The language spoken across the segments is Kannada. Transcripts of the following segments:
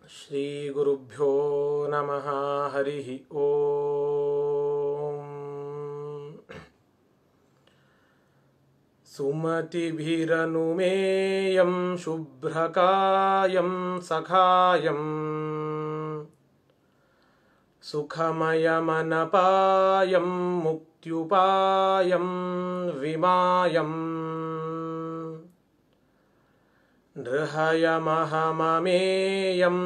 श्रीगुरुभ्यो नमः हरिः ॐ सुमतिभिरनुमेयं शुभ्रकायं सखायम् सुखमयमनपायं मुक्त्युपायं विमायम् नृहयमहममेयं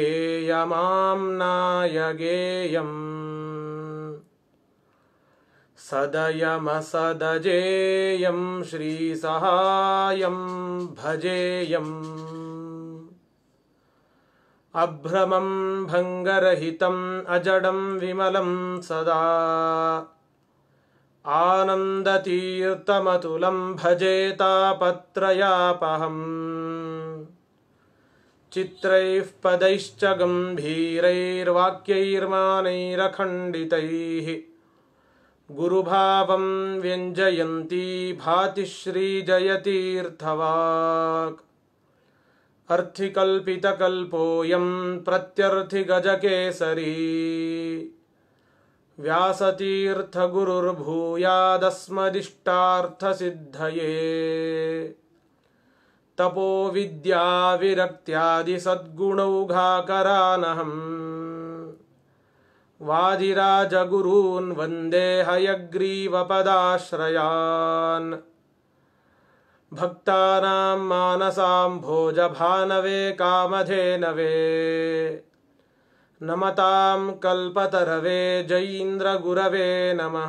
ध्येयमाम्नायगेयम् सदयमसदजेयं श्रीसहायं भजेयम् अभ्रमं भङ्गरहितम् अजडं विमलं सदा आनन्दतीर्थमतुलं भजेतापत्रयापहम् चित्रैः पदैश्च गम्भीरैर्वाक्यैर्मानैरखण्डितैः गुरुभावं व्यञ्जयन्ती भाति श्रीजयतीर्थवाक् अर्थिकल्पितकल्पोऽयं प्रत्यर्थिगजकेसरी व्यासतीर्थगुरुर्भूयादस्मदिष्टार्थसिद्धये तपोविद्याविरक्त्यादिसद्गुणौघाकरानहम् वादिराजगुरून् वन्दे हयग्रीवपदाश्रयान् भक्तानां मानसां भोजभानवे कामधेनवे नमतां कल्पतरवे जयीन्द्रगुरवे नमः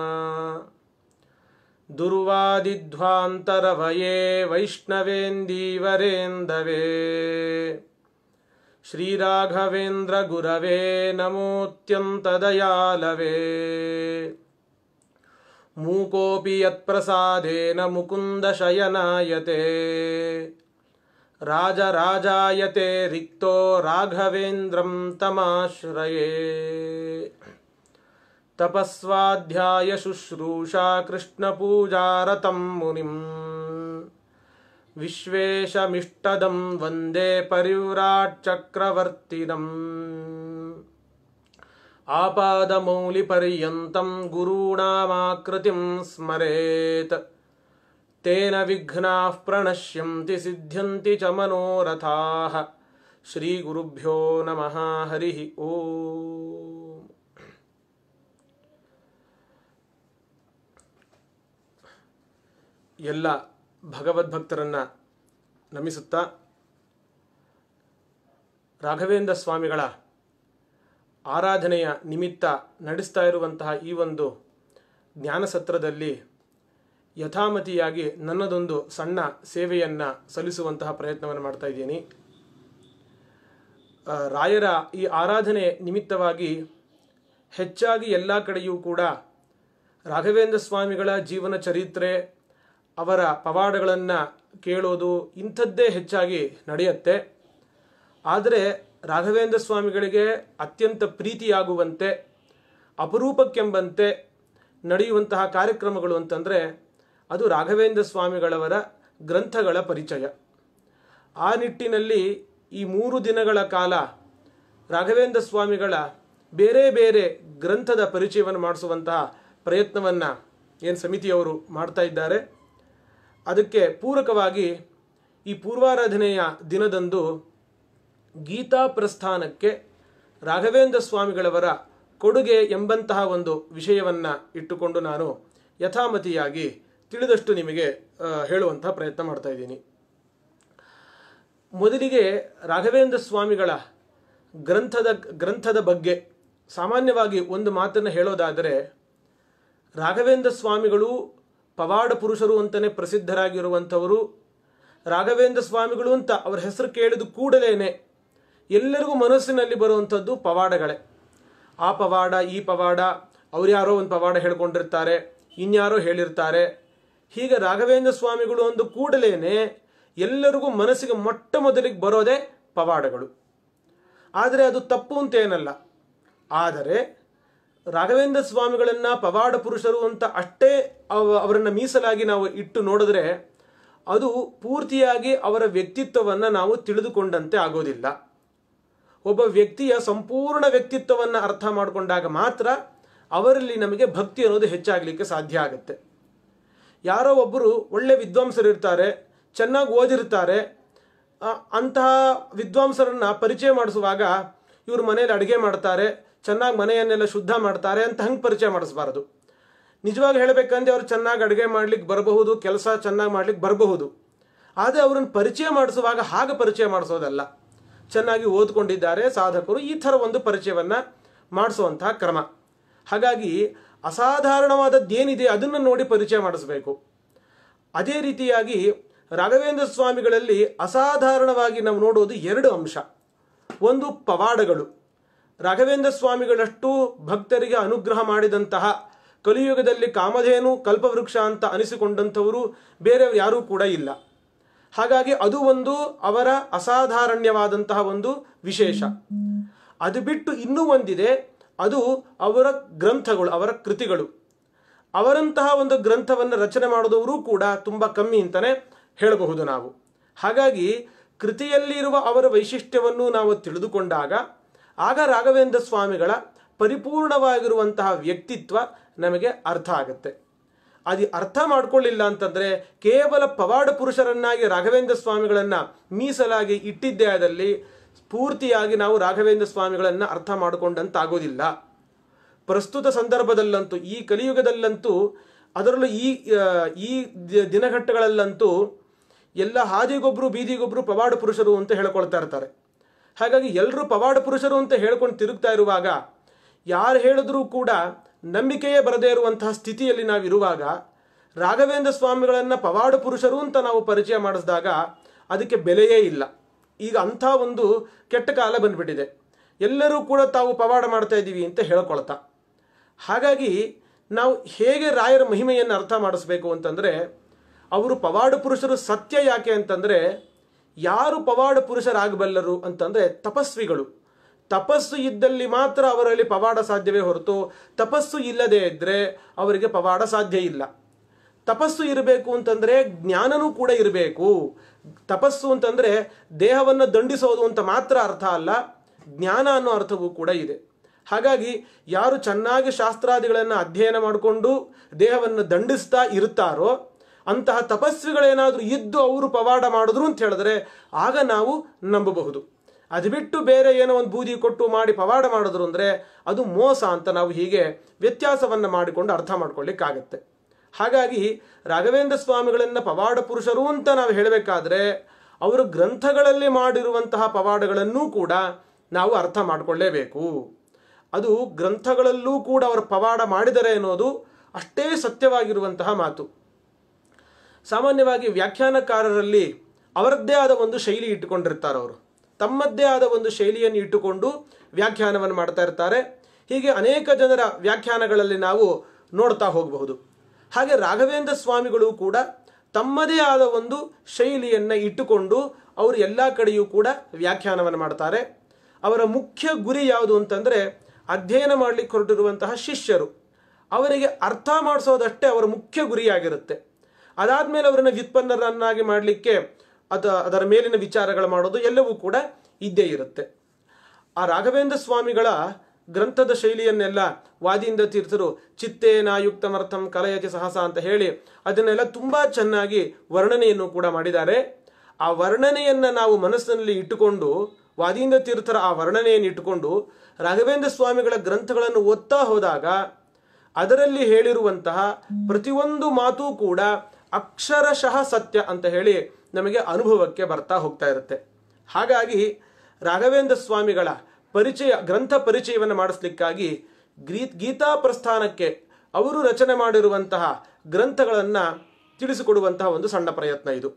दुर्वादिध्वान्तरभये वैष्णवेन्दीवरेन्दवे श्रीराघवेन्द्रगुरवे नमोऽत्यन्तदयालवे मूकोऽपि यत्प्रसादेन मुकुन्दशयनायते राजराजायते रिक्तो राघवेन्द्रं तमाश्रये तपस्वाध्यायशुश्रूषा कृष्णपूजारतं मुनिम् विश्वेशमिष्टदं वन्दे परिव्राट्चक्रवर्तिनम् आपादमौलिपर्यन्तं गुरूणामाकृतिं स्मरेत् तेन विघ्नाः प्रणश्यन्ति सिद्ध्यन्ति च मनोरथाः श्रीगुरुभ्यो नमः हरिः ಓಂ ಎಲ್ಲ ಭಗವದ್ಭಕ್ತರನ್ನ ನಮಿಸುತ್ತಾ ರಾಘವೇಂದ್ರ ಸ್ವಾಮಿಗಳ ಆರಾಧನೆಯ ನಿಮಿತ್ತ ನಡೆಸ್ತಾ ಇರುವಂತಹ ಈ ಒಂದು ಜ್ಞಾನಸತ್ರದಲ್ಲಿ ಯಥಾಮತಿಯಾಗಿ ನನ್ನದೊಂದು ಸಣ್ಣ ಸೇವೆಯನ್ನು ಸಲ್ಲಿಸುವಂತಹ ಪ್ರಯತ್ನವನ್ನು ಮಾಡ್ತಾ ಇದ್ದೀನಿ ಆ, ರಾಯರ ಈ ಆರಾಧನೆ ನಿಮಿತ್ತವಾಗಿ ಹೆಚ್ಚಾಗಿ ಎಲ್ಲ ಕಡೆಯೂ ಕೂಡ ರಾಘವೇಂದ್ರ ಸ್ವಾಮಿಗಳ ಜೀವನ ಚರಿತ್ರೆ ಅವರ ಪವಾಡಗಳನ್ನು ಕೇಳೋದು ಇಂಥದ್ದೇ ಹೆಚ್ಚಾಗಿ ನಡೆಯುತ್ತೆ ಆದರೆ ರಾಘವೇಂದ್ರ ಸ್ವಾಮಿಗಳಿಗೆ ಅತ್ಯಂತ ಪ್ರೀತಿಯಾಗುವಂತೆ ಅಪರೂಪಕ್ಕೆಂಬಂತೆ ನಡೆಯುವಂತಹ ಕಾರ್ಯಕ್ರಮಗಳು ಅಂತಂದರೆ ಅದು ರಾಘವೇಂದ್ರ ಸ್ವಾಮಿಗಳವರ ಗ್ರಂಥಗಳ ಪರಿಚಯ ಆ ನಿಟ್ಟಿನಲ್ಲಿ ಈ ಮೂರು ದಿನಗಳ ಕಾಲ ರಾಘವೇಂದ್ರ ಸ್ವಾಮಿಗಳ ಬೇರೆ ಬೇರೆ ಗ್ರಂಥದ ಪರಿಚಯವನ್ನು ಮಾಡಿಸುವಂತಹ ಪ್ರಯತ್ನವನ್ನು ಏನು ಸಮಿತಿಯವರು ಮಾಡ್ತಾ ಇದ್ದಾರೆ ಅದಕ್ಕೆ ಪೂರಕವಾಗಿ ಈ ಪೂರ್ವಾರಾಧನೆಯ ದಿನದಂದು ಗೀತಾ ಪ್ರಸ್ಥಾನಕ್ಕೆ ರಾಘವೇಂದ್ರ ಸ್ವಾಮಿಗಳವರ ಕೊಡುಗೆ ಎಂಬಂತಹ ಒಂದು ವಿಷಯವನ್ನು ಇಟ್ಟುಕೊಂಡು ನಾನು ಯಥಾಮತಿಯಾಗಿ ತಿಳಿದಷ್ಟು ನಿಮಗೆ ಆ, ಹೇಳುವಂತಹ ಪ್ರಯತ್ನ ಮಾಡ್ತಾ ಇದ್ದೀನಿ ಮೊದಲಿಗೆ ರಾಘವೇಂದ್ರ ಸ್ವಾಮಿಗಳ ಗ್ರಂಥದ ಗ್ರಂಥದ ಬಗ್ಗೆ ಸಾಮಾನ್ಯವಾಗಿ ಒಂದು ಮಾತನ್ನು ಹೇಳೋದಾದರೆ ರಾಘವೇಂದ್ರ ಸ್ವಾಮಿಗಳು ಪವಾಡ ಪುರುಷರು ಅಂತಲೇ ಪ್ರಸಿದ್ಧರಾಗಿರುವಂಥವರು ರಾಘವೇಂದ್ರ ಸ್ವಾಮಿಗಳು ಅಂತ ಅವರ ಹೆಸರು ಕೇಳಿದ ಕೂಡಲೇ ಎಲ್ಲರಿಗೂ ಮನಸ್ಸಿನಲ್ಲಿ ಬರುವಂಥದ್ದು ಪವಾಡಗಳೇ ಆ ಪವಾಡ ಈ ಪವಾಡ ಅವ್ರು ಯಾರೋ ಒಂದು ಪವಾಡ ಹೇಳ್ಕೊಂಡಿರ್ತಾರೆ ಇನ್ಯಾರೋ ಹೇಳಿರ್ತಾರೆ ಹೀಗೆ ರಾಘವೇಂದ್ರ ಸ್ವಾಮಿಗಳು ಅಂದ ಕೂಡಲೇ ಎಲ್ಲರಿಗೂ ಮನಸ್ಸಿಗೆ ಮೊಟ್ಟ ಮೊದಲಿಗೆ ಬರೋದೇ ಪವಾಡಗಳು ಆದರೆ ಅದು ತಪ್ಪು ಅಂತ ಏನಲ್ಲ ಆದರೆ ರಾಘವೇಂದ್ರ ಸ್ವಾಮಿಗಳನ್ನ ಪವಾಡ ಪುರುಷರು ಅಂತ ಅಷ್ಟೇ ಅವ ಅವರನ್ನು ಮೀಸಲಾಗಿ ನಾವು ಇಟ್ಟು ನೋಡಿದ್ರೆ ಅದು ಪೂರ್ತಿಯಾಗಿ ಅವರ ವ್ಯಕ್ತಿತ್ವವನ್ನು ನಾವು ತಿಳಿದುಕೊಂಡಂತೆ ಆಗೋದಿಲ್ಲ ಒಬ್ಬ ವ್ಯಕ್ತಿಯ ಸಂಪೂರ್ಣ ವ್ಯಕ್ತಿತ್ವವನ್ನು ಅರ್ಥ ಮಾಡಿಕೊಂಡಾಗ ಮಾತ್ರ ಅವರಲ್ಲಿ ನಮಗೆ ಭಕ್ತಿ ಅನ್ನೋದು ಹೆಚ್ಚಾಗಲಿಕ್ಕೆ ಸಾಧ್ಯ ಆಗುತ್ತೆ ಯಾರೋ ಒಬ್ಬರು ಒಳ್ಳೆ ವಿದ್ವಾಂಸರು ಇರ್ತಾರೆ ಚೆನ್ನಾಗಿ ಓದಿರ್ತಾರೆ ಆ, ಅಂತಹ ವಿದ್ವಾಂಸರನ್ನ ಪರಿಚಯ ಮಾಡಿಸುವಾಗ ಇವರು ಮನೇಲಿ ಅಡುಗೆ ಮಾಡ್ತಾರೆ ಚೆನ್ನಾಗಿ ಮನೆಯನ್ನೆಲ್ಲ ಶುದ್ಧ ಮಾಡ್ತಾರೆ ಅಂತ ಹಂಗೆ ಪರಿಚಯ ಮಾಡಿಸ್ಬಾರ್ದು ನಿಜವಾಗಿ ಹೇಳಬೇಕಂದ್ರೆ ಅವ್ರು ಚೆನ್ನಾಗಿ ಅಡುಗೆ ಮಾಡ್ಲಿಕ್ಕೆ ಬರಬಹುದು ಕೆಲಸ ಚೆನ್ನಾಗಿ ಮಾಡ್ಲಿಕ್ಕೆ ಬರಬಹುದು ಆದರೆ ಅವರನ್ನು ಪರಿಚಯ ಮಾಡಿಸುವಾಗ ಹಾಗೆ ಪರಿಚಯ ಮಾಡಿಸೋದಲ್ಲ ಚೆನ್ನಾಗಿ ಓದ್ಕೊಂಡಿದ್ದಾರೆ ಸಾಧಕರು ಈ ಥರ ಒಂದು ಪರಿಚಯವನ್ನು ಮಾಡಿಸುವಂತಹ ಕ್ರಮ ಹಾಗಾಗಿ ಅಸಾಧಾರಣವಾದದ್ದೇನಿದೆ ಅದನ್ನು ನೋಡಿ ಪರಿಚಯ ಮಾಡಿಸಬೇಕು ಅದೇ ರೀತಿಯಾಗಿ ರಾಘವೇಂದ್ರ ಸ್ವಾಮಿಗಳಲ್ಲಿ ಅಸಾಧಾರಣವಾಗಿ ನಾವು ನೋಡೋದು ಎರಡು ಅಂಶ ಒಂದು ಪವಾಡಗಳು ರಾಘವೇಂದ್ರ ಸ್ವಾಮಿಗಳಷ್ಟು ಭಕ್ತರಿಗೆ ಅನುಗ್ರಹ ಮಾಡಿದಂತಹ ಕಲಿಯುಗದಲ್ಲಿ ಕಾಮಧೇನು ಕಲ್ಪವೃಕ್ಷ ಅಂತ ಅನಿಸಿಕೊಂಡಂಥವರು ಬೇರೆ ಯಾರೂ ಕೂಡ ಇಲ್ಲ ಹಾಗಾಗಿ ಅದು ಒಂದು ಅವರ ಅಸಾಧಾರಣ್ಯವಾದಂತಹ ಒಂದು ವಿಶೇಷ ಅದು ಬಿಟ್ಟು ಇನ್ನೂ ಒಂದಿದೆ ಅದು ಅವರ ಗ್ರಂಥಗಳು ಅವರ ಕೃತಿಗಳು ಅವರಂತಹ ಒಂದು ಗ್ರಂಥವನ್ನು ರಚನೆ ಮಾಡಿದವರು ಕೂಡ ತುಂಬ ಕಮ್ಮಿ ಅಂತಲೇ ಹೇಳಬಹುದು ನಾವು ಹಾಗಾಗಿ ಕೃತಿಯಲ್ಲಿ ಇರುವ ಅವರ ವೈಶಿಷ್ಟ್ಯವನ್ನು ನಾವು ತಿಳಿದುಕೊಂಡಾಗ ಆಗ ರಾಘವೇಂದ್ರ ಸ್ವಾಮಿಗಳ ಪರಿಪೂರ್ಣವಾಗಿರುವಂತಹ ವ್ಯಕ್ತಿತ್ವ ನಮಗೆ ಅರ್ಥ ಆಗುತ್ತೆ ಅದು ಅರ್ಥ ಮಾಡ್ಕೊಳ್ಳಿಲ್ಲ ಅಂತಂದ್ರೆ ಕೇವಲ ಪವಾಡ ಪುರುಷರನ್ನಾಗಿ ರಾಘವೇಂದ್ರ ಸ್ವಾಮಿಗಳನ್ನ ಮೀಸಲಾಗಿ ಇಟ್ಟಿದ್ದೇ ಆದಲ್ಲಿ ಪೂರ್ತಿಯಾಗಿ ನಾವು ರಾಘವೇಂದ್ರ ಸ್ವಾಮಿಗಳನ್ನ ಅರ್ಥ ಮಾಡಿಕೊಂಡಂತಾಗೋದಿಲ್ಲ ಪ್ರಸ್ತುತ ಸಂದರ್ಭದಲ್ಲಂತೂ ಈ ಕಲಿಯುಗದಲ್ಲಂತೂ ಅದರಲ್ಲೂ ಈ ಆ, ಈ ದಿ- ದಿನಘಟ್ಟಗಳಲ್ಲಂತೂ ಎಲ್ಲ ಹಾದಿಗೊಬ್ರು ಬೀದಿಗೊಬ್ರು ಪವಾಡ ಪುರುಷರು ಅಂತ ಹೇಳ್ಕೊಳ್ತಾ ಇರ್ತಾರೆ ಹಾಗಾಗಿ ಎಲ್ಲರೂ ಪವಾಡ ಪುರುಷರು ಅಂತ ಹೇಳ್ಕೊಂಡು ತಿರುಗ್ತಾ ಇರುವಾಗ ಯಾರು ಹೇಳಿದ್ರೂ ಕೂಡ ನಂಬಿಕೆಯೇ ಬರದೇ ಇರುವಂತಹ ಸ್ಥಿತಿಯಲ್ಲಿ ನಾವಿರುವಾಗ ರಾಘವೇಂದ್ರ ಸ್ವಾಮಿಗಳನ್ನು ಪವಾಡ ಪುರುಷರು ಅಂತ ನಾವು ಪರಿಚಯ ಮಾಡಿಸಿದಾಗ ಅದಕ್ಕೆ ಬೆಲೆಯೇ ಇಲ್ಲ ಈಗ ಅಂಥ ಒಂದು ಕೆಟ್ಟ ಕಾಲ ಬಂದ್ಬಿಟ್ಟಿದೆ ಎಲ್ಲರೂ ಕೂಡ ತಾವು ಪವಾಡ ಮಾಡ್ತಾ ಇದ್ದೀವಿ ಅಂತ ಹೇಳ್ಕೊಳ್ತಾ ಹಾಗಾಗಿ ನಾವು ಹೇಗೆ ರಾಯರ ಮಹಿಮೆಯನ್ನು ಅರ್ಥ ಮಾಡಿಸ್ಬೇಕು ಅಂತಂದರೆ ಅವರು ಪವಾಡ ಪುರುಷರು ಸತ್ಯ ಯಾಕೆ ಅಂತಂದರೆ ಯಾರು ಪವಾಡ ಪುರುಷರಾಗಬಲ್ಲರು ಅಂತಂದರೆ ತಪಸ್ವಿಗಳು ತಪಸ್ಸು ಇದ್ದಲ್ಲಿ ಮಾತ್ರ ಅವರಲ್ಲಿ ಪವಾಡ ಸಾಧ್ಯವೇ ಹೊರತು ತಪಸ್ಸು ಇಲ್ಲದೆ ಇದ್ದರೆ ಅವರಿಗೆ ಪವಾಡ ಸಾಧ್ಯ ಇಲ್ಲ ತಪಸ್ಸು ಇರಬೇಕು ಅಂತಂದರೆ ಜ್ಞಾನನೂ ಕೂಡ ಇರಬೇಕು ತಪಸ್ಸು ಅಂತಂದರೆ ದೇಹವನ್ನು ದಂಡಿಸೋದು ಅಂತ ಮಾತ್ರ ಅರ್ಥ ಅಲ್ಲ ಜ್ಞಾನ ಅನ್ನೋ ಅರ್ಥವೂ ಕೂಡ ಇದೆ ಹಾಗಾಗಿ ಯಾರು ಚೆನ್ನಾಗಿ ಶಾಸ್ತ್ರಾದಿಗಳನ್ನು ಅಧ್ಯಯನ ಮಾಡಿಕೊಂಡು ದೇಹವನ್ನು ದಂಡಿಸ್ತಾ ಇರುತ್ತಾರೋ ಅಂತಹ ತಪಸ್ವಿಗಳೇನಾದರೂ ಇದ್ದು ಅವರು ಪವಾಡ ಮಾಡಿದ್ರು ಅಂತ ಹೇಳಿದ್ರೆ ಆಗ ನಾವು ನಂಬಬಹುದು ಅದು ಬಿಟ್ಟು ಬೇರೆ ಏನೋ ಒಂದು ಬೂದಿ ಕೊಟ್ಟು ಮಾಡಿ ಪವಾಡ ಮಾಡಿದ್ರು ಅಂದರೆ ಅದು ಮೋಸ ಅಂತ ನಾವು ಹೀಗೆ ವ್ಯತ್ಯಾಸವನ್ನು ಮಾಡಿಕೊಂಡು ಅರ್ಥ ಮಾಡ್ಕೊಳ್ಳಿಕ್ಕಾಗತ್ತೆ ಹಾಗಾಗಿ ರಾಘವೇಂದ್ರ ಸ್ವಾಮಿಗಳನ್ನು ಪವಾಡ ಪುರುಷರು ಅಂತ ನಾವು ಹೇಳಬೇಕಾದ್ರೆ ಅವರು ಗ್ರಂಥಗಳಲ್ಲಿ ಮಾಡಿರುವಂತಹ ಪವಾಡಗಳನ್ನೂ ಕೂಡ ನಾವು ಅರ್ಥ ಮಾಡಿಕೊಳ್ಳೇಬೇಕು ಅದು ಗ್ರಂಥಗಳಲ್ಲೂ ಕೂಡ ಅವರು ಪವಾಡ ಮಾಡಿದರೆ ಅನ್ನೋದು ಅಷ್ಟೇ ಸತ್ಯವಾಗಿರುವಂತಹ ಮಾತು ಸಾಮಾನ್ಯವಾಗಿ ವ್ಯಾಖ್ಯಾನಕಾರರಲ್ಲಿ ಅವರದ್ದೇ ಆದ ಒಂದು ಶೈಲಿ ಇಟ್ಟುಕೊಂಡಿರ್ತಾರೆ ಅವರು ತಮ್ಮದ್ದೇ ಆದ ಒಂದು ಶೈಲಿಯನ್ನು ಇಟ್ಟುಕೊಂಡು ವ್ಯಾಖ್ಯಾನವನ್ನು ಮಾಡ್ತಾ ಇರ್ತಾರೆ ಹೀಗೆ ಅನೇಕ ಜನರ ವ್ಯಾಖ್ಯಾನಗಳಲ್ಲಿ ನಾವು ನೋಡ್ತಾ ಹೋಗಬಹುದು ಹಾಗೆ ರಾಘವೇಂದ್ರ ಸ್ವಾಮಿಗಳು ಕೂಡ ತಮ್ಮದೇ ಆದ ಒಂದು ಶೈಲಿಯನ್ನು ಇಟ್ಟುಕೊಂಡು ಅವರು ಎಲ್ಲ ಕಡೆಯೂ ಕೂಡ ವ್ಯಾಖ್ಯಾನವನ್ನು ಮಾಡ್ತಾರೆ ಅವರ ಮುಖ್ಯ ಗುರಿ ಯಾವುದು ಅಂತಂದರೆ ಅಧ್ಯಯನ ಮಾಡಲಿಕ್ಕೆ ಹೊರಟಿರುವಂತಹ ಶಿಷ್ಯರು ಅವರಿಗೆ ಅರ್ಥ ಮಾಡಿಸೋದಷ್ಟೇ ಅವರ ಮುಖ್ಯ ಗುರಿಯಾಗಿರುತ್ತೆ ಅದಾದಮೇಲೆ ಅವರನ್ನು ವ್ಯುತ್ಪನ್ನರನ್ನಾಗಿ ಮಾಡಲಿಕ್ಕೆ ಅದ ಅದರ ಮೇಲಿನ ವಿಚಾರಗಳು ಮಾಡೋದು ಎಲ್ಲವೂ ಕೂಡ ಇದ್ದೇ ಇರುತ್ತೆ ಆ ರಾಘವೇಂದ್ರ ಸ್ವಾಮಿಗಳ ಗ್ರಂಥದ ಶೈಲಿಯನ್ನೆಲ್ಲ ವಾದಿಯಿಂದ ತೀರ್ಥರು ಚಿತ್ತೇನಾಯುಕ್ತಮರ್ಥಂ ಕಲಯತಿ ಸಹಸ ಅಂತ ಹೇಳಿ ಅದನ್ನೆಲ್ಲ ತುಂಬ ಚೆನ್ನಾಗಿ ವರ್ಣನೆಯನ್ನು ಕೂಡ ಮಾಡಿದ್ದಾರೆ ಆ ವರ್ಣನೆಯನ್ನು ನಾವು ಮನಸ್ಸಿನಲ್ಲಿ ಇಟ್ಟುಕೊಂಡು ವಾದಿಯಿಂದ ತೀರ್ಥರ ಆ ವರ್ಣನೆಯನ್ನು ಇಟ್ಟುಕೊಂಡು ರಾಘವೇಂದ್ರ ಸ್ವಾಮಿಗಳ ಗ್ರಂಥಗಳನ್ನು ಓದ್ತಾ ಹೋದಾಗ ಅದರಲ್ಲಿ ಹೇಳಿರುವಂತಹ ಪ್ರತಿಯೊಂದು ಮಾತು ಕೂಡ ಅಕ್ಷರಶಃ ಸತ್ಯ ಅಂತ ಹೇಳಿ ನಮಗೆ ಅನುಭವಕ್ಕೆ ಬರ್ತಾ ಹೋಗ್ತಾ ಇರುತ್ತೆ ಹಾಗಾಗಿ ರಾಘವೇಂದ್ರ ಸ್ವಾಮಿಗಳ ಪರಿಚಯ ಗ್ರಂಥ ಪರಿಚಯವನ್ನು ಮಾಡಿಸ್ಲಿಕ್ಕಾಗಿ ಗ್ರೀ ಗೀತಾ ಪ್ರಸ್ಥಾನಕ್ಕೆ ಅವರು ರಚನೆ ಮಾಡಿರುವಂತಹ ಗ್ರಂಥಗಳನ್ನು ತಿಳಿಸಿಕೊಡುವಂತಹ ಒಂದು ಸಣ್ಣ ಪ್ರಯತ್ನ ಇದು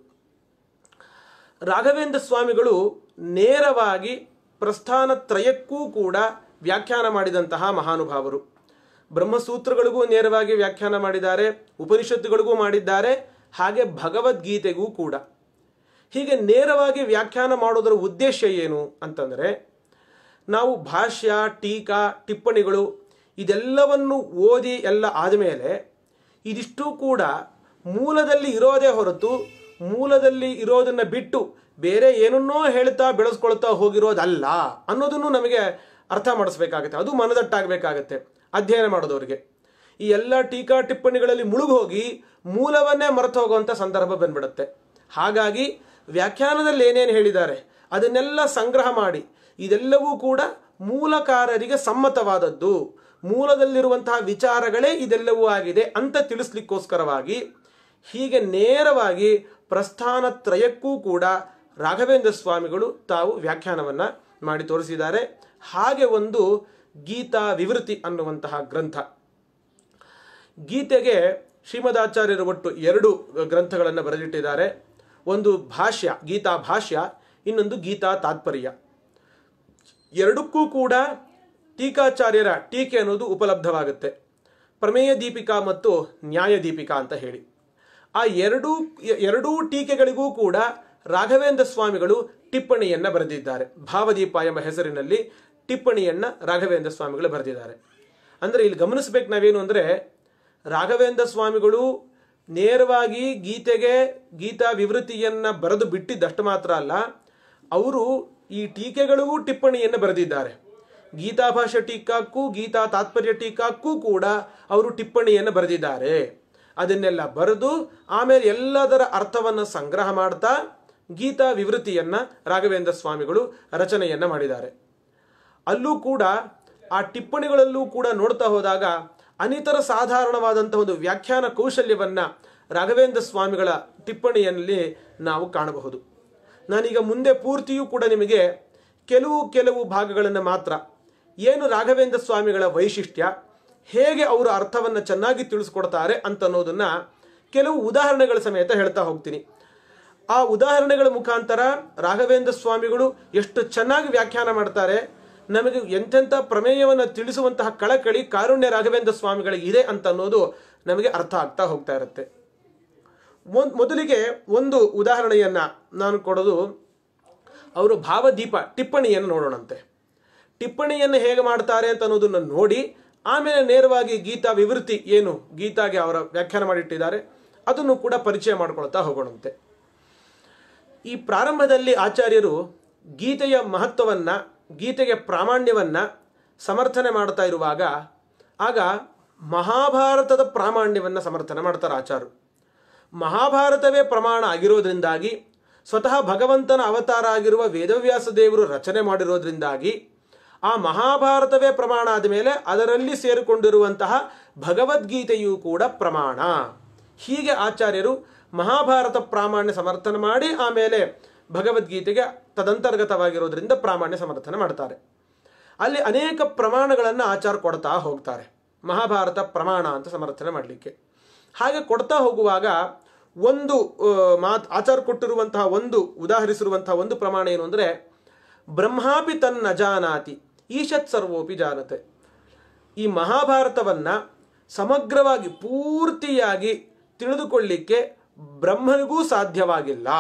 ರಾಘವೇಂದ್ರ ಸ್ವಾಮಿಗಳು ನೇರವಾಗಿ ಪ್ರಸ್ಥಾನ ತ್ರಯಕ್ಕೂ ಕೂಡ ವ್ಯಾಖ್ಯಾನ ಮಾಡಿದಂತಹ ಮಹಾನುಭಾವರು ಬ್ರಹ್ಮಸೂತ್ರಗಳಿಗೂ ನೇರವಾಗಿ ವ್ಯಾಖ್ಯಾನ ಮಾಡಿದ್ದಾರೆ ಉಪನಿಷತ್ತುಗಳಿಗೂ ಮಾಡಿದ್ದಾರೆ ಹಾಗೆ ಭಗವದ್ಗೀತೆಗೂ ಕೂಡ ಹೀಗೆ ನೇರವಾಗಿ ವ್ಯಾಖ್ಯಾನ ಮಾಡೋದರ ಉದ್ದೇಶ ಏನು ಅಂತಂದರೆ ನಾವು ಭಾಷ್ಯ ಟೀಕಾ ಟಿಪ್ಪಣಿಗಳು ಇದೆಲ್ಲವನ್ನು ಓದಿ ಎಲ್ಲ ಆದಮೇಲೆ ಇದಿಷ್ಟು ಕೂಡ ಮೂಲದಲ್ಲಿ ಇರೋದೇ ಹೊರತು ಮೂಲದಲ್ಲಿ ಇರೋದನ್ನು ಬಿಟ್ಟು ಬೇರೆ ಏನನ್ನೋ ಹೇಳ್ತಾ ಬೆಳೆಸ್ಕೊಳ್ತಾ ಹೋಗಿರೋದಲ್ಲ ಅನ್ನೋದನ್ನು ನಮಗೆ ಅರ್ಥ ಮಾಡಿಸ್ಬೇಕಾಗತ್ತೆ ಅದು ಮನದಟ್ಟಾಗಬೇಕಾಗತ್ತೆ ಅಧ್ಯಯನ ಮಾಡೋದವ್ರಿಗೆ ಈ ಎಲ್ಲ ಟೀಕಾ ಟಿಪ್ಪಣಿಗಳಲ್ಲಿ ಮುಳುಗೋಗಿ ಮೂಲವನ್ನೇ ಮರೆತು ಹೋಗುವಂಥ ಸಂದರ್ಭ ಬಂದ್ಬಿಡುತ್ತೆ ಹಾಗಾಗಿ ವ್ಯಾಖ್ಯಾನದಲ್ಲಿ ಏನೇನು ಹೇಳಿದ್ದಾರೆ ಅದನ್ನೆಲ್ಲ ಸಂಗ್ರಹ ಮಾಡಿ ಇದೆಲ್ಲವೂ ಕೂಡ ಮೂಲಕಾರರಿಗೆ ಸಮ್ಮತವಾದದ್ದು ಮೂಲದಲ್ಲಿರುವಂತಹ ವಿಚಾರಗಳೇ ಇದೆಲ್ಲವೂ ಆಗಿದೆ ಅಂತ ತಿಳಿಸ್ಲಿಕ್ಕೋಸ್ಕರವಾಗಿ ಹೀಗೆ ನೇರವಾಗಿ ಪ್ರಸ್ಥಾನ ತ್ರಯಕ್ಕೂ ಕೂಡ ರಾಘವೇಂದ್ರ ಸ್ವಾಮಿಗಳು ತಾವು ವ್ಯಾಖ್ಯಾನವನ್ನು ಮಾಡಿ ತೋರಿಸಿದ್ದಾರೆ ಹಾಗೆ ಒಂದು ಗೀತಾ ವಿವೃತಿ ಅನ್ನುವಂತಹ ಗ್ರಂಥ ಗೀತೆಗೆ ಶ್ರೀಮದಾಚಾರ್ಯರು ಒಟ್ಟು ಎರಡು ಗ್ರಂಥಗಳನ್ನು ಬರೆದಿಟ್ಟಿದ್ದಾರೆ ಒಂದು ಭಾಷ್ಯ ಗೀತಾ ಭಾಷ್ಯ ಇನ್ನೊಂದು ಗೀತಾ ತಾತ್ಪರ್ಯ ಎರಡಕ್ಕೂ ಕೂಡ ಟೀಕಾಚಾರ್ಯರ ಟೀಕೆ ಅನ್ನೋದು ಉಪಲಬ್ಧವಾಗುತ್ತೆ ಪ್ರಮೇಯ ದೀಪಿಕಾ ಮತ್ತು ನ್ಯಾಯ ದೀಪಿಕಾ ಅಂತ ಹೇಳಿ ಆ ಎರಡೂ ಎರಡೂ ಟೀಕೆಗಳಿಗೂ ಕೂಡ ರಾಘವೇಂದ್ರ ಸ್ವಾಮಿಗಳು ಟಿಪ್ಪಣಿಯನ್ನು ಬರೆದಿದ್ದಾರೆ ಭಾವದೀಪ ಎಂಬ ಹೆಸರಿನಲ್ಲಿ ಟಿಪ್ಪಣಿಯನ್ನು ರಾಘವೇಂದ್ರ ಸ್ವಾಮಿಗಳು ಬರೆದಿದ್ದಾರೆ ಅಂದರೆ ಇಲ್ಲಿ ಗಮನಿಸ್ಬೇಕು ನಾವೇನು ಅಂದರೆ ರಾಘವೇಂದ್ರ ಸ್ವಾಮಿಗಳು ನೇರವಾಗಿ ಗೀತೆಗೆ ಗೀತಾ ವಿವೃತಿಯನ್ನು ಬರೆದು ಬಿಟ್ಟಿದ್ದಷ್ಟು ಮಾತ್ರ ಅಲ್ಲ ಅವರು ಈ ಟೀಕೆಗಳಿಗೂ ಟಿಪ್ಪಣಿಯನ್ನು ಬರೆದಿದ್ದಾರೆ ಗೀತಾ ಭಾಷಾ ಟೀಕಾಕ್ಕೂ ಗೀತಾ ತಾತ್ಪರ್ಯ ಟೀಕಾಕ್ಕೂ ಕೂಡ ಅವರು ಟಿಪ್ಪಣಿಯನ್ನು ಬರೆದಿದ್ದಾರೆ ಅದನ್ನೆಲ್ಲ ಬರೆದು ಆಮೇಲೆ ಎಲ್ಲದರ ಅರ್ಥವನ್ನು ಸಂಗ್ರಹ ಮಾಡ್ತಾ ಗೀತಾ ವಿವೃತಿಯನ್ನ ರಾಘವೇಂದ್ರ ಸ್ವಾಮಿಗಳು ರಚನೆಯನ್ನ ಮಾಡಿದ್ದಾರೆ ಅಲ್ಲೂ ಕೂಡ ಆ ಟಿಪ್ಪಣಿಗಳಲ್ಲೂ ಕೂಡ ನೋಡ್ತಾ ಹೋದಾಗ ಅನಿತರ ಸಾಧಾರಣವಾದಂತಹ ಒಂದು ವ್ಯಾಖ್ಯಾನ ಕೌಶಲ್ಯವನ್ನ ರಾಘವೇಂದ್ರ ಸ್ವಾಮಿಗಳ ಟಿಪ್ಪಣಿಯಲ್ಲಿ ನಾವು ಕಾಣಬಹುದು ನಾನೀಗ ಮುಂದೆ ಪೂರ್ತಿಯೂ ಕೂಡ ನಿಮಗೆ ಕೆಲವು ಕೆಲವು ಭಾಗಗಳನ್ನು ಮಾತ್ರ ಏನು ರಾಘವೇಂದ್ರ ಸ್ವಾಮಿಗಳ ವೈಶಿಷ್ಟ್ಯ ಹೇಗೆ ಅವರು ಅರ್ಥವನ್ನು ಚೆನ್ನಾಗಿ ತಿಳಿಸ್ಕೊಡ್ತಾರೆ ಅಂತ ಅನ್ನೋದನ್ನ ಕೆಲವು ಉದಾಹರಣೆಗಳ ಸಮೇತ ಹೇಳ್ತಾ ಹೋಗ್ತೀನಿ ಆ ಉದಾಹರಣೆಗಳ ಮುಖಾಂತರ ರಾಘವೇಂದ್ರ ಸ್ವಾಮಿಗಳು ಎಷ್ಟು ಚೆನ್ನಾಗಿ ವ್ಯಾಖ್ಯಾನ ಮಾಡ್ತಾರೆ ನಮಗೆ ಎಂತೆಂಥ ಪ್ರಮೇಯವನ್ನು ತಿಳಿಸುವಂತಹ ಕಳಕಳಿ ಕಾರುಣ್ಯ ರಾಘವೇಂದ್ರ ಸ್ವಾಮಿಗಳಿಗೆ ಇದೆ ಅಂತ ಅನ್ನೋದು ನಮಗೆ ಅರ್ಥ ಆಗ್ತಾ ಹೋಗ್ತಾ ಇರುತ್ತೆ ಮೊದ್- ಮೊದಲಿಗೆ ಒಂದು ಉದಾಹರಣೆಯನ್ನ ನಾನು ಕೊಡೋದು ಅವರು ಭಾವದೀಪ ಟಿಪ್ಪಣಿಯನ್ನು ನೋಡೋಣಂತೆ ಟಿಪ್ಪಣಿಯನ್ನು ಹೇಗೆ ಮಾಡ್ತಾರೆ ಅಂತ ಅನ್ನೋದನ್ನು ನೋಡಿ ಆಮೇಲೆ ನೇರವಾಗಿ ಗೀತಾ ವಿವೃತಿ ಏನು ಗೀತಾಗೆ ಅವರ ವ್ಯಾಖ್ಯಾನ ಮಾಡಿಟ್ಟಿದ್ದಾರೆ ಅದನ್ನು ಕೂಡ ಪರಿಚಯ ಮಾಡ್ಕೊಳ್ತಾ ಹೋಗೋಣಂತೆ ಈ ಪ್ರಾರಂಭದಲ್ಲಿ ಆಚಾರ್ಯರು ಗೀತೆಯ ಮಹತ್ವವನ್ನು ಗೀತೆಗೆ ಪ್ರಾಮಾಣ್ಯವನ್ನ ಸಮರ್ಥನೆ ಮಾಡ್ತಾ ಇರುವಾಗ ಆಗ ಮಹಾಭಾರತದ ಪ್ರಾಮಾಣ್ಯವನ್ನು ಸಮರ್ಥನೆ ಮಾಡ್ತಾರೆ ಆಚಾರ್ಯರು ಮಹಾಭಾರತವೇ ಪ್ರಮಾಣ ಆಗಿರೋದ್ರಿಂದಾಗಿ ಸ್ವತಃ ಭಗವಂತನ ಅವತಾರ ಆಗಿರುವ ವೇದವ್ಯಾಸ ದೇವರು ರಚನೆ ಮಾಡಿರೋದ್ರಿಂದಾಗಿ ಆ ಮಹಾಭಾರತವೇ ಪ್ರಮಾಣ ಆದ ಮೇಲೆ ಅದರಲ್ಲಿ ಸೇರಿಕೊಂಡಿರುವಂತಹ ಭಗವದ್ಗೀತೆಯೂ ಕೂಡ ಪ್ರಮಾಣ ಹೀಗೆ ಆಚಾರ್ಯರು ಮಹಾಭಾರತ ಪ್ರಾಮಾಣ್ಯ ಸಮರ್ಥನೆ ಮಾಡಿ ಆಮೇಲೆ ಭಗವದ್ಗೀತೆಗೆ ತದಂತರ್ಗತವಾಗಿರೋದ್ರಿಂದ ಪ್ರಾಮಾಣ್ಯ ಸಮರ್ಥನೆ ಮಾಡ್ತಾರೆ ಅಲ್ಲಿ ಅನೇಕ ಪ್ರಮಾಣಗಳನ್ನು ಆಚಾರ ಕೊಡ್ತಾ ಹೋಗ್ತಾರೆ ಮಹಾಭಾರತ ಪ್ರಮಾಣ ಅಂತ ಸಮರ್ಥನೆ ಮಾಡಲಿಕ್ಕೆ ಹಾಗೆ ಕೊಡ್ತಾ ಹೋಗುವಾಗ ಒಂದು ಆ, ಮಾತ್ ಆಚಾರ ಕೊಟ್ಟಿರುವಂತಹ ಒಂದು ಉದಾಹರಿಸಿರುವಂತಹ ಒಂದು ಪ್ರಮಾಣ ಏನು ಅಂದರೆ ಬ್ರಹ್ಮಾಪಿ ತನ್ನ ಜಾನಾತಿ ಈಶತ್ ಸರ್ವೋಪಿ ಜಾನತೆ ಈ ಮಹಾಭಾರತವನ್ನ ಸಮಗ್ರವಾಗಿ ಪೂರ್ತಿಯಾಗಿ ತಿಳಿದುಕೊಳ್ಳಿಕ್ಕೆ ಬ್ರಹ್ಮನಿಗೂ ಸಾಧ್ಯವಾಗಿಲ್ಲ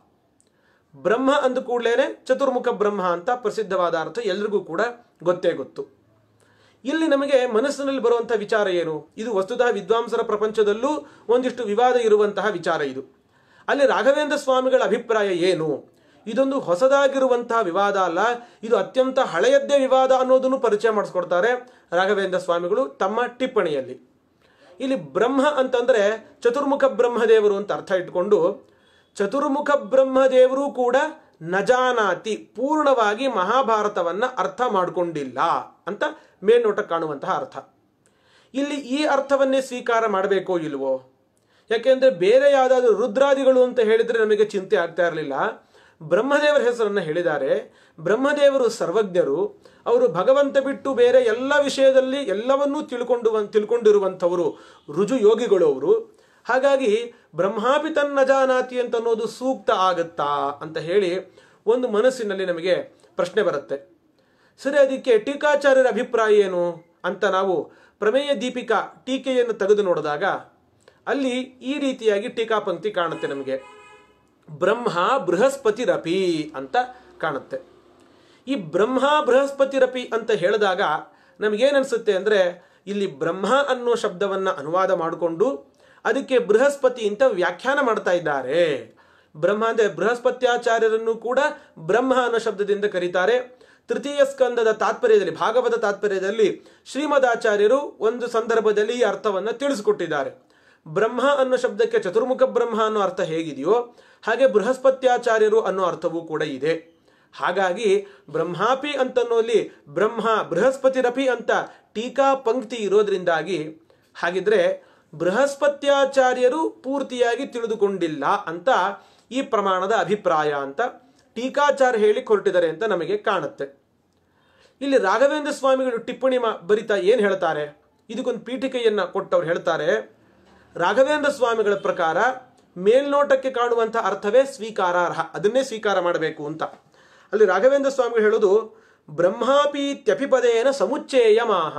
ಬ್ರಹ್ಮ ಅಂದ ಕೂಡಲೇ ಚತುರ್ಮುಖ ಬ್ರಹ್ಮ ಅಂತ ಪ್ರಸಿದ್ಧವಾದ ಅರ್ಥ ಎಲ್ರಿಗೂ ಕೂಡ ಗೊತ್ತೇ ಗೊತ್ತು ಇಲ್ಲಿ ನಮಗೆ ಮನಸ್ಸಿನಲ್ಲಿ ಬರುವಂತಹ ವಿಚಾರ ಏನು ಇದು ವಸ್ತುತಃ ವಿದ್ವಾಂಸರ ಪ್ರಪಂಚದಲ್ಲೂ ಒಂದಿಷ್ಟು ವಿವಾದ ಇರುವಂತಹ ವಿಚಾರ ಇದು ಅಲ್ಲಿ ರಾಘವೇಂದ್ರ ಸ್ವಾಮಿಗಳ ಅಭಿಪ್ರಾಯ ಏನು ಇದೊಂದು ಹೊಸದಾಗಿರುವಂತಹ ವಿವಾದ ಅಲ್ಲ ಇದು ಅತ್ಯಂತ ಹಳೆಯದ್ದೇ ವಿವಾದ ಅನ್ನೋದನ್ನು ಪರಿಚಯ ಮಾಡಿಸ್ಕೊಡ್ತಾರೆ ರಾಘವೇಂದ್ರ ಸ್ವಾಮಿಗಳು ತಮ್ಮ ಟಿಪ್ಪಣಿಯಲ್ಲಿ ಇಲ್ಲಿ ಬ್ರಹ್ಮ ಅಂತಂದ್ರೆ ಚತುರ್ಮುಖ ಬ್ರಹ್ಮದೇವರು ಅಂತ ಅರ್ಥ ಇಟ್ಕೊಂಡು ಚತುರ್ಮುಖ ಬ್ರಹ್ಮದೇವರು ಕೂಡ ನಜಾನಾತಿ ಪೂರ್ಣವಾಗಿ ಮಹಾಭಾರತವನ್ನ ಅರ್ಥ ಮಾಡಿಕೊಂಡಿಲ್ಲ ಅಂತ ಮೇಲ್ನೋಟ ಕಾಣುವಂತಹ ಅರ್ಥ ಇಲ್ಲಿ ಈ ಅರ್ಥವನ್ನೇ ಸ್ವೀಕಾರ ಮಾಡಬೇಕೋ ಇಲ್ವೋ ಯಾಕೆಂದ್ರೆ ಬೇರೆ ಯಾವುದಾದ್ರೂ ರುದ್ರಾದಿಗಳು ಅಂತ ಹೇಳಿದ್ರೆ ನಮಗೆ ಚಿಂತೆ ಆಗ್ತಾ ಇರಲಿಲ್ಲ ಬ್ರಹ್ಮದೇವರ ಹೆಸರನ್ನು ಹೇಳಿದ್ದಾರೆ ಬ್ರಹ್ಮದೇವರು ಸರ್ವಜ್ಞರು ಅವರು ಭಗವಂತ ಬಿಟ್ಟು ಬೇರೆ ಎಲ್ಲ ವಿಷಯದಲ್ಲಿ ಎಲ್ಲವನ್ನೂ ತಿಳ್ಕೊಂಡು ತಿಳ್ಕೊಂಡಿರುವಂಥವರು ರುಜು ಯೋಗಿಗಳು ಅವರು ಹಾಗಾಗಿ ಬ್ರಹ್ಮಾಪಿ ತನ್ನ ಜಾನಾತಿ ಅಂತ ಅನ್ನೋದು ಸೂಕ್ತ ಆಗತ್ತಾ ಅಂತ ಹೇಳಿ ಒಂದು ಮನಸ್ಸಿನಲ್ಲಿ ನಮಗೆ ಪ್ರಶ್ನೆ ಬರುತ್ತೆ ಸರಿ ಅದಕ್ಕೆ ಟೀಕಾಚಾರ್ಯರ ಅಭಿಪ್ರಾಯ ಏನು ಅಂತ ನಾವು ಪ್ರಮೇಯ ದೀಪಿಕಾ ಟೀಕೆಯನ್ನು ತೆಗೆದು ನೋಡಿದಾಗ ಅಲ್ಲಿ ಈ ರೀತಿಯಾಗಿ ಟೀಕಾಪಂಕ್ತಿ ಕಾಣುತ್ತೆ ನಮಗೆ ಬ್ರಹ್ಮ ಬೃಹಸ್ಪತಿರಪಿ ಅಂತ ಕಾಣುತ್ತೆ ಈ ಬ್ರಹ್ಮ ಬೃಹಸ್ಪತಿರಪಿ ಅಂತ ಹೇಳಿದಾಗ ನಮಗೇನನ್ಸುತ್ತೆ ಅಂದರೆ ಇಲ್ಲಿ ಬ್ರಹ್ಮ ಅನ್ನೋ ಶಬ್ದವನ್ನು ಅನುವಾದ ಮಾಡಿಕೊಂಡು ಅದಕ್ಕೆ ಬೃಹಸ್ಪತಿ ಅಂತ ವ್ಯಾಖ್ಯಾನ ಮಾಡ್ತಾ ಇದ್ದಾರೆ ಬ್ರಹ್ಮ ಅಂದ್ರೆ ಬೃಹಸ್ಪತ್ಯಾಚಾರ್ಯರನ್ನು ಕೂಡ ಬ್ರಹ್ಮ ಅನ್ನೋ ಶಬ್ದದಿಂದ ಕರೀತಾರೆ ತೃತೀಯ ಸ್ಕಂದದ ತಾತ್ಪರ್ಯದಲ್ಲಿ ಭಾಗವತ ತಾತ್ಪರ್ಯದಲ್ಲಿ ಶ್ರೀಮದಾಚಾರ್ಯರು ಒಂದು ಸಂದರ್ಭದಲ್ಲಿ ಈ ಅರ್ಥವನ್ನು ತಿಳಿಸಿಕೊಟ್ಟಿದ್ದಾರೆ ಬ್ರಹ್ಮ ಅನ್ನೋ ಶಬ್ದಕ್ಕೆ ಚತುರ್ಮುಖ ಬ್ರಹ್ಮ ಅನ್ನೋ ಅರ್ಥ ಹೇಗಿದೆಯೋ ಹಾಗೆ ಬೃಹಸ್ಪತ್ಯಾಚಾರ್ಯರು ಅನ್ನೋ ಅರ್ಥವೂ ಕೂಡ ಇದೆ ಹಾಗಾಗಿ ಬ್ರಹ್ಮಾಪಿ ಅಂತನ್ನೋಲ್ಲಿ ಬ್ರಹ್ಮ ಬೃಹಸ್ಪತಿರಪಿ ಅಂತ ಟೀಕಾ ಪಂಕ್ತಿ ಇರೋದ್ರಿಂದಾಗಿ ಹಾಗಿದ್ರೆ ಬೃಹಸ್ಪತ್ಯಾಚಾರ್ಯರು ಪೂರ್ತಿಯಾಗಿ ತಿಳಿದುಕೊಂಡಿಲ್ಲ ಅಂತ ಈ ಪ್ರಮಾಣದ ಅಭಿಪ್ರಾಯ ಅಂತ ಟೀಕಾಚಾರ್ಯ ಹೇಳಿ ಹೊರಟಿದ್ದಾರೆ ಅಂತ ನಮಗೆ ಕಾಣುತ್ತೆ ಇಲ್ಲಿ ರಾಘವೇಂದ್ರ ಸ್ವಾಮಿಗಳು ಟಿಪ್ಪಣಿ ಮಾ ಬರಿತಾ ಏನು ಹೇಳ್ತಾರೆ ಇದಕ್ಕೊಂದು ಪೀಠಿಕೆಯನ್ನು ಕೊಟ್ಟವ್ರು ಹೇಳ್ತಾರೆ ರಾಘವೇಂದ್ರ ಸ್ವಾಮಿಗಳ ಪ್ರಕಾರ ಮೇಲ್ನೋಟಕ್ಕೆ ಕಾಣುವಂಥ ಅರ್ಥವೇ ಸ್ವೀಕಾರಾರ್ಹ ಅದನ್ನೇ ಸ್ವೀಕಾರ ಮಾಡಬೇಕು ಅಂತ ಅಲ್ಲಿ ರಾಘವೇಂದ್ರ ಸ್ವಾಮಿಗಳು ಹೇಳೋದು ಬ್ರಹ್ಮಾಪೀತ್ಯಪಿಪದೇನ ಸಮುಚ್ಚೇಯ ಮಾಹ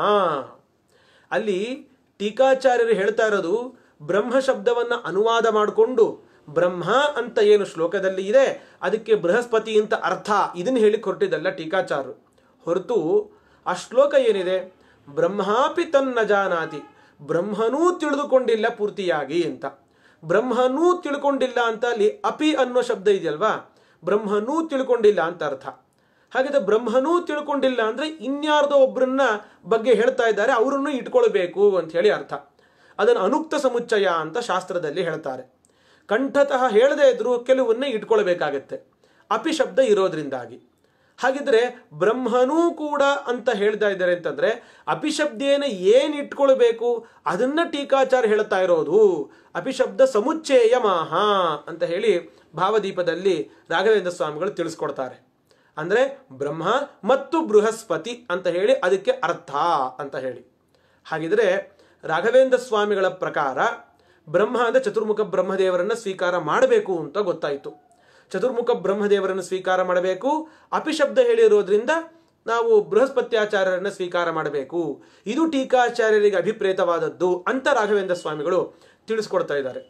ಅಲ್ಲಿ ಟೀಕಾಚಾರ್ಯರು ಹೇಳ್ತಾ ಇರೋದು ಬ್ರಹ್ಮ ಶಬ್ದವನ್ನು ಅನುವಾದ ಮಾಡಿಕೊಂಡು ಬ್ರಹ್ಮ ಅಂತ ಏನು ಶ್ಲೋಕದಲ್ಲಿ ಇದೆ ಅದಕ್ಕೆ ಬೃಹಸ್ಪತಿ ಅಂತ ಅರ್ಥ ಇದನ್ನು ಹೇಳಿ ಕೊಟ್ಟಿದ್ದಲ್ಲ ಟೀಕಾಚಾರ್ಯರು ಹೊರತು ಆ ಶ್ಲೋಕ ಏನಿದೆ ಬ್ರಹ್ಮಾಪಿ ತನ್ನ ಜಾನಾತಿ ಬ್ರಹ್ಮನೂ ತಿಳಿದುಕೊಂಡಿಲ್ಲ ಪೂರ್ತಿಯಾಗಿ ಅಂತ ಬ್ರಹ್ಮನೂ ತಿಳ್ಕೊಂಡಿಲ್ಲ ಅಂತ ಅಲ್ಲಿ ಅಪಿ ಅನ್ನೋ ಶಬ್ದ ಇದೆಯಲ್ವಾ ಬ್ರಹ್ಮನೂ ತಿಳ್ಕೊಂಡಿಲ್ಲ ಅಂತ ಅರ್ಥ ಹಾಗಿದ್ರೆ ಬ್ರಹ್ಮನೂ ತಿಳ್ಕೊಂಡಿಲ್ಲ ಅಂದ್ರೆ ಇನ್ಯಾರ್ದೋ ಒಬ್ಬರನ್ನ ಬಗ್ಗೆ ಹೇಳ್ತಾ ಇದ್ದಾರೆ ಅವರನ್ನು ಇಟ್ಕೊಳ್ಬೇಕು ಅಂತ ಹೇಳಿ ಅರ್ಥ ಅದನ್ನು ಅನುಕ್ತ ಸಮುಚ್ಚಯ ಅಂತ ಶಾಸ್ತ್ರದಲ್ಲಿ ಹೇಳ್ತಾರೆ ಕಂಠತಃ ಹೇಳದೇ ಇದ್ರೂ ಕೆಲವನ್ನ ಇಟ್ಕೊಳ್ಬೇಕಾಗತ್ತೆ ಅಪಿ ಶಬ್ದ ಇರೋದ್ರಿಂದಾಗಿ ಹಾಗಿದ್ರೆ ಬ್ರಹ್ಮನೂ ಕೂಡ ಅಂತ ಹೇಳ್ತಾ ಇದ್ದಾರೆ ಅಂತಂದ್ರೆ ಅಪಿಶಬ್ದೇನ ಏನ್ ಇಟ್ಕೊಳ್ಬೇಕು ಅದನ್ನ ಟೀಕಾಚಾರ ಹೇಳ್ತಾ ಇರೋದು ಅಪಿಶಬ್ದ ಸಮುಚ್ಚೇಯ ಮಾಹ ಅಂತ ಹೇಳಿ ಭಾವದೀಪದಲ್ಲಿ ರಾಘವೇಂದ್ರ ಸ್ವಾಮಿಗಳು ತಿಳಿಸ್ಕೊಡ್ತಾರೆ ಅಂದ್ರೆ ಬ್ರಹ್ಮ ಮತ್ತು ಬೃಹಸ್ಪತಿ ಅಂತ ಹೇಳಿ ಅದಕ್ಕೆ ಅರ್ಥ ಅಂತ ಹೇಳಿ ಹಾಗಿದ್ರೆ ರಾಘವೇಂದ್ರ ಸ್ವಾಮಿಗಳ ಪ್ರಕಾರ ಬ್ರಹ್ಮ ಅಂದ್ರೆ ಚತುರ್ಮುಖ ಬ್ರಹ್ಮದೇವರನ್ನ ಸ್ವೀಕಾರ ಮಾಡಬೇಕು ಅಂತ ಗೊತ್ತಾಯಿತು ಚತುರ್ಮುಖ ಬ್ರಹ್ಮದೇವರನ್ನು ಸ್ವೀಕಾರ ಮಾಡಬೇಕು ಅಪಿಶಬ್ದ ಹೇಳಿರೋದ್ರಿಂದ ನಾವು ಬೃಹಸ್ಪತ್ಯಾಚಾರ್ಯರನ್ನ ಸ್ವೀಕಾರ ಮಾಡಬೇಕು ಇದು ಟೀಕಾಚಾರ್ಯರಿಗೆ ಅಭಿಪ್ರೇತವಾದದ್ದು ಅಂತ ರಾಘವೇಂದ್ರ ಸ್ವಾಮಿಗಳು ತಿಳಿಸ್ಕೊಡ್ತಾ ಇದ್ದಾರೆ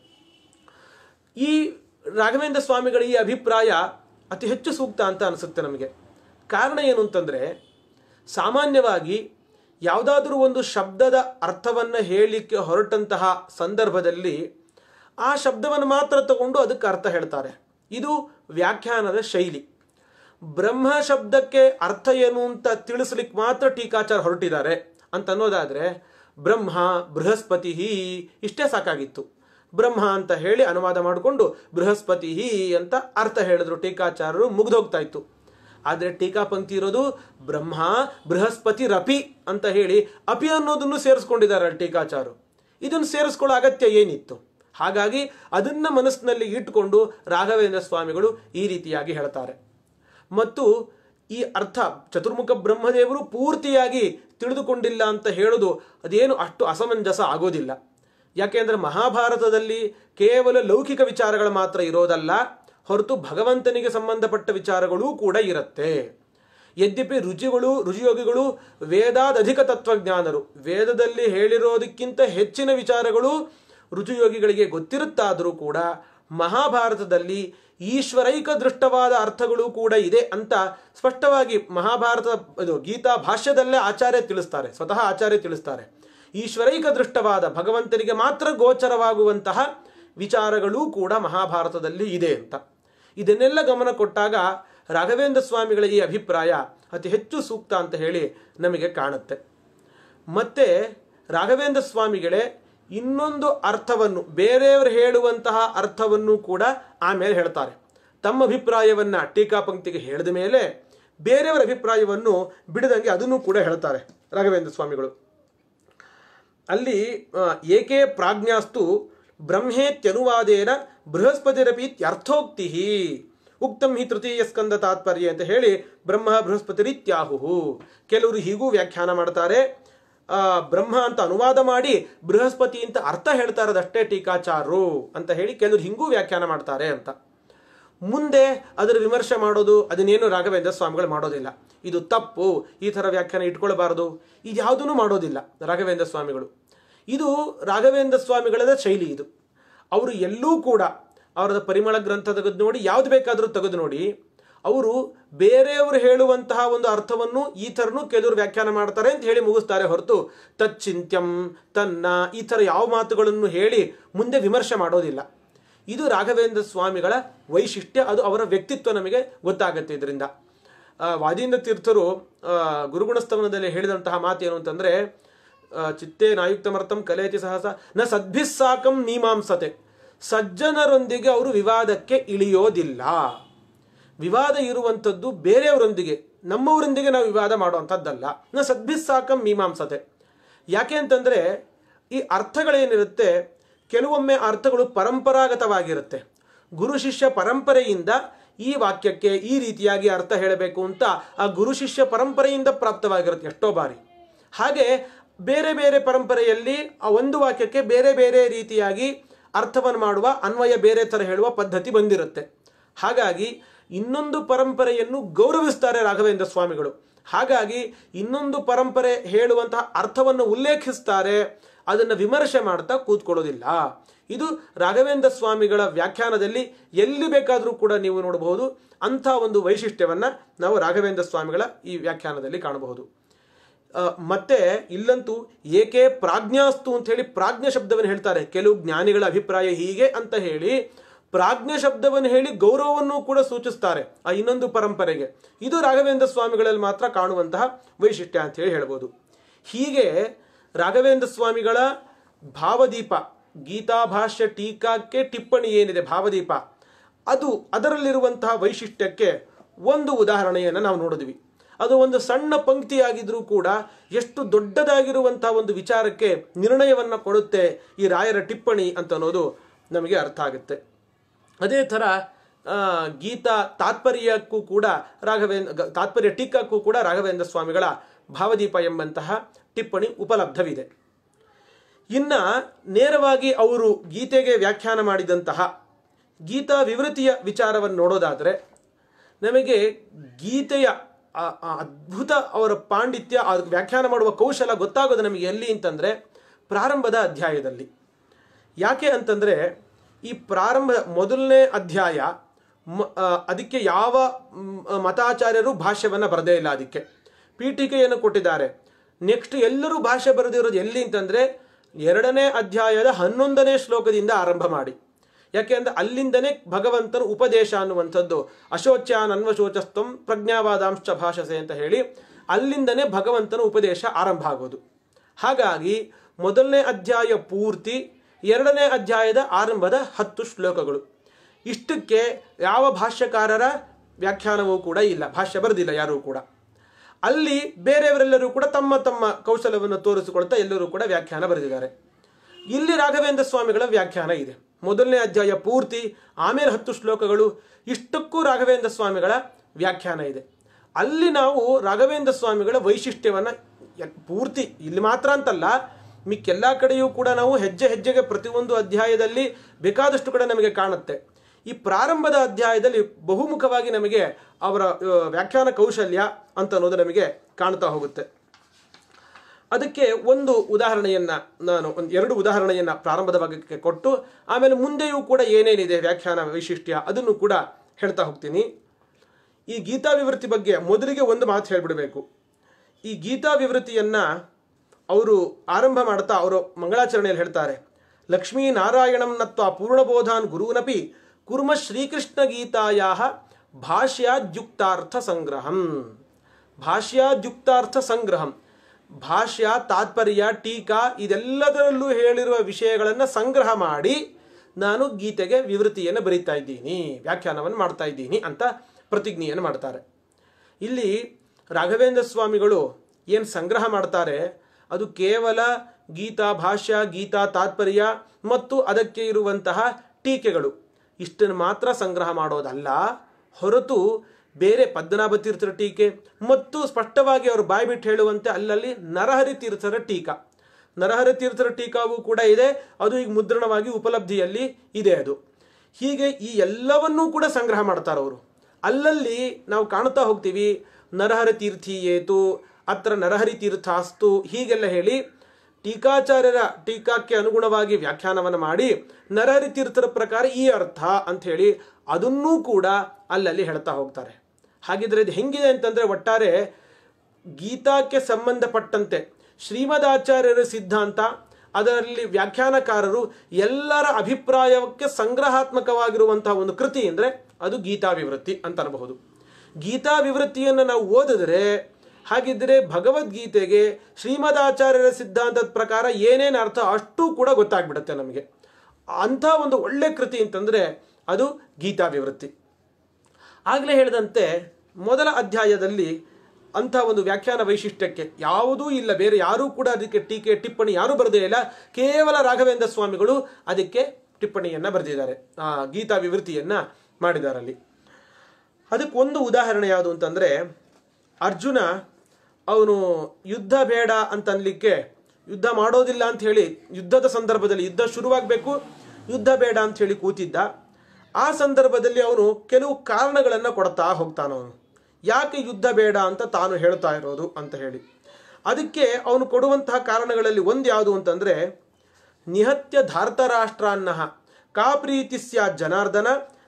ಈ ರಾಘವೇಂದ್ರ ಸ್ವಾಮಿಗಳ ಈ ಅಭಿಪ್ರಾಯ ಅತಿ ಹೆಚ್ಚು ಸೂಕ್ತ ಅಂತ ಅನಿಸುತ್ತೆ ನಮಗೆ ಕಾರಣ ಏನು ಅಂತಂದರೆ ಸಾಮಾನ್ಯವಾಗಿ ಯಾವುದಾದ್ರೂ ಒಂದು ಶಬ್ದದ ಅರ್ಥವನ್ನು ಹೇಳಲಿಕ್ಕೆ ಹೊರಟಂತಹ ಸಂದರ್ಭದಲ್ಲಿ ಆ ಶಬ್ದವನ್ನು ಮಾತ್ರ ತಗೊಂಡು ಅದಕ್ಕೆ ಅರ್ಥ ಹೇಳ್ತಾರೆ ಇದು ವ್ಯಾಖ್ಯಾನದ ಶೈಲಿ ಬ್ರಹ್ಮ ಶಬ್ದಕ್ಕೆ ಅರ್ಥ ಏನು ಅಂತ ತಿಳಿಸ್ಲಿಕ್ಕೆ ಮಾತ್ರ ಟೀಕಾಚಾರ ಹೊರಟಿದ್ದಾರೆ ಅಂತ ಅನ್ನೋದಾದ್ರೆ ಬ್ರಹ್ಮ ಬೃಹಸ್ಪತಿ ಇಷ್ಟೇ ಸಾಕಾಗಿತ್ತು ಬ್ರಹ್ಮ ಅಂತ ಹೇಳಿ ಅನುವಾದ ಮಾಡಿಕೊಂಡು ಬೃಹಸ್ಪತಿ ಅಂತ ಅರ್ಥ ಹೇಳಿದ್ರು ಟೀಕಾಚಾರರು ಮುಗ್ದೋಗ್ತಾ ಇತ್ತು ಆದರೆ ಟೀಕಾ ಪಂಕ್ತಿ ಇರೋದು ಬ್ರಹ್ಮ ಬೃಹಸ್ಪತಿ ರಪಿ ಅಂತ ಹೇಳಿ ಅಪಿ ಅನ್ನೋದನ್ನು ಸೇರಿಸ್ಕೊಂಡಿದ್ದಾರೆ ಅಲ್ಲಿ ಟೀಕಾಚಾರು ಇದನ್ನು ಸೇರಿಸ್ಕೊಳ್ಳೋ ಅಗತ್ಯ ಏನಿತ್ತು ಹಾಗಾಗಿ ಅದನ್ನ ಮನಸ್ಸಿನಲ್ಲಿ ಇಟ್ಟುಕೊಂಡು ರಾಘವೇಂದ್ರ ಸ್ವಾಮಿಗಳು ಈ ರೀತಿಯಾಗಿ ಹೇಳ್ತಾರೆ ಮತ್ತು ಈ ಅರ್ಥ ಚತುರ್ಮುಖ ಬ್ರಹ್ಮದೇವರು ಪೂರ್ತಿಯಾಗಿ ತಿಳಿದುಕೊಂಡಿಲ್ಲ ಅಂತ ಹೇಳೋದು ಅದೇನು ಅಷ್ಟು ಅಸಮಂಜಸ ಆಗೋದಿಲ್ಲ ಯಾಕೆಂದ್ರೆ ಮಹಾಭಾರತದಲ್ಲಿ ಕೇವಲ ಲೌಕಿಕ ವಿಚಾರಗಳು ಮಾತ್ರ ಇರೋದಲ್ಲ ಹೊರತು ಭಗವಂತನಿಗೆ ಸಂಬಂಧಪಟ್ಟ ವಿಚಾರಗಳೂ ಕೂಡ ಇರುತ್ತೆ ಯದ್ಯಪಿ ರುಚಿಗಳು ರುಚಿಯೋಗಿಗಳು ವೇದಾದಧಿಕ ತತ್ವಜ್ಞಾನರು ವೇದದಲ್ಲಿ ಹೇಳಿರೋದಕ್ಕಿಂತ ಹೆಚ್ಚಿನ ವಿಚಾರಗಳು ರುಚಿಯೋಗಿಗಳಿಗೆ ಗೊತ್ತಿರುತ್ತಾದರೂ ಕೂಡ ಮಹಾಭಾರತದಲ್ಲಿ ಈಶ್ವರೈಕ ದೃಷ್ಟವಾದ ಅರ್ಥಗಳು ಕೂಡ ಇದೆ ಅಂತ ಸ್ಪಷ್ಟವಾಗಿ ಮಹಾಭಾರತ ಇದು ಗೀತಾ ಭಾಷ್ಯದಲ್ಲೇ ಆಚಾರ್ಯ ತಿಳಿಸ್ತಾರೆ ಸ್ವತಃ ಆಚಾರ್ಯ ತಿಳಿಸ್ತಾರೆ ಈಶ್ವರೈಕ ದೃಷ್ಟವಾದ ಭಗವಂತನಿಗೆ ಮಾತ್ರ ಗೋಚರವಾಗುವಂತಹ ವಿಚಾರಗಳೂ ಕೂಡ ಮಹಾಭಾರತದಲ್ಲಿ ಇದೆ ಅಂತ ಇದನ್ನೆಲ್ಲ ಗಮನ ಕೊಟ್ಟಾಗ ರಾಘವೇಂದ್ರ ಸ್ವಾಮಿಗಳ ಈ ಅಭಿಪ್ರಾಯ ಅತಿ ಹೆಚ್ಚು ಸೂಕ್ತ ಅಂತ ಹೇಳಿ ನಮಗೆ ಕಾಣುತ್ತೆ ಮತ್ತೆ ರಾಘವೇಂದ್ರ ಸ್ವಾಮಿಗಳೇ ಇನ್ನೊಂದು ಅರ್ಥವನ್ನು ಬೇರೆಯವರು ಹೇಳುವಂತಹ ಅರ್ಥವನ್ನು ಕೂಡ ಆಮೇಲೆ ಹೇಳ್ತಾರೆ ತಮ್ಮ ಅಭಿಪ್ರಾಯವನ್ನ ಟೀಕಾ ಪಂಕ್ತಿಗೆ ಹೇಳಿದ ಮೇಲೆ ಬೇರೆಯವರ ಅಭಿಪ್ರಾಯವನ್ನು ಬಿಡದಂಗೆ ಅದನ್ನು ಕೂಡ ಹೇಳ್ತಾರೆ ರಾಘವೇಂದ್ರ ಸ್ವಾಮಿಗಳು ಅಲ್ಲಿ ಆ, ಏಕೆ ಪ್ರಾಜ್ಞಾಸ್ತು ಬ್ರಹ್ಮೇತ್ಯನುವಾದೇನ ಬೃಹಸ್ಪತಿರಪೀತ್ಯರ್ಥೋಕ್ತಿ ಉಕ್ತಂ ಹಿ ತೃತೀಯ ಸ್ಕಂದ ತಾತ್ಪರ್ಯ ಅಂತ ಹೇಳಿ ಬ್ರಹ್ಮ ಬೃಹಸ್ಪತಿರಿತ್ಯಾಹು ಕೆಲವರು ಹೀಗೂ ವ್ಯಾಖ್ಯಾನ ಮಾಡ್ತಾರೆ ಆ, ಬ್ರಹ್ಮ ಅಂತ ಅನುವಾದ ಮಾಡಿ ಬೃಹಸ್ಪತಿ ಅಂತ ಅರ್ಥ ಹೇಳ್ತಾ ಇರೋದಷ್ಟೇ ಟೀಕಾಚಾರರು ಅಂತ ಹೇಳಿ ಕೆಲವರು ಹಿಂಗೂ ವ್ಯಾಖ್ಯಾನ ಮಾಡ್ತಾರೆ ಅಂತ ಮುಂದೆ ಅದರ ವಿಮರ್ಶೆ ಮಾಡೋದು ಅದನ್ನೇನು ರಾಘವೇಂದ್ರ ಸ್ವಾಮಿಗಳು ಮಾಡೋದಿಲ್ಲ ಇದು ತಪ್ಪು ಈ ಥರ ವ್ಯಾಖ್ಯಾನ ಇಟ್ಕೊಳ್ಬಾರದು ಇದು ಯಾವುದೂ ಮಾಡೋದಿಲ್ಲ ರಾಘವೇಂದ್ರ ಸ್ವಾಮಿಗಳು ಇದು ರಾಘವೇಂದ್ರ ಸ್ವಾಮಿಗಳದ ಶೈಲಿ ಇದು ಅವರು ಎಲ್ಲೂ ಕೂಡ ಅವರದ ಪರಿಮಳ ಗ್ರಂಥ ತೆಗೆದು ನೋಡಿ ಯಾವ್ದು ಬೇಕಾದರೂ ತೆಗೆದು ನೋಡಿ ಅವರು ಬೇರೆಯವರು ಹೇಳುವಂತಹ ಒಂದು ಅರ್ಥವನ್ನು ಈ ಥರನೂ ಕೆಲವರು ವ್ಯಾಖ್ಯಾನ ಮಾಡ್ತಾರೆ ಅಂತ ಹೇಳಿ ಮುಗಿಸ್ತಾರೆ ಹೊರತು ತಚ್ಚಿಂತ್ಯಂ ತನ್ನ ಈ ಥರ ಯಾವ ಮಾತುಗಳನ್ನು ಹೇಳಿ ಮುಂದೆ ವಿಮರ್ಶೆ ಮಾಡೋದಿಲ್ಲ ಇದು ರಾಘವೇಂದ್ರ ಸ್ವಾಮಿಗಳ ವೈಶಿಷ್ಟ್ಯ ಅದು ಅವರ ವ್ಯಕ್ತಿತ್ವ ನಮಗೆ ಗೊತ್ತಾಗುತ್ತೆ ಇದರಿಂದ ಆ, ವಾದೀಂದ್ರ ತೀರ್ಥರು ಆ, ಗುರುಗುಣಸ್ತವನದಲ್ಲಿ ಹೇಳಿದಂತಹ ಮಾತು ಏನು ಅಂತಂದ್ರೆ ಆ, ಚಿತ್ತೇ ನಾಯುಕ್ತಮರ್ಥಂ ಕಲೇತಿ ಸಹಸ ನ ಸದ್ಭಿಸ್ಸಾಕಂ ಮೀಮಾಂಸತೆ ಸಜ್ಜನರೊಂದಿಗೆ ಅವರು ವಿವಾದಕ್ಕೆ ಇಳಿಯೋದಿಲ್ಲ ವಿವಾದ ಇರುವಂಥದ್ದು ಬೇರೆಯವರೊಂದಿಗೆ ನಮ್ಮವರೊಂದಿಗೆ ನಾವು ವಿವಾದ ಮಾಡುವಂಥದ್ದಲ್ಲ ನ ಸದ್ಭಿಸ್ಸಾಕಂ ಮೀಮಾಂಸತೆ ಯಾಕೆ ಅಂತಂದ್ರೆ ಈ ಅರ್ಥಗಳೇನಿರುತ್ತೆ ಕೆಲವೊಮ್ಮೆ ಅರ್ಥಗಳು ಪರಂಪರಾಗತವಾಗಿರುತ್ತೆ ಗುರು ಶಿಷ್ಯ ಪರಂಪರೆಯಿಂದ ಈ ವಾಕ್ಯಕ್ಕೆ ಈ ರೀತಿಯಾಗಿ ಅರ್ಥ ಹೇಳಬೇಕು ಅಂತ ಆ ಗುರು ಶಿಷ್ಯ ಪರಂಪರೆಯಿಂದ ಪ್ರಾಪ್ತವಾಗಿರುತ್ತೆ ಎಷ್ಟೋ ಬಾರಿ ಹಾಗೆ ಬೇರೆ ಬೇರೆ ಪರಂಪರೆಯಲ್ಲಿ ಆ ಒಂದು ವಾಕ್ಯಕ್ಕೆ ಬೇರೆ ಬೇರೆ ರೀತಿಯಾಗಿ ಅರ್ಥವನ್ನು ಮಾಡುವ ಅನ್ವಯ ಬೇರೆ ಥರ ಹೇಳುವ ಪದ್ಧತಿ ಬಂದಿರುತ್ತೆ ಹಾಗಾಗಿ ಇನ್ನೊಂದು ಪರಂಪರೆಯನ್ನು ಗೌರವಿಸ್ತಾರೆ ರಾಘವೇಂದ್ರ ಸ್ವಾಮಿಗಳು ಹಾಗಾಗಿ ಇನ್ನೊಂದು ಪರಂಪರೆ ಹೇಳುವಂತಹ ಅರ್ಥವನ್ನು ಉಲ್ಲೇಖಿಸ್ತಾರೆ ಅದನ್ನು ವಿಮರ್ಶೆ ಮಾಡ್ತಾ ಕೂತ್ಕೊಳ್ಳೋದಿಲ್ಲ ಇದು ರಾಘವೇಂದ್ರ ಸ್ವಾಮಿಗಳ ವ್ಯಾಖ್ಯಾನದಲ್ಲಿ ಎಲ್ಲಿ ಬೇಕಾದರೂ ಕೂಡ ನೀವು ನೋಡಬಹುದು ಅಂಥ ಒಂದು ವೈಶಿಷ್ಟ್ಯವನ್ನ ನಾವು ರಾಘವೇಂದ್ರ ಸ್ವಾಮಿಗಳ ಈ ವ್ಯಾಖ್ಯಾನದಲ್ಲಿ ಕಾಣಬಹುದು ಆ, ಮತ್ತೆ ಇಲ್ಲಂತೂ ಏಕೆ ಪ್ರಾಜ್ಞಾಸ್ತು ಅಂತ ಹೇಳಿ ಪ್ರಾಜ್ಞ ಶಬ್ದವನ್ನು ಹೇಳ್ತಾರೆ ಕೆಲವು ಜ್ಞಾನಿಗಳ ಅಭಿಪ್ರಾಯ ಹೀಗೆ ಅಂತ ಹೇಳಿ ಪ್ರಾಜ್ಞ ಶಬ್ದವನ್ನು ಹೇಳಿ ಗೌರವವನ್ನು ಕೂಡ ಸೂಚಿಸ್ತಾರೆ ಆ ಇನ್ನೊಂದು ಪರಂಪರೆಗೆ ಇದು ರಾಘವೇಂದ್ರ ಸ್ವಾಮಿಗಳಲ್ಲಿ ಮಾತ್ರ ಕಾಣುವಂತಹ ವೈಶಿಷ್ಟ್ಯ ಅಂತ ಹೇಳಿ ಹೇಳ್ಬೋದು ಹೀಗೆ ರಾಘವೇಂದ್ರ ಸ್ವಾಮಿಗಳ ಭಾವದೀಪ ಗೀತಾಭಾಷ್ಯ ಟೀಕಾಕ್ಕೆ ಟಿಪ್ಪಣಿ ಏನಿದೆ ಭಾವದೀಪ ಅದು ಅದರಲ್ಲಿರುವಂತಹ ವೈಶಿಷ್ಟ್ಯಕ್ಕೆ ಒಂದು ಉದಾಹರಣೆಯನ್ನು ನಾವು ನೋಡಿದ್ವಿ ಅದು ಒಂದು ಸಣ್ಣ ಪಂಕ್ತಿಯಾಗಿದ್ರೂ ಕೂಡ ಎಷ್ಟು ದೊಡ್ಡದಾಗಿರುವಂತಹ ಒಂದು ವಿಚಾರಕ್ಕೆ ನಿರ್ಣಯವನ್ನು ಕೊಡುತ್ತೆ ಈ ರಾಯರ ಟಿಪ್ಪಣಿ ಅಂತ ಅನ್ನೋದು ನಮಗೆ ಅರ್ಥ ಆಗುತ್ತೆ ಅದೇ ಥರ ಆ, ಗೀತಾ ತಾತ್ಪರ್ಯಕ್ಕೂ ಕೂಡ ರಾಘವೇಂದ್ರ ಗ- ತಾತ್ಪರ್ಯ ಟೀಕಕ್ಕೂ ಕೂಡ ರಾಘವೇಂದ್ರ ಸ್ವಾಮಿಗಳ ಭಾವದೀಪ ಎಂಬಂತಹ ಟಿಪ್ಪಣಿ ಉಪಲಬ್ಧವಿದೆ ಇನ್ನ ನೇರವಾಗಿ ಅವರು ಗೀತೆಗೆ ವ್ಯಾಖ್ಯಾನ ಮಾಡಿದಂತಹ ಗೀತಾ ವಿವೃತಿಯ ವಿಚಾರವನ್ನು ನೋಡೋದಾದರೆ ನಮಗೆ ಗೀತೆಯ ಆ ಆ ಅದ್ಭುತ ಅವರ ಪಾಂಡಿತ್ಯ ಆ ವ್ಯಾಖ್ಯಾನ ಮಾಡುವ ಕೌಶಲ ಗೊತ್ತಾಗೋದು ನಮಗೆ ಎಲ್ಲಿ ಅಂತಂದರೆ ಪ್ರಾರಂಭದ ಅಧ್ಯಾಯದಲ್ಲಿ ಯಾಕೆ ಅಂತಂದರೆ ಈ ಪ್ರಾರಂಭ ಮೊದಲನೇ ಅಧ್ಯಾಯ ಮ- ಆ, ಅದಕ್ಕೆ ಯಾವ ಮ್, ಮತಾಚಾರ್ಯರು ಭಾಷ್ಯವನ್ನು ಬರದೇ ಇಲ್ಲ ಅದಕ್ಕೆ ಪೀಠಿಕೆಯನ್ನು ಕೊಟ್ಟಿದ್ದಾರೆ ನೆಕ್ಸ್ಟ್ ಎಲ್ಲರೂ ಭಾಷೆ ಬರೆದಿರೋದು ಎಲ್ಲಿ ಅಂತಂದರೆ ಎರಡನೇ ಅಧ್ಯಾಯದ ಹನ್ನೊಂದನೇ ಶ್ಲೋಕದಿಂದ ಆರಂಭ ಮಾಡಿ ಯಾಕೆ ಅಂದ್ರೆ ಅಲ್ಲಿಂದನೇ ಭಗವಂತನ ಉಪದೇಶ ಅನ್ನುವಂಥದ್ದು ಅಶೋಚ್ಯಾನ್ ಅನ್ವಶೋಚಸ್ತಂ ಪ್ರಜ್ಞಾವಾದಾಂಶ ಭಾಷಸೆ ಅಂತ ಹೇಳಿ ಅಲ್ಲಿಂದನೇ ಭಗವಂತನ ಉಪದೇಶ ಆರಂಭ ಆಗೋದು ಹಾಗಾಗಿ ಮೊದಲನೇ ಅಧ್ಯಾಯ ಪೂರ್ತಿ ಎರಡನೇ ಅಧ್ಯಾಯದ ಆರಂಭದ ಹತ್ತು ಶ್ಲೋಕಗಳು ಇಷ್ಟಕ್ಕೆ ಯಾವ ಭಾಷ್ಯಕಾರರ ವ್ಯಾಖ್ಯಾನವೂ ಕೂಡ ಇಲ್ಲ ಭಾಷ್ಯ ಬರೆದಿಲ್ಲ ಯಾರೂ ಕೂಡ ಅಲ್ಲಿ ಬೇರೆಯವರೆಲ್ಲರೂ ಕೂಡ ತಮ್ಮ ತಮ್ಮ ಕೌಶಲವನ್ನು ತೋರಿಸಿಕೊಳ್ತಾ ಎಲ್ಲರೂ ಕೂಡ ವ್ಯಾಖ್ಯಾನ ಬರೆದಿದ್ದಾರೆ ಇಲ್ಲಿ ರಾಘವೇಂದ್ರ ಸ್ವಾಮಿಗಳ ವ್ಯಾಖ್ಯಾನ ಇದೆ ಮೊದಲನೇ ಅಧ್ಯಾಯ ಪೂರ್ತಿ ಆಮೇಲೆ ಹತ್ತು ಶ್ಲೋಕಗಳು ಇಷ್ಟಕ್ಕೂ ರಾಘವೇಂದ್ರ ಸ್ವಾಮಿಗಳ ವ್ಯಾಖ್ಯಾನ ಇದೆ ಅಲ್ಲಿ ನಾವು ರಾಘವೇಂದ್ರ ಸ್ವಾಮಿಗಳ ವೈಶಿಷ್ಟ್ಯವನ್ನು ಎ- ಪೂರ್ತಿ ಇಲ್ಲಿ ಮಾತ್ರ ಅಂತಲ್ಲ ಮಿಕ್ಕೆಲ್ಲ ಕಡೆಯೂ ಕೂಡ ನಾವು ಹೆಜ್ಜೆ ಹೆಜ್ಜೆಗೆ ಪ್ರತಿಯೊಂದು ಅಧ್ಯಾಯದಲ್ಲಿ ಬೇಕಾದಷ್ಟು ಕಡೆ ನಮಗೆ ಕಾಣುತ್ತೆ ಈ ಪ್ರಾರಂಭದ ಅಧ್ಯಾಯದಲ್ಲಿ ಬಹುಮುಖವಾಗಿ ನಮಗೆ ಅವರ ಆ, ವ್ಯಾಖ್ಯಾನ ಕೌಶಲ್ಯ ಅಂತ ಅನ್ನೋದು ನಮಗೆ ಕಾಣ್ತಾ ಹೋಗುತ್ತೆ ಅದಕ್ಕೆ ಒಂದು ಉದಾಹರಣೆಯನ್ನ ನಾನು ಒಂದು ಎರಡು ಉದಾಹರಣೆಯನ್ನ ಪ್ರಾರಂಭದ ಭಾಗಕ್ಕೆ ಕೊಟ್ಟು ಆಮೇಲೆ ಮುಂದೆಯೂ ಕೂಡ ಏನೇನಿದೆ ವ್ಯಾಖ್ಯಾನ ವೈಶಿಷ್ಟ್ಯ ಅದನ್ನು ಕೂಡ ಹೇಳ್ತಾ ಹೋಗ್ತೀನಿ ಈ ಗೀತಾ ವಿವೃತ್ತಿ ಬಗ್ಗೆ ಮೊದಲಿಗೆ ಒಂದು ಮಾತು ಹೇಳ್ಬಿಡಬೇಕು ಈ ಗೀತಾ ವಿವೃತ್ತಿಯನ್ನ ಅವರು ಆರಂಭ ಮಾಡ್ತಾ ಅವರು ಮಂಗಳಾಚರಣೆಯಲ್ಲಿ ಹೇಳ್ತಾರೆ ಲಕ್ಷ್ಮೀ ನಾರಾಯಣಂ ನತ್ವ ಪೂರ್ಣಬೋಧಾನ್ ಗುರುನಪಿ ಕುರ್ಮ ಶ್ರೀಕೃಷ್ಣ ಗೀತಾಯ ಭಾಷ್ಯಾದ್ಯುಕ್ತಾರ್ಥ ಸಂಗ್ರಹಂ ಭಾಷ್ಯಾದ್ಯುಕ್ತಾರ್ಥ ಸಂಗ್ರಹಂ ಭಾಷ್ಯ ತಾತ್ಪರ್ಯ ಟೀಕಾ ಇದೆಲ್ಲದರಲ್ಲೂ ಹೇಳಿರುವ ವಿಷಯಗಳನ್ನು ಸಂಗ್ರಹ ಮಾಡಿ ನಾನು ಗೀತೆಗೆ ವಿವೃತಿಯನ್ನು ಬರೀತಾ ಇದ್ದೀನಿ ವ್ಯಾಖ್ಯಾನವನ್ನು ಮಾಡ್ತಾ ಇದ್ದೀನಿ ಅಂತ ಪ್ರತಿಜ್ಞೆಯನ್ನು ಮಾಡ್ತಾರೆ ಇಲ್ಲಿ ರಾಘವೇಂದ್ರ ಸ್ವಾಮಿಗಳು ಏನು ಸಂಗ್ರಹ ಮಾಡ್ತಾರೆ ಅದು ಕೇವಲ ಗೀತಾ ಭಾಷ್ಯ ಗೀತಾ ತಾತ್ಪರ್ಯ ಮತ್ತು ಅದಕ್ಕೆ ಇರುವಂತಹ ಟೀಕೆಗಳು ಇಷ್ಟನ್ನು ಮಾತ್ರ ಸಂಗ್ರಹ ಮಾಡೋದಲ್ಲ ಹೊರತು ಬೇರೆ ಪದ್ಮನಾಭ ತೀರ್ಥರ ಟೀಕೆ ಮತ್ತು ಸ್ಪಷ್ಟವಾಗಿ ಅವರು ಬಾಯ್ಬಿಟ್ಟು ಹೇಳುವಂತೆ ಅಲ್ಲಲ್ಲಿ ನರಹರಿ ತೀರ್ಥರ ಟೀಕಾ ನರಹರಿ ತೀರ್ಥರ ಟೀಕಾವೂ ಕೂಡ ಇದೆ ಅದು ಈಗ ಮುದ್ರಣವಾಗಿ ಉಪಲಬ್ಧಿಯಲ್ಲಿ ಇದೆ ಅದು ಹೀಗೆ ಈ ಎಲ್ಲವನ್ನೂ ಕೂಡ ಸಂಗ್ರಹ ಮಾಡ್ತಾರೆ ಅವರು ಅಲ್ಲಲ್ಲಿ ನಾವು ಕಾಣ್ತಾ ಹೋಗ್ತೀವಿ ನರಹರಿ ತೀರ್ಥಿ ಏತು ಅತ್ರ ನರಹರಿ ತೀರ್ಥಾಸ್ತು ಹೀಗೆಲ್ಲ ಹೇಳಿ ಟೀಕಾಚಾರ್ಯರ ಟೀಕಾಕ್ಕೆ ಅನುಗುಣವಾಗಿ ವ್ಯಾಖ್ಯಾನವನ್ನು ಮಾಡಿ ನರಹರಿ ತೀರ್ಥರ ಪ್ರಕಾರ ಈ ಅರ್ಥ ಅಂತ ಹೇಳಿ ಅದನ್ನೂ ಕೂಡ ಅಲ್ಲಲ್ಲಿ ಹೇಳ್ತಾ ಹೋಗ್ತಾರೆ ಹಾಗಿದ್ರೆ ಇದು ಹೆಂಗಿದೆ ಅಂತಂದ್ರೆ ಒಟ್ಟಾರೆ ಗೀತಾಕ್ಕೆ ಸಂಬಂಧಪಟ್ಟಂತೆ ಶ್ರೀಮದಾಚಾರ್ಯರ ಸಿದ್ಧಾಂತ ಅದರಲ್ಲಿ ವ್ಯಾಖ್ಯಾನಕಾರರು ಎಲ್ಲರ ಅಭಿಪ್ರಾಯಕ್ಕೆ ಸಂಗ್ರಹಾತ್ಮಕವಾಗಿರುವಂತಹ ಒಂದು ಕೃತಿ ಅಂದರೆ ಅದು ಗೀತಾ ವಿವೃತ್ತಿ ಅಂತ ಅನ್ನಬಹುದು ಗೀತಾ ವಿವೃತ್ತಿಯನ್ನು ನಾವು ಓದಿದ್ರೆ ಹಾಗಿದ್ದರೆ ಭಗವದ್ಗೀತೆಗೆ ಶ್ರೀಮದಾಚಾರ್ಯರ ಸಿದ್ಧಾಂತದ ಪ್ರಕಾರ ಏನೇನು ಅರ್ಥ ಅಷ್ಟು ಕೂಡ ಗೊತ್ತಾಗ್ಬಿಡುತ್ತೆ ನಮಗೆ ಅಂಥ ಒಂದು ಒಳ್ಳೆ ಕೃತಿ ಅಂತಂದರೆ ಅದು ಗೀತಾ ವಿವೃತ್ತಿ ಆಗಲೇ ಹೇಳಿದಂತೆ ಮೊದಲ ಅಧ್ಯಾಯದಲ್ಲಿ ಅಂಥ ಒಂದು ವ್ಯಾಖ್ಯಾನ ವೈಶಿಷ್ಟ್ಯಕ್ಕೆ ಯಾವುದೂ ಇಲ್ಲ ಬೇರೆ ಯಾರೂ ಕೂಡ ಅದಕ್ಕೆ ಟೀಕೆ ಟಿಪ್ಪಣಿ ಯಾರೂ ಬರೆದೇ ಇಲ್ಲ ಕೇವಲ ರಾಘವೇಂದ್ರ ಸ್ವಾಮಿಗಳು ಅದಕ್ಕೆ ಟಿಪ್ಪಣಿಯನ್ನು ಬರೆದಿದ್ದಾರೆ ಆ ಗೀತಾ ವಿವೃತ್ತಿಯನ್ನು ಮಾಡಿದ್ದಾರೆ ಅಲ್ಲಿ ಅದಕ್ಕೆ ಒಂದು ಉದಾಹರಣೆ ಯಾವುದು ಅಂತಂದರೆ ಅರ್ಜುನ ಅವನು ಯುದ್ಧ ಬೇಡ ಅಂತ ಅನ್ಲಿಕ್ಕೆ ಯುದ್ಧ ಮಾಡೋದಿಲ್ಲ ಅಂತ ಹೇಳಿ ಯುದ್ಧದ ಸಂದರ್ಭದಲ್ಲಿ ಯುದ್ಧ ಶುರುವಾಗಬೇಕು ಯುದ್ಧ ಬೇಡ ಅಂತ ಹೇಳಿ ಕೂತಿದ್ದ ಆ ಸಂದರ್ಭದಲ್ಲಿ ಅವನು ಕೆಲವು ಕಾರಣಗಳನ್ನು ಕೊಡ್ತಾ ಹೋಗ್ತಾನವನು ಯಾಕೆ ಯುದ್ಧ ಬೇಡ ಅಂತ ತಾನು ಹೇಳ್ತಾ ಇರೋದು ಅಂತ ಹೇಳಿ ಅದಕ್ಕೆ ಅವನು ಕೊಡುವಂತಹ ಕಾರಣಗಳಲ್ಲಿ ಒಂದು ಯಾವುದು ಅಂತಂದರೆ ನಿಹತ್ಯ ಧಾರ್ತರಾಷ್ಟ್ರಾನ್ನ ಕಾ ಪ್ರೀತಿ ಸ್ಯಾತ್ ಜನಾರ್ದನ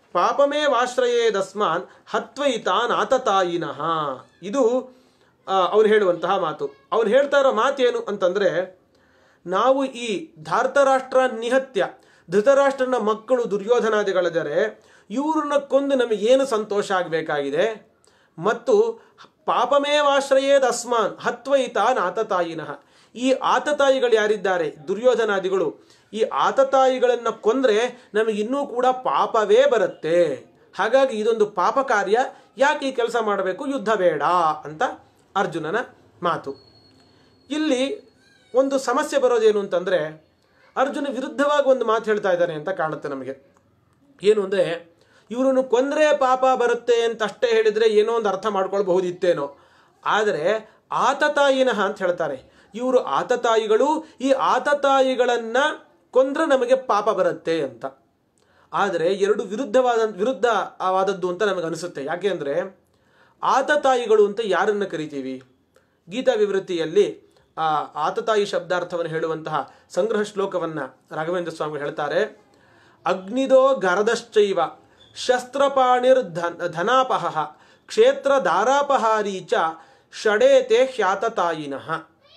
ಪಾಪಮೇವಾಶ್ರಯೇದಸ್ಮಾನ್ ಹತ್ವೈತಾನ್ ಆತತಾಯಿನಃ ಇದು ಅವನು ಹೇಳುವಂತಹ ಮಾತು ಅವನು ಹೇಳ್ತಾ ಇರೋ ಮಾತೇನು ಅಂತಂದರೆ ನಾವು ಈ ಧಾರ್ತರಾಷ್ಟ್ರ ನಿಹತ್ಯ ಧೃತರಾಷ್ಟ್ರನ ಮಕ್ಕಳು ದುರ್ಯೋಧನಾದಿಗಳಿದ್ದಾರೆ ಇವ್ರನ್ನ ಕೊಂದು ನಮಗೇನು ಸಂತೋಷ ಆಗಬೇಕಾಗಿದೆ ಮತ್ತು ಪಾಪಮೇವಾಶ್ರಯೇದ ಅಸ್ಮಾನ್ ಹತ್ವೈತಾನ್ ಆತತಾಯಿನಃ ಈ ಆತತಾಯಿಗಳು ಯಾರಿದ್ದಾರೆ ದುರ್ಯೋಧನಾದಿಗಳು ಈ ಆತತಾಯಿಗಳನ್ನು ಕೊಂದ್ರೆ ನಮಗೆ ಇನ್ನೂ ಕೂಡ ಪಾಪವೇ ಬರುತ್ತೆ ಹಾಗಾಗಿ ಇದೊಂದು ಪಾಪ ಕಾರ್ಯ ಯಾಕೆ ಈ ಕೆಲಸ ಮಾಡಬೇಕು ಯುದ್ಧ ಬೇಡ ಅಂತ ಅರ್ಜುನನ ಮಾತು ಇಲ್ಲಿ ಒಂದು ಸಮಸ್ಯೆ ಬರೋದೇನು ಅಂತಂದರೆ ಅರ್ಜುನ ವಿರುದ್ಧವಾಗಿ ಒಂದು ಮಾತು ಹೇಳ್ತಾ ಇದ್ದಾನೆ ಅಂತ ಕಾಣುತ್ತೆ ನಮಗೆ ಏನು ಅಂದರೆ ಇವರನ್ನು ಕೊಂದರೆ ಪಾಪ ಬರುತ್ತೆ ಅಂತ ಅಷ್ಟೇ ಹೇಳಿದರೆ ಏನೋ ಒಂದು ಅರ್ಥ ಮಾಡ್ಕೊಳ್ಬಹುದಿತ್ತೇನೋ ಆದರೆ ಆತತಾಯಿನಃ ಅಂತ ಹೇಳ್ತಾರೆ ಇವರು ಆತತಾಯಿಗಳು ಈ ಆತತಾಯಿಗಳನ್ನು ಕೊಂದ್ರೆ ನಮಗೆ ಪಾಪ ಬರುತ್ತೆ ಅಂತ ಆದರೆ ಎರಡು ವಿರುದ್ಧವಾದ ವಿರುದ್ಧವಾದದ್ದು ಅಂತ ನಮಗೆ ಅನಿಸುತ್ತೆ ಯಾಕೆ ಅಂದರೆ ಆತತಾಯಿಗಳು ಅಂತ ಯಾರನ್ನು ಕರಿತೀವಿ ಗೀತಾ ವಿವೃತ್ತಿಯಲ್ಲಿ ಆ ಆತತಾಯಿ ಶಬ್ದಾರ್ಥವನ್ನು ಹೇಳುವಂತಹ ಸಂಗ್ರಹ ಶ್ಲೋಕವನ್ನು ರಾಘವೇಂದ್ರ ಸ್ವಾಮಿ ಹೇಳ್ತಾರೆ ಅಗ್ನಿದೋ ಗರದಶ್ಚೈವ ಶಸ್ತ್ರಪಾಣಿರ್ ಧನ್ ಧನಾಪಹ ಕ್ಷೇತ್ರ ದಾರಾಪಹಾರಿ ಚ ಷಡೇತೆ ಹ್ಯಾತತಾಯಿನಃ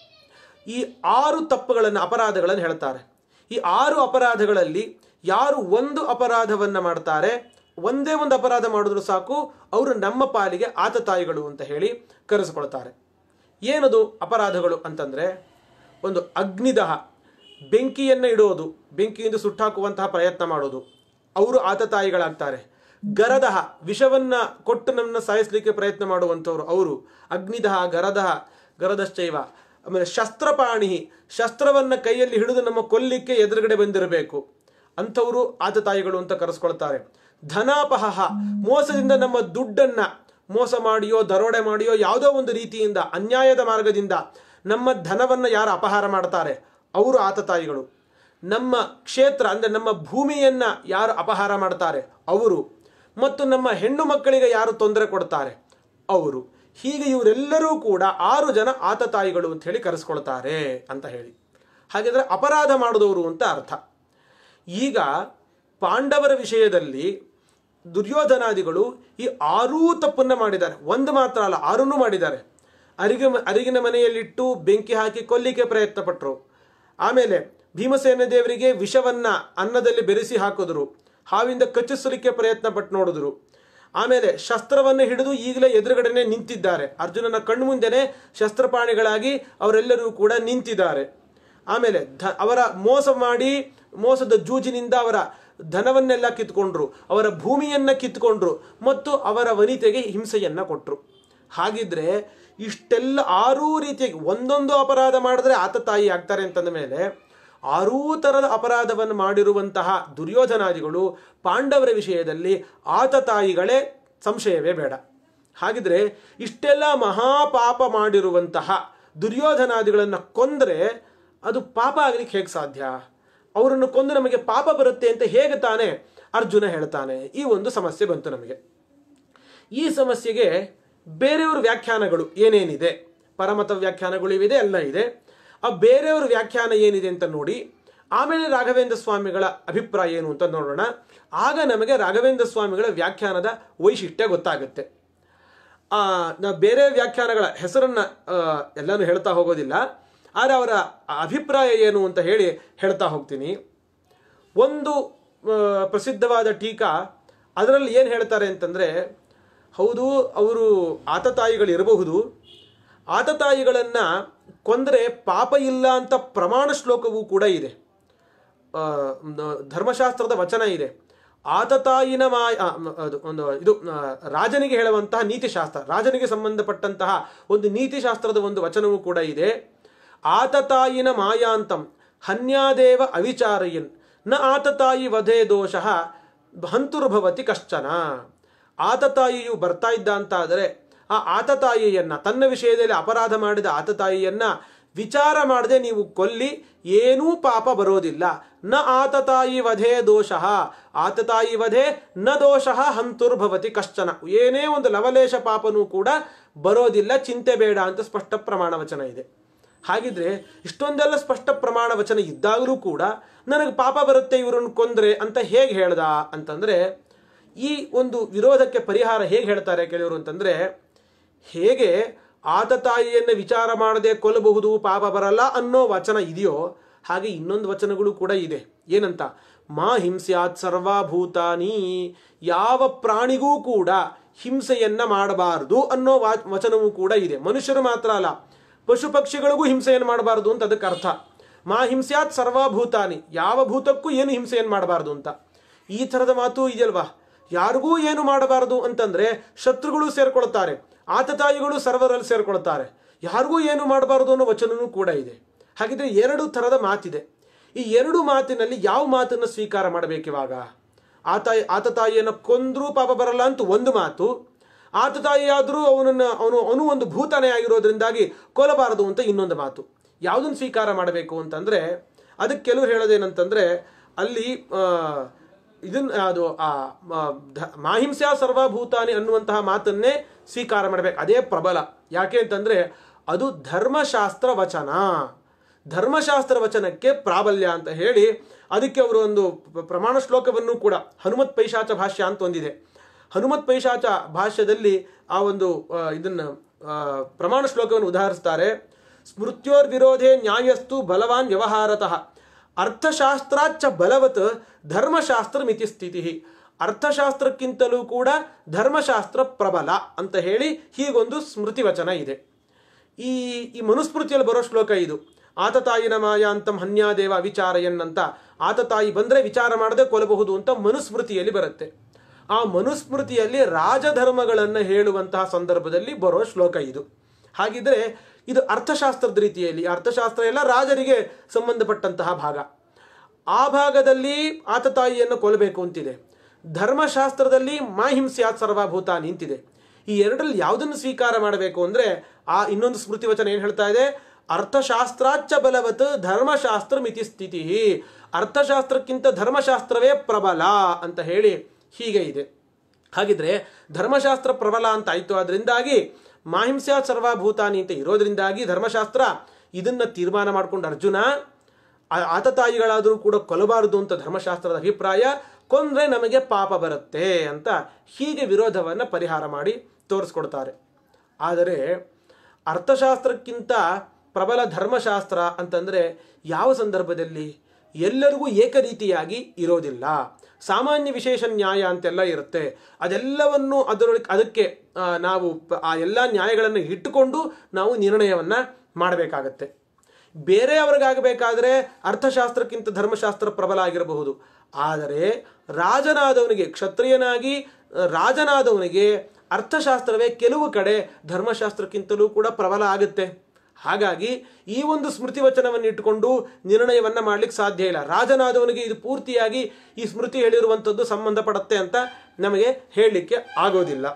ಈ ಆರು ತಪ್ಪುಗಳನ್ನು ಅಪರಾಧಗಳನ್ನು ಹೇಳ್ತಾರೆ ಈ ಆರು ಅಪರಾಧಗಳಲ್ಲಿ ಯಾರು ಒಂದು ಅಪರಾಧವನ್ನು ಮಾಡ್ತಾರೆ ಒಂದೇ ಒಂದು ಅಪರಾಧ ಮಾಡಿದ್ರು ಸಾಕು ಅವರು ನಮ್ಮ ಪಾಲಿಗೆ ಆತತಾಯಿಗಳು ಅಂತ ಹೇಳಿ ಕರೆಸಿಕೊಳ್ತಾರೆ ಏನದು ಅಪರಾಧಗಳು ಅಂತಂದರೆ ಒಂದು ಅಗ್ನಿದಹ ಬೆಂಕಿಯನ್ನು ಇಡೋದು ಬೆಂಕಿಯಿಂದ ಸುಟ್ಟಾಕುವಂತಹ ಪ್ರಯತ್ನ ಮಾಡೋದು ಅವರು ಆತತಾಯಿಗಳಾಗ್ತಾರೆ ಗರದಹ ವಿಷವನ್ನ ಕೊಟ್ಟು ನಮ್ಮನ್ನ ಸಾಯಿಸಲಿಕ್ಕೆ ಪ್ರಯತ್ನ ಮಾಡುವಂಥವ್ರು ಅವರು ಅಗ್ನಿದಹ ಗರದಹ ಗರದಶ್ಚೈವ ಆಮೇಲೆ ಶಸ್ತ್ರಪಾಣಿ ಶಸ್ತ್ರವನ್ನ ಕೈಯಲ್ಲಿ ಹಿಡಿದು ನಮ್ಮ ಕೊಲ್ಲಿಕ್ಕೆ ಎದುರುಗಡೆ ಬಂದಿರಬೇಕು ಅಂಥವರು ಆತತಾಯಿಗಳು ಅಂತ ಕರೆಸ್ಕೊಳ್ತಾರೆ ಧನಾಪಹ ಮೋಸದಿಂದ ನಮ್ಮ ದುಡ್ಡನ್ನ ಮೋಸ ಮಾಡಿಯೋ ದರೋಡೆ ಮಾಡಿಯೋ ಯಾವುದೋ ಒಂದು ರೀತಿಯಿಂದ ಅನ್ಯಾಯದ ಮಾರ್ಗದಿಂದ ನಮ್ಮ ಧನವನ್ನು ಯಾರು ಅಪಹಾರ ಮಾಡ್ತಾರೆ ಅವರು ಆತತಾಯಿಗಳು ನಮ್ಮ ಕ್ಷೇತ್ರ ಅಂದರೆ ನಮ್ಮ ಭೂಮಿಯನ್ನ ಯಾರು ಅಪಹಾರ ಮಾಡ್ತಾರೆ ಅವರು ಮತ್ತು ನಮ್ಮ ಹೆಣ್ಣು ಮಕ್ಕಳಿಗೆ ಯಾರು ತೊಂದರೆ ಕೊಡ್ತಾರೆ ಅವರು ಹೀಗೆ ಇವರೆಲ್ಲರೂ ಕೂಡ ಆರು ಜನ ಆತತಾಯಿಗಳು ಅಂತ ಹೇಳಿ ಕರೆಸ್ಕೊಳ್ತಾರೆ ಅಂತ ಹೇಳಿ ಹಾಗಿದ್ರೆ ಅಪರಾಧ ಮಾಡಿದವರು ಅಂತ ಅರ್ಥ ಈಗ ಪಾಂಡವರ ವಿಷಯದಲ್ಲಿ ದುರ್ಯೋಧನಾದಿಗಳು ಈ ಆರೂ ತಪ್ಪನ್ನ ಮಾಡಿದ್ದಾರೆ ಒಂದು ಮಾತ್ರ ಅಲ್ಲ ಆರನ್ನೂ ಮಾಡಿದ್ದಾರೆ ಅರಿಗೆ ಅರಿಗಿನ ಮನೆಯಲ್ಲಿಟ್ಟು ಬೆಂಕಿ ಹಾಕಿ ಕೊಲ್ಲಿಕ್ಕೆ ಪ್ರಯತ್ನ ಪಟ್ಟರು ಆಮೇಲೆ ಭೀಮಸೇನ ದೇವರಿಗೆ ವಿಷವನ್ನ ಅನ್ನದಲ್ಲಿ ಬೆರೆಸಿ ಹಾಕಿದ್ರು ಹಾವಿಂದ ಕಚ್ಚಿಸಲಿಕ್ಕೆ ಪ್ರಯತ್ನ ಪಟ್ಟು ನೋಡಿದ್ರು ಆಮೇಲೆ ಶಸ್ತ್ರವನ್ನು ಹಿಡಿದು ಈಗಲೇ ಎದುರುಗಡೆನೆ ನಿಂತಿದ್ದಾರೆ ಅರ್ಜುನನ ಕಣ್ಮುಂದೆನೆ ಶಸ್ತ್ರಪಾಣಿಗಳಾಗಿ ಅವರೆಲ್ಲರೂ ಕೂಡ ನಿಂತಿದ್ದಾರೆ ಆಮೇಲೆ ಧ ಅವರ ಮೋಸ ಮಾಡಿ ಮೋಸದ ಜೂಜಿನಿಂದ ಅವರ ಧನವನ್ನೆಲ್ಲ ಕಿತ್ಕೊಂಡ್ರು ಅವರ ಭೂಮಿಯನ್ನ ಕಿತ್ಕೊಂಡ್ರು ಮತ್ತು ಅವರ ವನಿತೆಗೆ ಹಿಂಸೆಯನ್ನ ಕೊಟ್ಟರು ಹಾಗಿದ್ರೆ ಇಷ್ಟೆಲ್ಲ ಆರೂ ರೀತಿಯಾಗಿ ಒಂದೊಂದು ಅಪರಾಧ ಮಾಡಿದ್ರೆ ಆತ ತಾಯಿ ಆಗ್ತಾರೆ ಅಂತಂದ ಮೇಲೆ ಆರೂ ಥರದ ಅಪರಾಧವನ್ನು ಮಾಡಿರುವಂತಹ ದುರ್ಯೋಧನಾದಿಗಳು ಪಾಂಡವರ ವಿಷಯದಲ್ಲಿ ಆತ ತಾಯಿಗಳೇ ಸಂಶಯವೇ ಬೇಡ ಹಾಗಿದ್ರೆ ಇಷ್ಟೆಲ್ಲ ಮಹಾಪಾಪ ಮಾಡಿರುವಂತಹ ದುರ್ಯೋಧನಾದಿಗಳನ್ನು ಕೊಂದರೆ ಅದು ಪಾಪ ಆಗ್ಲಿಕ್ಕೆ ಹೇಗೆ ಸಾಧ್ಯ ಅವರನ್ನು ಕೊಂದು ನಮಗೆ ಪಾಪ ಬರುತ್ತೆ ಅಂತ ಹೇಗೆ ತಾನೇ ಅರ್ಜುನ ಹೇಳ್ತಾನೆ ಈ ಒಂದು ಸಮಸ್ಯೆ ಬಂತು ನಮಗೆ ಈ ಸಮಸ್ಯೆಗೆ ಬೇರೆಯವ್ರ ವ್ಯಾಖ್ಯಾನಗಳು ಏನೇನಿದೆ ಪರಮತ ವ್ಯಾಖ್ಯಾನಗಳು ಇವಿದೆ ಎಲ್ಲ ಇದೆ ಆ ಬೇರೆಯವ್ರ ವ್ಯಾಖ್ಯಾನ ಏನಿದೆ ಅಂತ ನೋಡಿ ಆಮೇಲೆ ರಾಘವೇಂದ್ರ ಸ್ವಾಮಿಗಳ ಅಭಿಪ್ರಾಯ ಏನು ಅಂತ ನೋಡೋಣ ಆಗ ನಮಗೆ ರಾಘವೇಂದ್ರ ಸ್ವಾಮಿಗಳ ವ್ಯಾಖ್ಯಾನದ ವೈಶಿಷ್ಟ್ಯ ಗೊತ್ತಾಗುತ್ತೆ ಆ ನಾ ಬೇರೆ ವ್ಯಾಖ್ಯಾನಗಳ ಹೆಸರನ್ನ ಎಲ್ಲಾನು ಹೇಳ್ತಾ ಹೋಗೋದಿಲ್ಲ ಆದರೆ ಅವರ ಅಭಿಪ್ರಾಯ ಏನು ಅಂತ ಹೇಳಿ ಹೇಳ್ತಾ ಹೋಗ್ತೀನಿ ಒಂದು ಆ, ಪ್ರಸಿದ್ಧವಾದ ಟೀಕಾ ಅದರಲ್ಲಿ ಏನು ಹೇಳ್ತಾರೆ ಅಂತಂದರೆ ಹೌದು ಅವರು ಆತತಾಯಿಗಳಿರಬಹುದು ಆತತಾಯಿಗಳನ್ನು ಕೊಂದರೆ ಪಾಪ ಇಲ್ಲ ಅಂತ ಪ್ರಮಾಣ ಶ್ಲೋಕವೂ ಕೂಡ ಇದೆ ಆ, ನ- ಧರ್ಮಶಾಸ್ತ್ರದ ವಚನ ಇದೆ ಆತತಾಯಿನ ಮಾಯ ಆ, ಮ- ಅದು ಒಂದು ಇದು ಆ, ರಾಜನಿಗೆ ಹೇಳುವಂತಹ ನೀತಿಶಾಸ್ತ್ರ ರಾಜನಿಗೆ ಸಂಬಂಧಪಟ್ಟಂತಹ ಒಂದು ನೀತಿಶಾಸ್ತ್ರದ ಒಂದು ವಚನವೂ ಕೂಡ ಇದೆ ಆತತಾಯಿನ ಮಾಯಾಂತಂ ಹನ್ಯಾದೇವ ಅವಿಚಾರಯನ್ ನ ಆತತಾಯಿ ವಧೆ ದೋಷಃ ಹಂತುರ್ಭವತಿ ಕಶ್ಚನ ಆತತಾಯಿಯು ಬರ್ತಾ ಇದ್ದ ಅಂತ ಆದರೆ ಆ ಆತತಾಯಿಯನ್ನ ತನ್ನ ವಿಷಯದಲ್ಲಿ ಅಪರಾಧ ಮಾಡಿದ ಆತತಾಯಿಯನ್ನ ವಿಚಾರ ಮಾಡದೆ ನೀವು ಕೊಲ್ಲಿ ಏನೂ ಪಾಪ ಬರೋದಿಲ್ಲ ನ ಆತತಾಯಿ ವಧೆ ದೋಷಃ ಆತತಾಯಿ ವಧೆ ನ ದೋಷಃ ಹಂತುರ್ಭವತಿ ಕಶ್ಚನ ಏನೇ ಒಂದು ಲವಲೇಶ ಪಾಪನೂ ಕೂಡ ಬರೋದಿಲ್ಲ ಚಿಂತೆ ಬೇಡ ಅಂತ ಸ್ಪಷ್ಟ ಪ್ರಮಾಣ ವಚನ ಇದೆ ಹಾಗಿದ್ರೆ ಇಷ್ಟೊಂದೆಲ್ಲ ಸ್ಪಷ್ಟ ಪ್ರಮಾಣ ವಚನ ಇದ್ದಾಗಲೂ ಕೂಡ ನನಗೆ ಪಾಪ ಬರುತ್ತೆ ಇವರನ್ನು ಕೊಂದ್ರೆ ಅಂತ ಹೇಗೆ ಹೇಳ್ದ ಅಂತಂದ್ರೆ ಈ ಒಂದು ವಿರೋಧಕ್ಕೆ ಪರಿಹಾರ ಹೇಗೆ ಹೇಳ್ತಾರೆ ಕೆಲವರು ಅಂತಂದ್ರೆ ಹೇಗೆ ಆತತಾಯಿಯನ್ನು ವಿಚಾರ ಮಾಡದೆ ಕೊಲ್ಲಬಹುದು ಪಾಪ ಬರಲ್ಲ ಅನ್ನೋ ವಚನ ಇದೆಯೋ ಹಾಗೆ ಇನ್ನೊಂದು ವಚನಗಳು ಕೂಡ ಇದೆ ಏನಂತ ಮಾ ಹಿಂಸ್ಯಾತ್ ಸರ್ವಭೂತಾನಿ ಯಾವ ಪ್ರಾಣಿಗೂ ಕೂಡ ಹಿಂಸೆಯನ್ನ ಮಾಡಬಾರದು ಅನ್ನೋ ವಾ- ವಚನವೂ ಕೂಡ ಇದೆ ಮನುಷ್ಯರು ಮಾತ್ರ ಅಲ್ಲ ಪಶು ಪಕ್ಷಿಗಳಿಗೂ ಹಿಂಸೆಯನ್ನು ಮಾಡಬಾರದು ಅಂತ ಅದಕ್ಕೆ ಅರ್ಥ ಮಾ ಹಿಂಸ್ಯಾತ್ ಸರ್ವಭೂತಾನಿ ಯಾವ ಭೂತಕ್ಕೂ ಏನು ಹಿಂಸೆಯನ್ನು ಮಾಡಬಾರದು ಅಂತ ಈ ಥರದ ಮಾತು ಇದೆಯಲ್ವಾ ಯಾರಿಗೂ ಏನು ಮಾಡಬಾರದು ಅಂತಂದ್ರೆ ಶತ್ರುಗಳು ಸೇರ್ಕೊಳ್ತಾರೆ ಆತತಾಯಿಗಳು ಸರ್ವರಲ್ಲಿ ಸೇರ್ಕೊಳ್ತಾರೆ ಯಾರಿಗೂ ಏನು ಮಾಡಬಾರದು ಅನ್ನೋ ವಚನವೂ ಕೂಡ ಇದೆ ಹಾಗಿದ್ರೆ ಎರಡು ಥರದ ಮಾತಿದೆ ಈ ಎರಡು ಮಾತಿನಲ್ಲಿ ಯಾವ ಮಾತನ್ನು ಸ್ವೀಕಾರ ಮಾಡಬೇಕಿವಾಗ ಆತಾಯಿ ಆತತಾಯಿಯನ್ನು ಕೊಂದ್ರೂ ಪಾಪ ಬರಲ್ಲ ಅಂತ ಒಂದು ಮಾತು ಆತತಾಯಿಯಾದರೂ ಅವನನ್ನು ಅವನು ಅವನು ಒಂದು ಭೂತಾನೆ ಆಗಿರೋದ್ರಿಂದಾಗಿ ಕೊಲ್ಲಬಾರದು ಅಂತ ಇನ್ನೊಂದು ಮಾತು ಯಾವುದನ್ನು ಸ್ವೀಕಾರ ಮಾಡಬೇಕು ಅಂತಂದ್ರೆ ಅದಕ್ಕೆ ಕೆಲವರು ಹೇಳೋದೇನಂತಂದ್ರೆ ಅಲ್ಲಿ ಆ, ಇದನ್ನ ಅದು ಆ ಮ- ಧ- ಮಾಹಿಂಸ್ಯಾ ಸರ್ವಭೂತಾನಿ ಅನ್ನುವಂತಹ ಮಾತನ್ನೇ ಸ್ವೀಕಾರ ಮಾಡಬೇಕು ಅದೇ ಪ್ರಬಲ ಯಾಕೆ ಅಂತಂದ್ರೆ ಅದು ಧರ್ಮಶಾಸ್ತ್ರ ವಚನ ಧರ್ಮಶಾಸ್ತ್ರ ವಚನಕ್ಕೆ ಪ್ರಾಬಲ್ಯ ಅಂತ ಹೇಳಿ ಅದಕ್ಕೆ ಅವರು ಒಂದು ಪ್ರ- ಪ್ರಮಾಣ ಶ್ಲೋಕವನ್ನು ಕೂಡ ಹನುಮತ್ ಪೈಶಾಚ ಭಾಷ್ಯ ಅಂತ ಒಂದಿದೆ ಹನುಮತ್ ಪೈಶಾಚ ಭಾಷ್ಯದಲ್ಲಿ ಆ ಒಂದು ಆ, ಇದನ್ನ ಆ, ಪ್ರಮಾಣ ಶ್ಲೋಕವನ್ನು ಉದಾಹರಿಸ್ತಾರೆ ಸ್ಮೃತ್ಯೋರ್ ವಿರೋಧೆ ನ್ಯಾಯಸ್ತು ಬಲವಾನ್ ವ್ಯವಹಾರತಃ ಅರ್ಥಶಾಸ್ತ್ರಾಚ್ಚ ಬಲವತ್ ಧರ್ಮಶಾಸ್ತ್ರ ಮಿತಿ ಸ್ಥಿತಿ ಅರ್ಥಶಾಸ್ತ್ರಕ್ಕಿಂತಲೂ ಕೂಡ ಧರ್ಮಶಾಸ್ತ್ರ ಪ್ರಬಲ ಅಂತ ಹೇಳಿ ಹೀಗೊಂದು ಸ್ಮೃತಿ ವಚನ ಇದೆ ಈ ಈ ಮನುಸ್ಮೃತಿಯಲ್ಲಿ ಬರೋ ಶ್ಲೋಕ ಇದು ಆತತಾಯಿನ ಮಾಯ ಅಂತಂ ಹನ್ಯಾದೇವ ವಿಚಾರಯನ್ ಅಂತ ಆತತಾಯಿ ಬಂದ್ರೆ ವಿಚಾರ ಮಾಡದೆ ಕೊಲ್ಲಬಹುದು ಅಂತ ಮನುಸ್ಮೃತಿಯಲ್ಲಿ ಬರುತ್ತೆ ಆ ಮನುಸ್ಮೃತಿಯಲ್ಲಿ ರಾಜಧರ್ಮಗಳನ್ನು ಹೇಳುವಂತಹ ಸಂದರ್ಭದಲ್ಲಿ ಬರೋ ಶ್ಲೋಕ ಇದು ಹಾಗಿದ್ರೆ ಇದು ಅರ್ಥಶಾಸ್ತ್ರದ ರೀತಿಯಲ್ಲಿ ಅರ್ಥಶಾಸ್ತ್ರ ಎಲ್ಲ ರಾಜರಿಗೆ ಸಂಬಂಧಪಟ್ಟಂತಹ ಭಾಗ ಆ ಭಾಗದಲ್ಲಿ ಆತತಾಯಿಯನ್ನು ಕೊಲ್ಲಬೇಕು ಅಂತಿದೆ ಧರ್ಮಶಾಸ್ತ್ರದಲ್ಲಿ ಮಾಹಿಂಸ್ಯಾತ್ ಸರ್ವಭೂತ ನಿಂತಿದೆ ಈ ಎರಡರಲ್ಲಿ ಯಾವುದನ್ನು ಸ್ವೀಕಾರ ಮಾಡಬೇಕು ಅಂದ್ರೆ ಆ ಇನ್ನೊಂದು ಸ್ಮೃತಿ ವಚನ ಏನು ಹೇಳ್ತಾ ಇದೆ ಅರ್ಥಶಾಸ್ತ್ರಾಚ್ಚ ಬಲವತ್ ಧರ್ಮಶಾಸ್ತ್ರ ಮಿತಿ ಸ್ಥಿತಿ ಅರ್ಥಶಾಸ್ತ್ರಕ್ಕಿಂತ ಧರ್ಮಶಾಸ್ತ್ರವೇ ಪ್ರಬಲ ಅಂತ ಹೇಳಿ ಹೀಗೆ ಇದೆ ಹಾಗಿದ್ರೆ ಧರ್ಮಶಾಸ್ತ್ರ ಪ್ರಬಲ ಅಂತ ಆಯ್ತು ಅದರಿಂದಾಗಿ ಮಾಹಿಂಸ್ಯಾ ಸರ್ವಭೂತಾನಿ ಅಂತ ಇರೋದ್ರಿಂದಾಗಿ ಧರ್ಮಶಾಸ್ತ್ರ ಇದನ್ನ ತೀರ್ಮಾನ ಮಾಡ್ಕೊಂಡು ಅರ್ಜುನ ಆ- ಆತತಾಯಿಗಳಾದರೂ ಕೂಡ ಕೊಲ್ಲಬಾರದು ಅಂತ ಧರ್ಮಶಾಸ್ತ್ರದ ಅಭಿಪ್ರಾಯ ಕೊಂದ್ರೆ ನಮಗೆ ಪಾಪ ಬರುತ್ತೆ ಅಂತ ಹೀಗೆ ವಿರೋಧವನ್ನು ಪರಿಹಾರ ಮಾಡಿ ತೋರಿಸ್ಕೊಡ್ತಾರೆ ಆದರೆ ಅರ್ಥಶಾಸ್ತ್ರಕ್ಕಿಂತ ಪ್ರಬಲ ಧರ್ಮಶಾಸ್ತ್ರ ಅಂತಂದ್ರೆ ಯಾವ ಸಂದರ್ಭದಲ್ಲಿ ಎಲ್ಲರಿಗೂ ಏಕರೀತಿಯಾಗಿ ಇರೋದಿಲ್ಲ ಸಾಮಾನ್ಯ ವಿಶೇಷ ನ್ಯಾಯ ಅಂತೆಲ್ಲ ಇರುತ್ತೆ ಅದೆಲ್ಲವನ್ನು ಅದರೊಳಗೆ ಅದಕ್ಕೆ ಆ, ನಾವು ಪ- ಆ ಎಲ್ಲ ನ್ಯಾಯಗಳನ್ನು ಇಟ್ಟುಕೊಂಡು ನಾವು ನಿರ್ಣಯವನ್ನ ಮಾಡಬೇಕಾಗತ್ತೆ ಬೇರೆಯವರಿಗಾಗಬೇಕಾದ್ರೆ ಅರ್ಥಶಾಸ್ತ್ರಕ್ಕಿಂತ ಧರ್ಮಶಾಸ್ತ್ರ ಪ್ರಬಲ ಆಗಿರಬಹುದು ಆದರೆ ರಾಜನಾದವನಿಗೆ ಕ್ಷತ್ರಿಯನಾಗಿ ಆ, ರಾಜನಾದವನಿಗೆ ಅರ್ಥಶಾಸ್ತ್ರವೇ ಕೆಲವು ಕಡೆ ಧರ್ಮಶಾಸ್ತ್ರಕ್ಕಿಂತಲೂ ಕೂಡ ಪ್ರಬಲ ಆಗುತ್ತೆ ಹಾಗಾಗಿ ಈ ಒಂದು ಸ್ಮೃತಿ ವಚನವನ್ನು ಇಟ್ಟುಕೊಂಡು ನಿರ್ಣಯವನ್ನ ಮಾಡ್ಲಿಕ್ಕೆ ಸಾಧ್ಯ ಇಲ್ಲ ರಾಜನಾದವನಿಗೆ ಇದು ಪೂರ್ತಿಯಾಗಿ ಈ ಸ್ಮೃತಿ ಹೇಳಿರುವಂಥದ್ದು ಸಂಬಂಧಪಡುತ್ತೆ ಅಂತ ನಮಗೆ ಹೇಳಲಿಕ್ಕೆ ಆಗೋದಿಲ್ಲ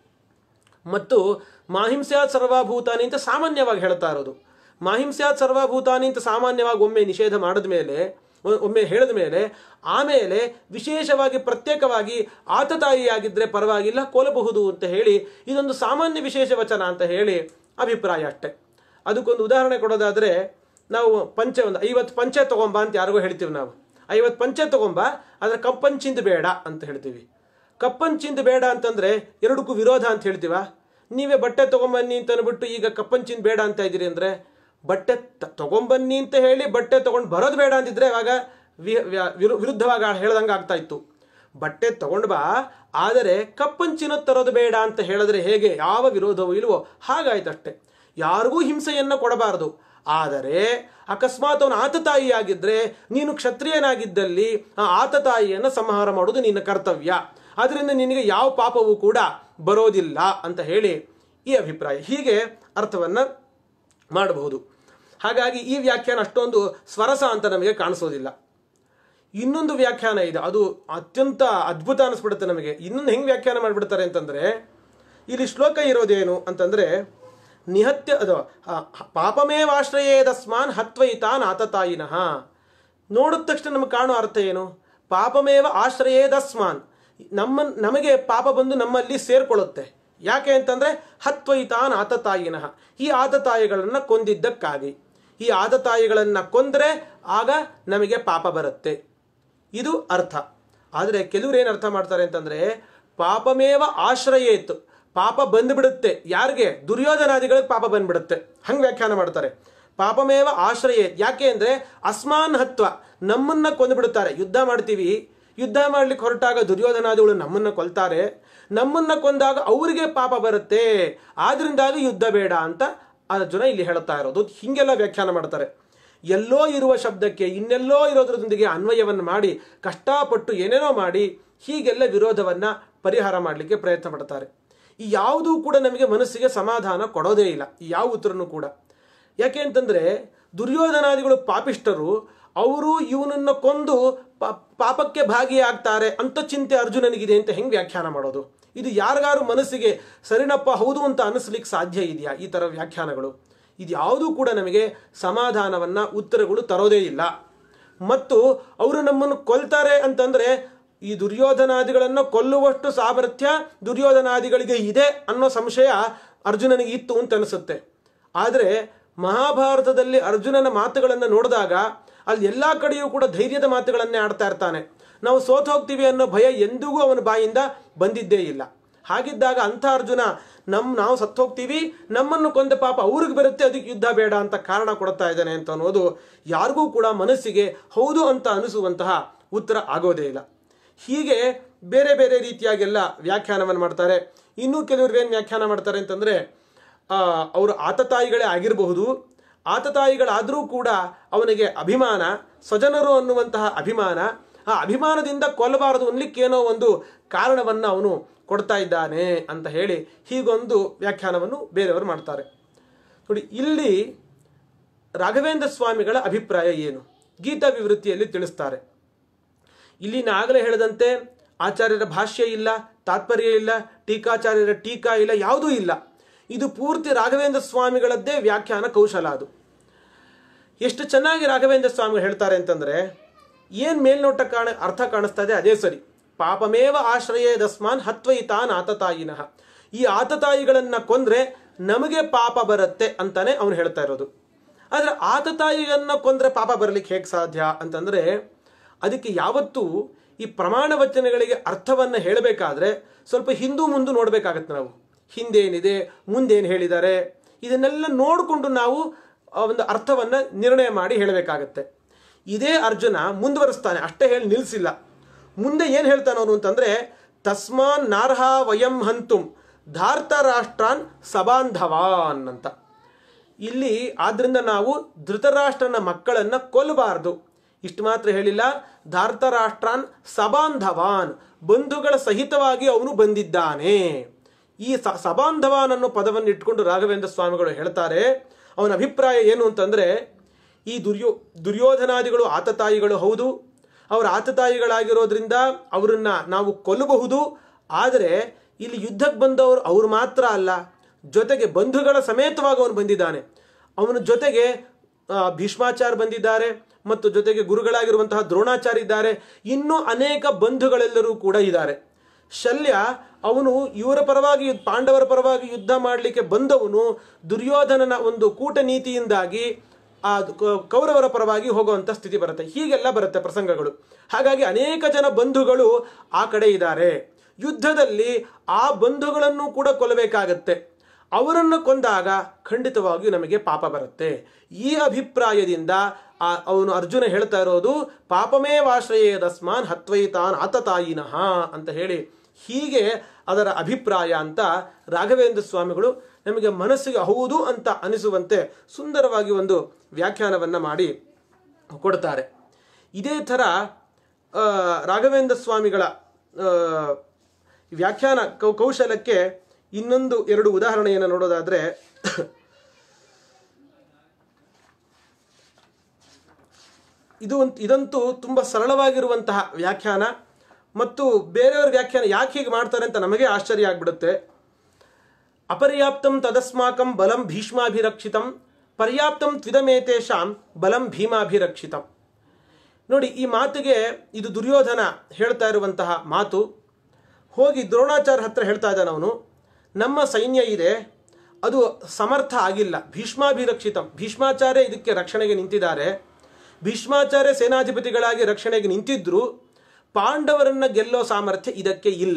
ಮತ್ತು ಮಾಹಿಂಸ್ಯಾತ್ ಸರ್ವಭೂತಾನಿ ಅಂತ ಸಾಮಾನ್ಯವಾಗಿ ಹೇಳ್ತಾ ಇರೋದು ಮಾಹಿಂಸ್ಯಾತ್ ಸರ್ವಭೂತಾನಿ ಅಂತ ಸಾಮಾನ್ಯವಾಗಿ ಒಮ್ಮೆ ನಿಷೇಧ ಮಾಡಿದ ಮೇಲೆ ಒ- ಒಮ್ಮೆ ಹೇಳಿದ ಮೇಲೆ ಆಮೇಲೆ ವಿಶೇಷವಾಗಿ ಪ್ರತ್ಯೇಕವಾಗಿ ಆತತಾಯಿಯಾಗಿದ್ದರೆ ಪರವಾಗಿಲ್ಲ ಕೊಲ್ಲಬಹುದು ಅಂತ ಹೇಳಿ ಇದೊಂದು ಸಾಮಾನ್ಯ ವಿಶೇಷ ವಚನ ಅಂತ ಹೇಳಿ ಅಭಿಪ್ರಾಯ ಅಷ್ಟೆ ಅದಕ್ಕೊಂದು ಉದಾಹರಣೆ ಕೊಡೋದಾದ್ರೆ ನಾವು ಪಂಚೆ ಒಂದು ಐವತ್ತು ಪಂಚೆ ತಗೊಂಬ ಅಂತ ಯಾರಿಗೋ ಹೇಳ್ತೀವಿ ನಾವು ಐವತ್ತು ಪಂಚೆ ತಗೊಂಬ ಆದ್ರೆ ಕಪ್ಪಂಚಿಂದ ಬೇಡ ಅಂತ ಹೇಳ್ತೀವಿ ಕಪ್ಪಂಚಿಂದ ಬೇಡ ಅಂತಂದ್ರೆ ಎರಡಕ್ಕೂ ವಿರೋಧ ಅಂತ ಹೇಳ್ತೀವ ನೀವೇ ಬಟ್ಟೆ ತಗೊಂಬನ್ನಿ ಅಂತ ಅಂದ್ಬಿಟ್ಟು ಈಗ ಕಪ್ಪಂಚಿಂದ ಬೇಡ ಅಂತ ಇದ್ದೀರಿ ಅಂದ್ರೆ ಬಟ್ಟೆ ತ- ತಗೊಂಬನ್ನಿ ಅಂತ ಹೇಳಿ ಬಟ್ಟೆ ತಗೊಂಡು ಬರೋದು ಬೇಡ ಅಂತಿದ್ರೆ ಇವಾಗ ವಿ- ವ್ಯ- ವಿರು- ವಿರುದ್ಧವಾಗಿ ಹೇಳ್ದಂಗೆ ಆಗ್ತಾ ಇತ್ತು ಬಟ್ಟೆ ತಗೊಂಡು ಬಾ ಆದರೆ ಕಪ್ಪಂಚಿನ ತರೋದು ಬೇಡ ಅಂತ ಹೇಳಿದ್ರೆ ಹೇಗೆ ಯಾವ ವಿರೋಧವೂ ಇಲ್ವೋ ಹಾಗಾಯ್ತಷ್ಟೆ ಯಾರಿಗೂ ಹಿಂಸೆಯನ್ನು ಕೊಡಬಾರದು ಆದರೆ ಅಕಸ್ಮಾತ್ ಅವನು ಆತತಾಯಿಯಾಗಿದ್ದರೆ ನೀನು ಕ್ಷತ್ರಿಯನಾಗಿದ್ದಲ್ಲಿ ಆ ಆತತಾಯಿಯನ್ನು ಸಂಹಾರ ಮಾಡೋದು ನಿನ್ನ ಕರ್ತವ್ಯ ಅದರಿಂದ ನಿನಗೆ ಯಾವ ಪಾಪವೂ ಕೂಡ ಬರೋದಿಲ್ಲ ಅಂತ ಹೇಳಿ ಈ ಅಭಿಪ್ರಾಯ ಹೀಗೆ ಅರ್ಥವನ್ನು ಮಾಡಬಹುದು ಹಾಗಾಗಿ ಈ ವ್ಯಾಖ್ಯಾನ ಅಷ್ಟೊಂದು ಸ್ವರಸ ಅಂತ ನಮಗೆ ಕಾಣಿಸೋದಿಲ್ಲ ಇನ್ನೊಂದು ವ್ಯಾಖ್ಯಾನ ಇದೆ ಅದು ಅತ್ಯಂತ ಅದ್ಭುತ ಅನಿಸ್ಬಿಡುತ್ತೆ ನಮಗೆ ಇನ್ನೊಂದು ಹೆಂಗೆ ವ್ಯಾಖ್ಯಾನ ಮಾಡಿಬಿಡ್ತಾರೆ ಅಂತಂದರೆ ಇಲ್ಲಿ ಶ್ಲೋಕ ಇರೋದೇನು ಅಂತಂದರೆ ನಿಹತ್ಯ ಅದು ಆ, ಪಾಪಮೇವಾಶ್ರಯೇದಸ್ಮಾನ್ ಹತ್ವೈತಾನ್ ಆತತಾಯಿನಃ ನೋಡಿದ ತಕ್ಷಣ ನಮಗೆ ಕಾಣೋ ಅರ್ಥ ಏನು ಪಾಪಮೇವ ಆಶ್ರಯೇದಸ್ಮಾನ್ ನಮ್ಮ ನಮಗೆ ಪಾಪ ಬಂದು ನಮ್ಮಲ್ಲಿ ಸೇರ್ಕೊಳ್ಳುತ್ತೆ ಯಾಕೆ ಅಂತಂದರೆ ಹತ್ವೈತಾನ್ ಆತತಾಯಿನಃ ಈ ಆತತಾಯಿಗಳನ್ನು ಕೊಂದಿದ್ದಕ್ಕಾಗಿ ಈ ಆತತಾಯಿಗಳನ್ನು ಕೊಂದರೆ ಆಗ ನಮಗೆ ಪಾಪ ಬರುತ್ತೆ ಇದು ಅರ್ಥ ಆದರೆ ಕೆಲವರು ಏನು ಅರ್ಥ ಮಾಡ್ತಾರೆ ಅಂತಂದರೆ ಪಾಪಮೇವ ಆಶ್ರಯೇತ್ ಪಾಪ ಬಂದ್ಬಿಡುತ್ತೆ ಯಾರಿಗೆ ದುರ್ಯೋಧನಾದಿಗಳಿಗೆ ಪಾಪ ಬಂದ್ಬಿಡುತ್ತೆ ಹಂಗೆ ವ್ಯಾಖ್ಯಾನ ಮಾಡ್ತಾರೆ ಪಾಪಮೇವ ಆಶ್ರಯೇತ್ ಯಾಕೆ ಅಂದರೆ ಅಸ್ಮಾನ್ ಹತ್ವ ನಮ್ಮನ್ನ ಕೊಂದುಬಿಡುತ್ತಾರೆ ಯುದ್ಧ ಮಾಡ್ತೀವಿ ಯುದ್ಧ ಮಾಡ್ಲಿಕ್ಕೆ ಹೊರಟಾಗ ದುರ್ಯೋಧನಾದಿಗಳು ನಮ್ಮನ್ನ ಕೊಲ್ತಾರೆ ನಮ್ಮನ್ನ ಕೊಂದಾಗ ಅವರಿಗೆ ಪಾಪ ಬರುತ್ತೆ ಆದ್ರಿಂದಾಗಿ ಯುದ್ಧ ಬೇಡ ಅಂತ ಅರ್ಜುನ ಇಲ್ಲಿ ಹೇಳುತ್ತಾ ಇರೋದು ಹಿಂಗೆಲ್ಲ ವ್ಯಾಖ್ಯಾನ ಮಾಡ್ತಾರೆ ಎಲ್ಲೋ ಇರುವ ಶಬ್ದಕ್ಕೆ ಇನ್ನೆಲ್ಲೋ ಇರೋದ್ರದೊಂದಿಗೆ ಅನ್ವಯವನ್ನು ಮಾಡಿ ಕಷ್ಟಪಟ್ಟು ಏನೇನೋ ಮಾಡಿ ಹೀಗೆಲ್ಲ ವಿರೋಧವನ್ನು ಪರಿಹಾರ ಮಾಡಲಿಕ್ಕೆ ಪ್ರಯತ್ನ ಪಡ್ತಾರೆ ಈ ಯಾವುದೂ ಕೂಡ ನಮಗೆ ಮನಸ್ಸಿಗೆ ಸಮಾಧಾನ ಕೊಡೋದೇ ಇಲ್ಲ ಈ ಯಾವ ಉತ್ತರನೂ ಕೂಡ ಯಾಕೆ ಅಂತಂದರೆ ದುರ್ಯೋಧನಾದಿಗಳು ಪಾಪಿಷ್ಟರು ಅವರು ಇವನನ್ನು ಕೊಂದು ಪಾ- ಪಾಪಕ್ಕೆ ಭಾಗಿಯಾಗ್ತಾರೆ ಅಂತ ಚಿಂತೆ ಅರ್ಜುನನಿಗಿದೆ ಅಂತ ಹೆಂಗೆ ವ್ಯಾಖ್ಯಾನ ಮಾಡೋದು ಇದು ಯಾರಿಗಾರು ಮನಸ್ಸಿಗೆ ಸರಿನಪ್ಪ ಹೌದು ಅಂತ ಅನಿಸ್ಲಿಕ್ಕೆ ಸಾಧ್ಯ ಇದೆಯಾ ಈ ಥರ ವ್ಯಾಖ್ಯಾನಗಳು ಇದು ಯಾವುದೂ ಕೂಡ ನಮಗೆ ಸಮಾಧಾನವನ್ನು ಉತ್ತರಗಳು ತರೋದೇ ಇಲ್ಲ ಮತ್ತು ಅವರು ನಮ್ಮನ್ನು ಕೊಲ್ತಾರೆ ಅಂತಂದರೆ ಈ ದುರ್ಯೋಧನಾದಿಗಳನ್ನು ಕೊಲ್ಲುವಷ್ಟು ಸಾಮರ್ಥ್ಯ ದುರ್ಯೋಧನಾದಿಗಳಿಗೆ ಇದೆ ಅನ್ನೋ ಸಂಶಯ ಅರ್ಜುನನಿಗೆ ಇತ್ತು ಅಂತ ಅನಿಸುತ್ತೆ ಆದರೆ ಮಹಾಭಾರತದಲ್ಲಿ ಅರ್ಜುನನ ಮಾತುಗಳನ್ನು ನೋಡಿದಾಗ ಅಲ್ಲಿ ಎಲ್ಲ ಕಡೆಯೂ ಕೂಡ ಧೈರ್ಯದ ಮಾತುಗಳನ್ನೇ ಆಡ್ತಾ ಇರ್ತಾನೆ ನಾವು ಸೋತು ಹೋಗ್ತೀವಿ ಅನ್ನೋ ಭಯ ಎಂದಿಗೂ ಅವನ ಬಾಯಿಂದ ಬಂದಿದ್ದೇ ಇಲ್ಲ ಹಾಗಿದ್ದಾಗ ಅಂಥ ಅರ್ಜುನ ನಮ್ಮ ನಾವು ಸತ್ತು ಹೋಗ್ತೀವಿ ನಮ್ಮನ್ನು ಕೊಂದ ಪಾಪ ಅವ್ರಿಗೆ ಬರುತ್ತೆ ಅದಕ್ಕೆ ಯುದ್ಧ ಬೇಡ ಅಂತ ಕಾರಣ ಕೊಡ್ತಾ ಇದ್ದಾನೆ ಅಂತ ಅನ್ನೋದು ಯಾರಿಗೂ ಕೂಡ ಮನಸ್ಸಿಗೆ ಹೌದು ಅಂತ ಅನಿಸುವಂತಹ ಉತ್ತರ ಆಗೋದೇ ಇಲ್ಲ ಹೀಗೆ ಬೇರೆ ಬೇರೆ ರೀತಿಯಾಗೆಲ್ಲ ವ್ಯಾಖ್ಯಾನವನ್ನು ಮಾಡ್ತಾರೆ ಇನ್ನೂ ಕೆಲವರು ಏನು ವ್ಯಾಖ್ಯಾನ ಮಾಡ್ತಾರೆ ಅಂತಂದರೆ ಅವರು ಆತತಾಯಿಗಳೇ ಆಗಿರಬಹುದು ಆತತಾಯಿಗಳಾದರೂ ಕೂಡ ಅವನಿಗೆ ಅಭಿಮಾನ ಸ್ವಜನರು ಅನ್ನುವಂತಹ ಅಭಿಮಾನ ಆ ಅಭಿಮಾನದಿಂದ ಕೊಲ್ಲಬಾರದು ಅನ್ನಲಿಕ್ಕೇನೋ ಒಂದು ಕಾರಣವನ್ನು ಅವನು ಕೊಡ್ತಾ ಇದ್ದಾನೆ ಅಂತ ಹೇಳಿ ಹೀಗೊಂದು ವ್ಯಾಖ್ಯಾನವನ್ನು ಬೇರೆಯವರು ಮಾಡ್ತಾರೆ ನೋಡಿ ಇಲ್ಲಿ ರಾಘವೇಂದ್ರ ಸ್ವಾಮಿಗಳ ಅಭಿಪ್ರಾಯ ಏನು ಗೀತಾ ವಿವೃತ್ತಿಯಲ್ಲಿ ತಿಳಿಸ್ತಾರೆ ಇಲ್ಲಿ ನಾಗಲೇ ಹೇಳಿದಂತೆ ಆಚಾರ್ಯರ ಭಾಷ್ಯ ಇಲ್ಲ ತಾತ್ಪರ್ಯ ಇಲ್ಲ ಟೀಕಾಚಾರ್ಯರ ಟೀಕಾ ಇಲ್ಲ ಯಾವುದೂ ಇಲ್ಲ ಇದು ಪೂರ್ತಿ ರಾಘವೇಂದ್ರ ಸ್ವಾಮಿಗಳದ್ದೇ ವ್ಯಾಖ್ಯಾನ ಕೌಶಲ ಅದು ಎಷ್ಟು ಚೆನ್ನಾಗಿ ರಾಘವೇಂದ್ರ ಸ್ವಾಮಿಗಳು ಹೇಳ್ತಾರೆ ಅಂತಂದರೆ ಏನು ಮೇಲ್ನೋಟ ಕಾಣ ಅರ್ಥ ಕಾಣಿಸ್ತಾ ಇದೆ ಅದೇ ಸರಿ ಪಾಪಮೇವ ಆಶ್ರಯೇದಸ್ಮಾನ್ ಹತ್ವೈತಾನ್ ಆತತಾಯಿನಃ ಈ ಆತತಾಯಿಗಳನ್ನು ಕೊಂದ್ರೆ ನಮಗೆ ಪಾಪ ಬರುತ್ತೆ ಅಂತಾನೆ ಅವನು ಹೇಳ್ತಾ ಇರೋದು ಆದರೆ ಆತತಾಯಿಯನ್ನು ಕೊಂದ್ರೆ ಪಾಪ ಬರಲಿಕ್ಕೆ ಹೇಗೆ ಸಾಧ್ಯ ಅಂತಂದರೆ ಅದಕ್ಕೆ ಯಾವತ್ತೂ ಈ ಪ್ರಮಾಣ ವಚನಗಳಿಗೆ ಅರ್ಥವನ್ನು ಹೇಳಬೇಕಾದ್ರೆ ಸ್ವಲ್ಪ ಹಿಂದೂ ಮುಂದೆ ನೋಡಬೇಕಾಗತ್ತೆ ನಾವು ಹಿಂದೇನಿದೆ ಮುಂದೇನು ಹೇಳಿದ್ದಾರೆ ಇದನ್ನೆಲ್ಲ ನೋಡಿಕೊಂಡು ನಾವು ಆ ಒಂದು ಅರ್ಥವನ್ನು ನಿರ್ಣಯ ಮಾಡಿ ಹೇಳಬೇಕಾಗತ್ತೆ ಇದೇ ಅರ್ಜುನ ಮುಂದುವರಿಸ್ತಾನೆ ಅಷ್ಟೇ ಹೇಳಿ ನಿಲ್ಲಿಸಿಲ್ಲ ಮುಂದೆ ಏನು ಹೇಳ್ತಾನೆ ಅವನು ಅಂತಂದರೆ ತಸ್ಮಾನ್ ನಾರ್ಹ ವಯಂ ಹಂತುಂ ಧಾರ್ತರಾಷ್ಟ್ರಾನ್ ಸಬಾಂಧವಾನ್ ಅಂತ ಇಲ್ಲಿ ಆದ್ರಿಂದ ನಾವು ಧೃತರಾಷ್ಟ್ರನ ಮಕ್ಕಳನ್ನ ಕೊಲ್ಲಬಾರದು ಇಷ್ಟು ಮಾತ್ರ ಹೇಳಿಲ್ಲ ಧಾರ್ತರಾಷ್ಟ್ರಾನ್ ಸಬಾಂಧವಾನ್ ಬಂಧುಗಳ ಸಹಿತವಾಗಿ ಅವನು ಬಂದಿದ್ದಾನೆ ಈ ಸ ಸಬಾಂಧವಾನ್ ಅನ್ನೋ ಪದವನ್ನು ಇಟ್ಕೊಂಡು ರಾಘವೇಂದ್ರ ಸ್ವಾಮಿಗಳು ಹೇಳ್ತಾರೆ ಅವನ ಅಭಿಪ್ರಾಯ ಏನು ಅಂತಂದ್ರೆ ಈ ದುರ್ಯೋ ದುರ್ಯೋಧನಾದಿಗಳು ಆತತಾಯಿಗಳು ಹೌದು ಅವರ ಆತತಾಯಿಗಳಾಗಿರೋದ್ರಿಂದ ಅವರನ್ನ ನಾವು ಕೊಲ್ಲಬಹುದು ಆದರೆ ಇಲ್ಲಿ ಯುದ್ಧಕ್ಕೆ ಬಂದವರು ಅವರು ಮಾತ್ರ ಅಲ್ಲ ಜೊತೆಗೆ ಬಂಧುಗಳ ಸಮೇತವಾಗಿ ಅವನು ಬಂದಿದ್ದಾನೆ ಅವನ ಜೊತೆಗೆ ಆ, ಭೀಷ್ಮಾಚಾರ್ಯ ಬಂದಿದ್ದಾರೆ ಮತ್ತು ಜೊತೆಗೆ ಗುರುಗಳಾಗಿರುವಂತಹ ದ್ರೋಣಾಚಾರ್ಯ ಇದ್ದಾರೆ ಇನ್ನೂ ಅನೇಕ ಬಂಧುಗಳೆಲ್ಲರೂ ಕೂಡ ಇದ್ದಾರೆ ಶಲ್ಯ ಅವನು ಇವರ ಪರವಾಗಿ ಪಾಂಡವರ ಪರವಾಗಿ ಯುದ್ಧ ಮಾಡಲಿಕ್ಕೆ ಬಂದವನು ದುರ್ಯೋಧನನ ಒಂದು ಕೂಟನೀತಿಯಿಂದಾಗಿ ಆ ಕ- ಕೌರವರ ಪರವಾಗಿ ಹೋಗುವಂಥ ಸ್ಥಿತಿ ಬರುತ್ತೆ ಹೀಗೆಲ್ಲ ಬರುತ್ತೆ ಪ್ರಸಂಗಗಳು ಹಾಗಾಗಿ ಅನೇಕ ಜನ ಬಂಧುಗಳು ಆ ಕಡೆ ಇದ್ದಾರೆ ಯುದ್ಧದಲ್ಲಿ ಆ ಬಂಧುಗಳನ್ನು ಕೂಡ ಕೊಲ್ಲಬೇಕಾಗತ್ತೆ ಅವರನ್ನು ಕೊಂದಾಗ ಖಂಡಿತವಾಗಿಯೂ ನಮಗೆ ಪಾಪ ಬರುತ್ತೆ ಈ ಅಭಿಪ್ರಾಯದಿಂದ ಆ ಅವನು ಅರ್ಜುನ ಹೇಳ್ತಾ ಇರೋದು ಪಾಪಮೇ ವಾಶ್ರಯೇದಸ್ಮಾನ್ ಹತ್ವೈತಾನ್ ಆತತಾಯಿನಃ ಅಂತ ಹೇಳಿ ಹೀಗೆ ಅದರ ಅಭಿಪ್ರಾಯ ಅಂತ ರಾಘವೇಂದ್ರ ಸ್ವಾಮಿಗಳು ನಮಗೆ ಮನಸ್ಸಿಗೆ ಹೌದು ಅಂತ ಅನಿಸುವಂತೆ ಸುಂದರವಾಗಿ ಒಂದು ವ್ಯಾಖ್ಯಾನವನ್ನು ಮಾಡಿ ಕೊಡ್ತಾರೆ ಇದೇ ಥರ ಆ, ರಾಘವೇಂದ್ರ ಸ್ವಾಮಿಗಳ ಆ, ವ್ಯಾಖ್ಯಾನ ಕೌ- ಕೌಶಲಕ್ಕೆ ಇನ್ನೊಂದು ಎರಡು ಉದಾಹರಣೆಯನ್ನು ನೋಡೋದಾದರೆ ಇದು ಒಂದ್- ಇದಂತೂ ತುಂಬ ಸರಳವಾಗಿರುವಂತಹ ವ್ಯಾಖ್ಯಾನ ಮತ್ತು ಬೇರೆಯವ್ರ ವ್ಯಾಖ್ಯಾನ ಯಾಕೆ ಹೀಗೆ ಮಾಡ್ತಾರೆ ಅಂತ ನಮಗೆ ಆಶ್ಚರ್ಯ ಆಗ್ಬಿಡುತ್ತೆ ಅಪರ್ಯಾಪ್ತಂ ತದಸ್ಮಾಕಂ ಬಲಂ ಭೀಷ್ಮಾಭಿರಕ್ಷಿತಂ ಪರ್ಯಾಪ್ತಂ ತ್ವಿದಮೇತೇಷಾಂ ಬಲಂ ಭೀಮಾಭಿರಕ್ಷಿತಂ ನೋಡಿ ಈ ಮಾತಿಗೆ ಇದು ದುರ್ಯೋಧನ ಹೇಳ್ತಾ ಇರುವಂತಹ ಮಾತು ಹೋಗಿ ದ್ರೋಣಾಚಾರ್ಯ ಹತ್ರ ಹೇಳ್ತಾ ಇದ್ದಾನೆ ಅವನು ನಮ್ಮ ಸೈನ್ಯ ಇದೆ ಅದು ಸಮರ್ಥ ಆಗಿಲ್ಲ ಭೀಷ್ಮಾಭಿರಕ್ಷಿತಂ ಭೀಷ್ಮಾಚಾರ್ಯ ಇದಕ್ಕೆ ರಕ್ಷಣೆಗೆ ನಿಂತಿದ್ದಾರೆ ಭೀಷ್ಮಾಚಾರ್ಯ ಸೇನಾಧಿಪತಿಗಳಾಗಿ ರಕ್ಷಣೆಗೆ ನಿಂತಿದ್ರು ಪಾಂಡವರನ್ನ ಗೆಲ್ಲೋ ಸಾಮರ್ಥ್ಯ ಇದಕ್ಕೆ ಇಲ್ಲ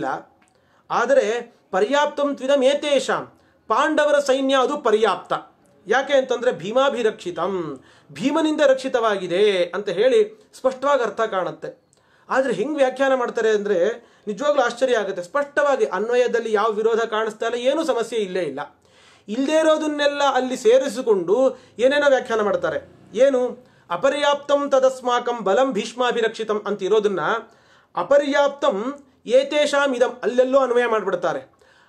ಆದರೆ ಪರ್ಯಾಪ್ತಂ ತ್ವಿದಮೇತೇಷಾಂ ಪಾಂಡವರ ಸೈನ್ಯ ಅದು ಪರ್ಯಾಪ್ತ ಯಾಕೆ ಅಂತಂದ್ರೆ ಭೀಮಾಭಿರಕ್ಷಿತಂ ಭೀಮನಿಂದ ರಕ್ಷಿತವಾಗಿದೆ ಅಂತ ಹೇಳಿ ಸ್ಪಷ್ಟವಾಗಿ ಅರ್ಥ ಕಾಣುತ್ತೆ ಆದರೆ ಹೆಂಗೆ ವ್ಯಾಖ್ಯಾನ ಮಾಡ್ತಾರೆ ಅಂದರೆ ನಿಜವಾಗ್ಲೂ ಆಶ್ಚರ್ಯ ಆಗುತ್ತೆ ಸ್ಪಷ್ಟವಾಗಿ ಅನ್ವಯದಲ್ಲಿ ಯಾವ ವಿರೋಧ ಕಾಣಿಸ್ತಾ ಇಲ್ಲ ಏನೂ ಸಮಸ್ಯೆ ಇಲ್ಲೇ ಇಲ್ಲ ಇಲ್ಲದೇ ಇರೋದನ್ನೆಲ್ಲ ಅಲ್ಲಿ ಸೇರಿಸಿಕೊಂಡು ಏನೇನೋ ವ್ಯಾಖ್ಯಾನ ಮಾಡ್ತಾರೆ ಏನು ಅಪರ್ಯಾಪ್ತಂ ತದಸ್ಮಾಕಂ ಬಲಂ ಭೀಷ್ಮಾಭಿರಕ್ಷಿತಂ ಅಂತ ಇರೋದನ್ನ ಅಪರ್ಯಾಪ್ತಂ ಏತೇಷಾಂ ಇದಂ ಅಲ್ಲೆಲ್ಲೋ ಅನ್ವಯ ಮಾಡಿಬಿಡ್ತಾರೆ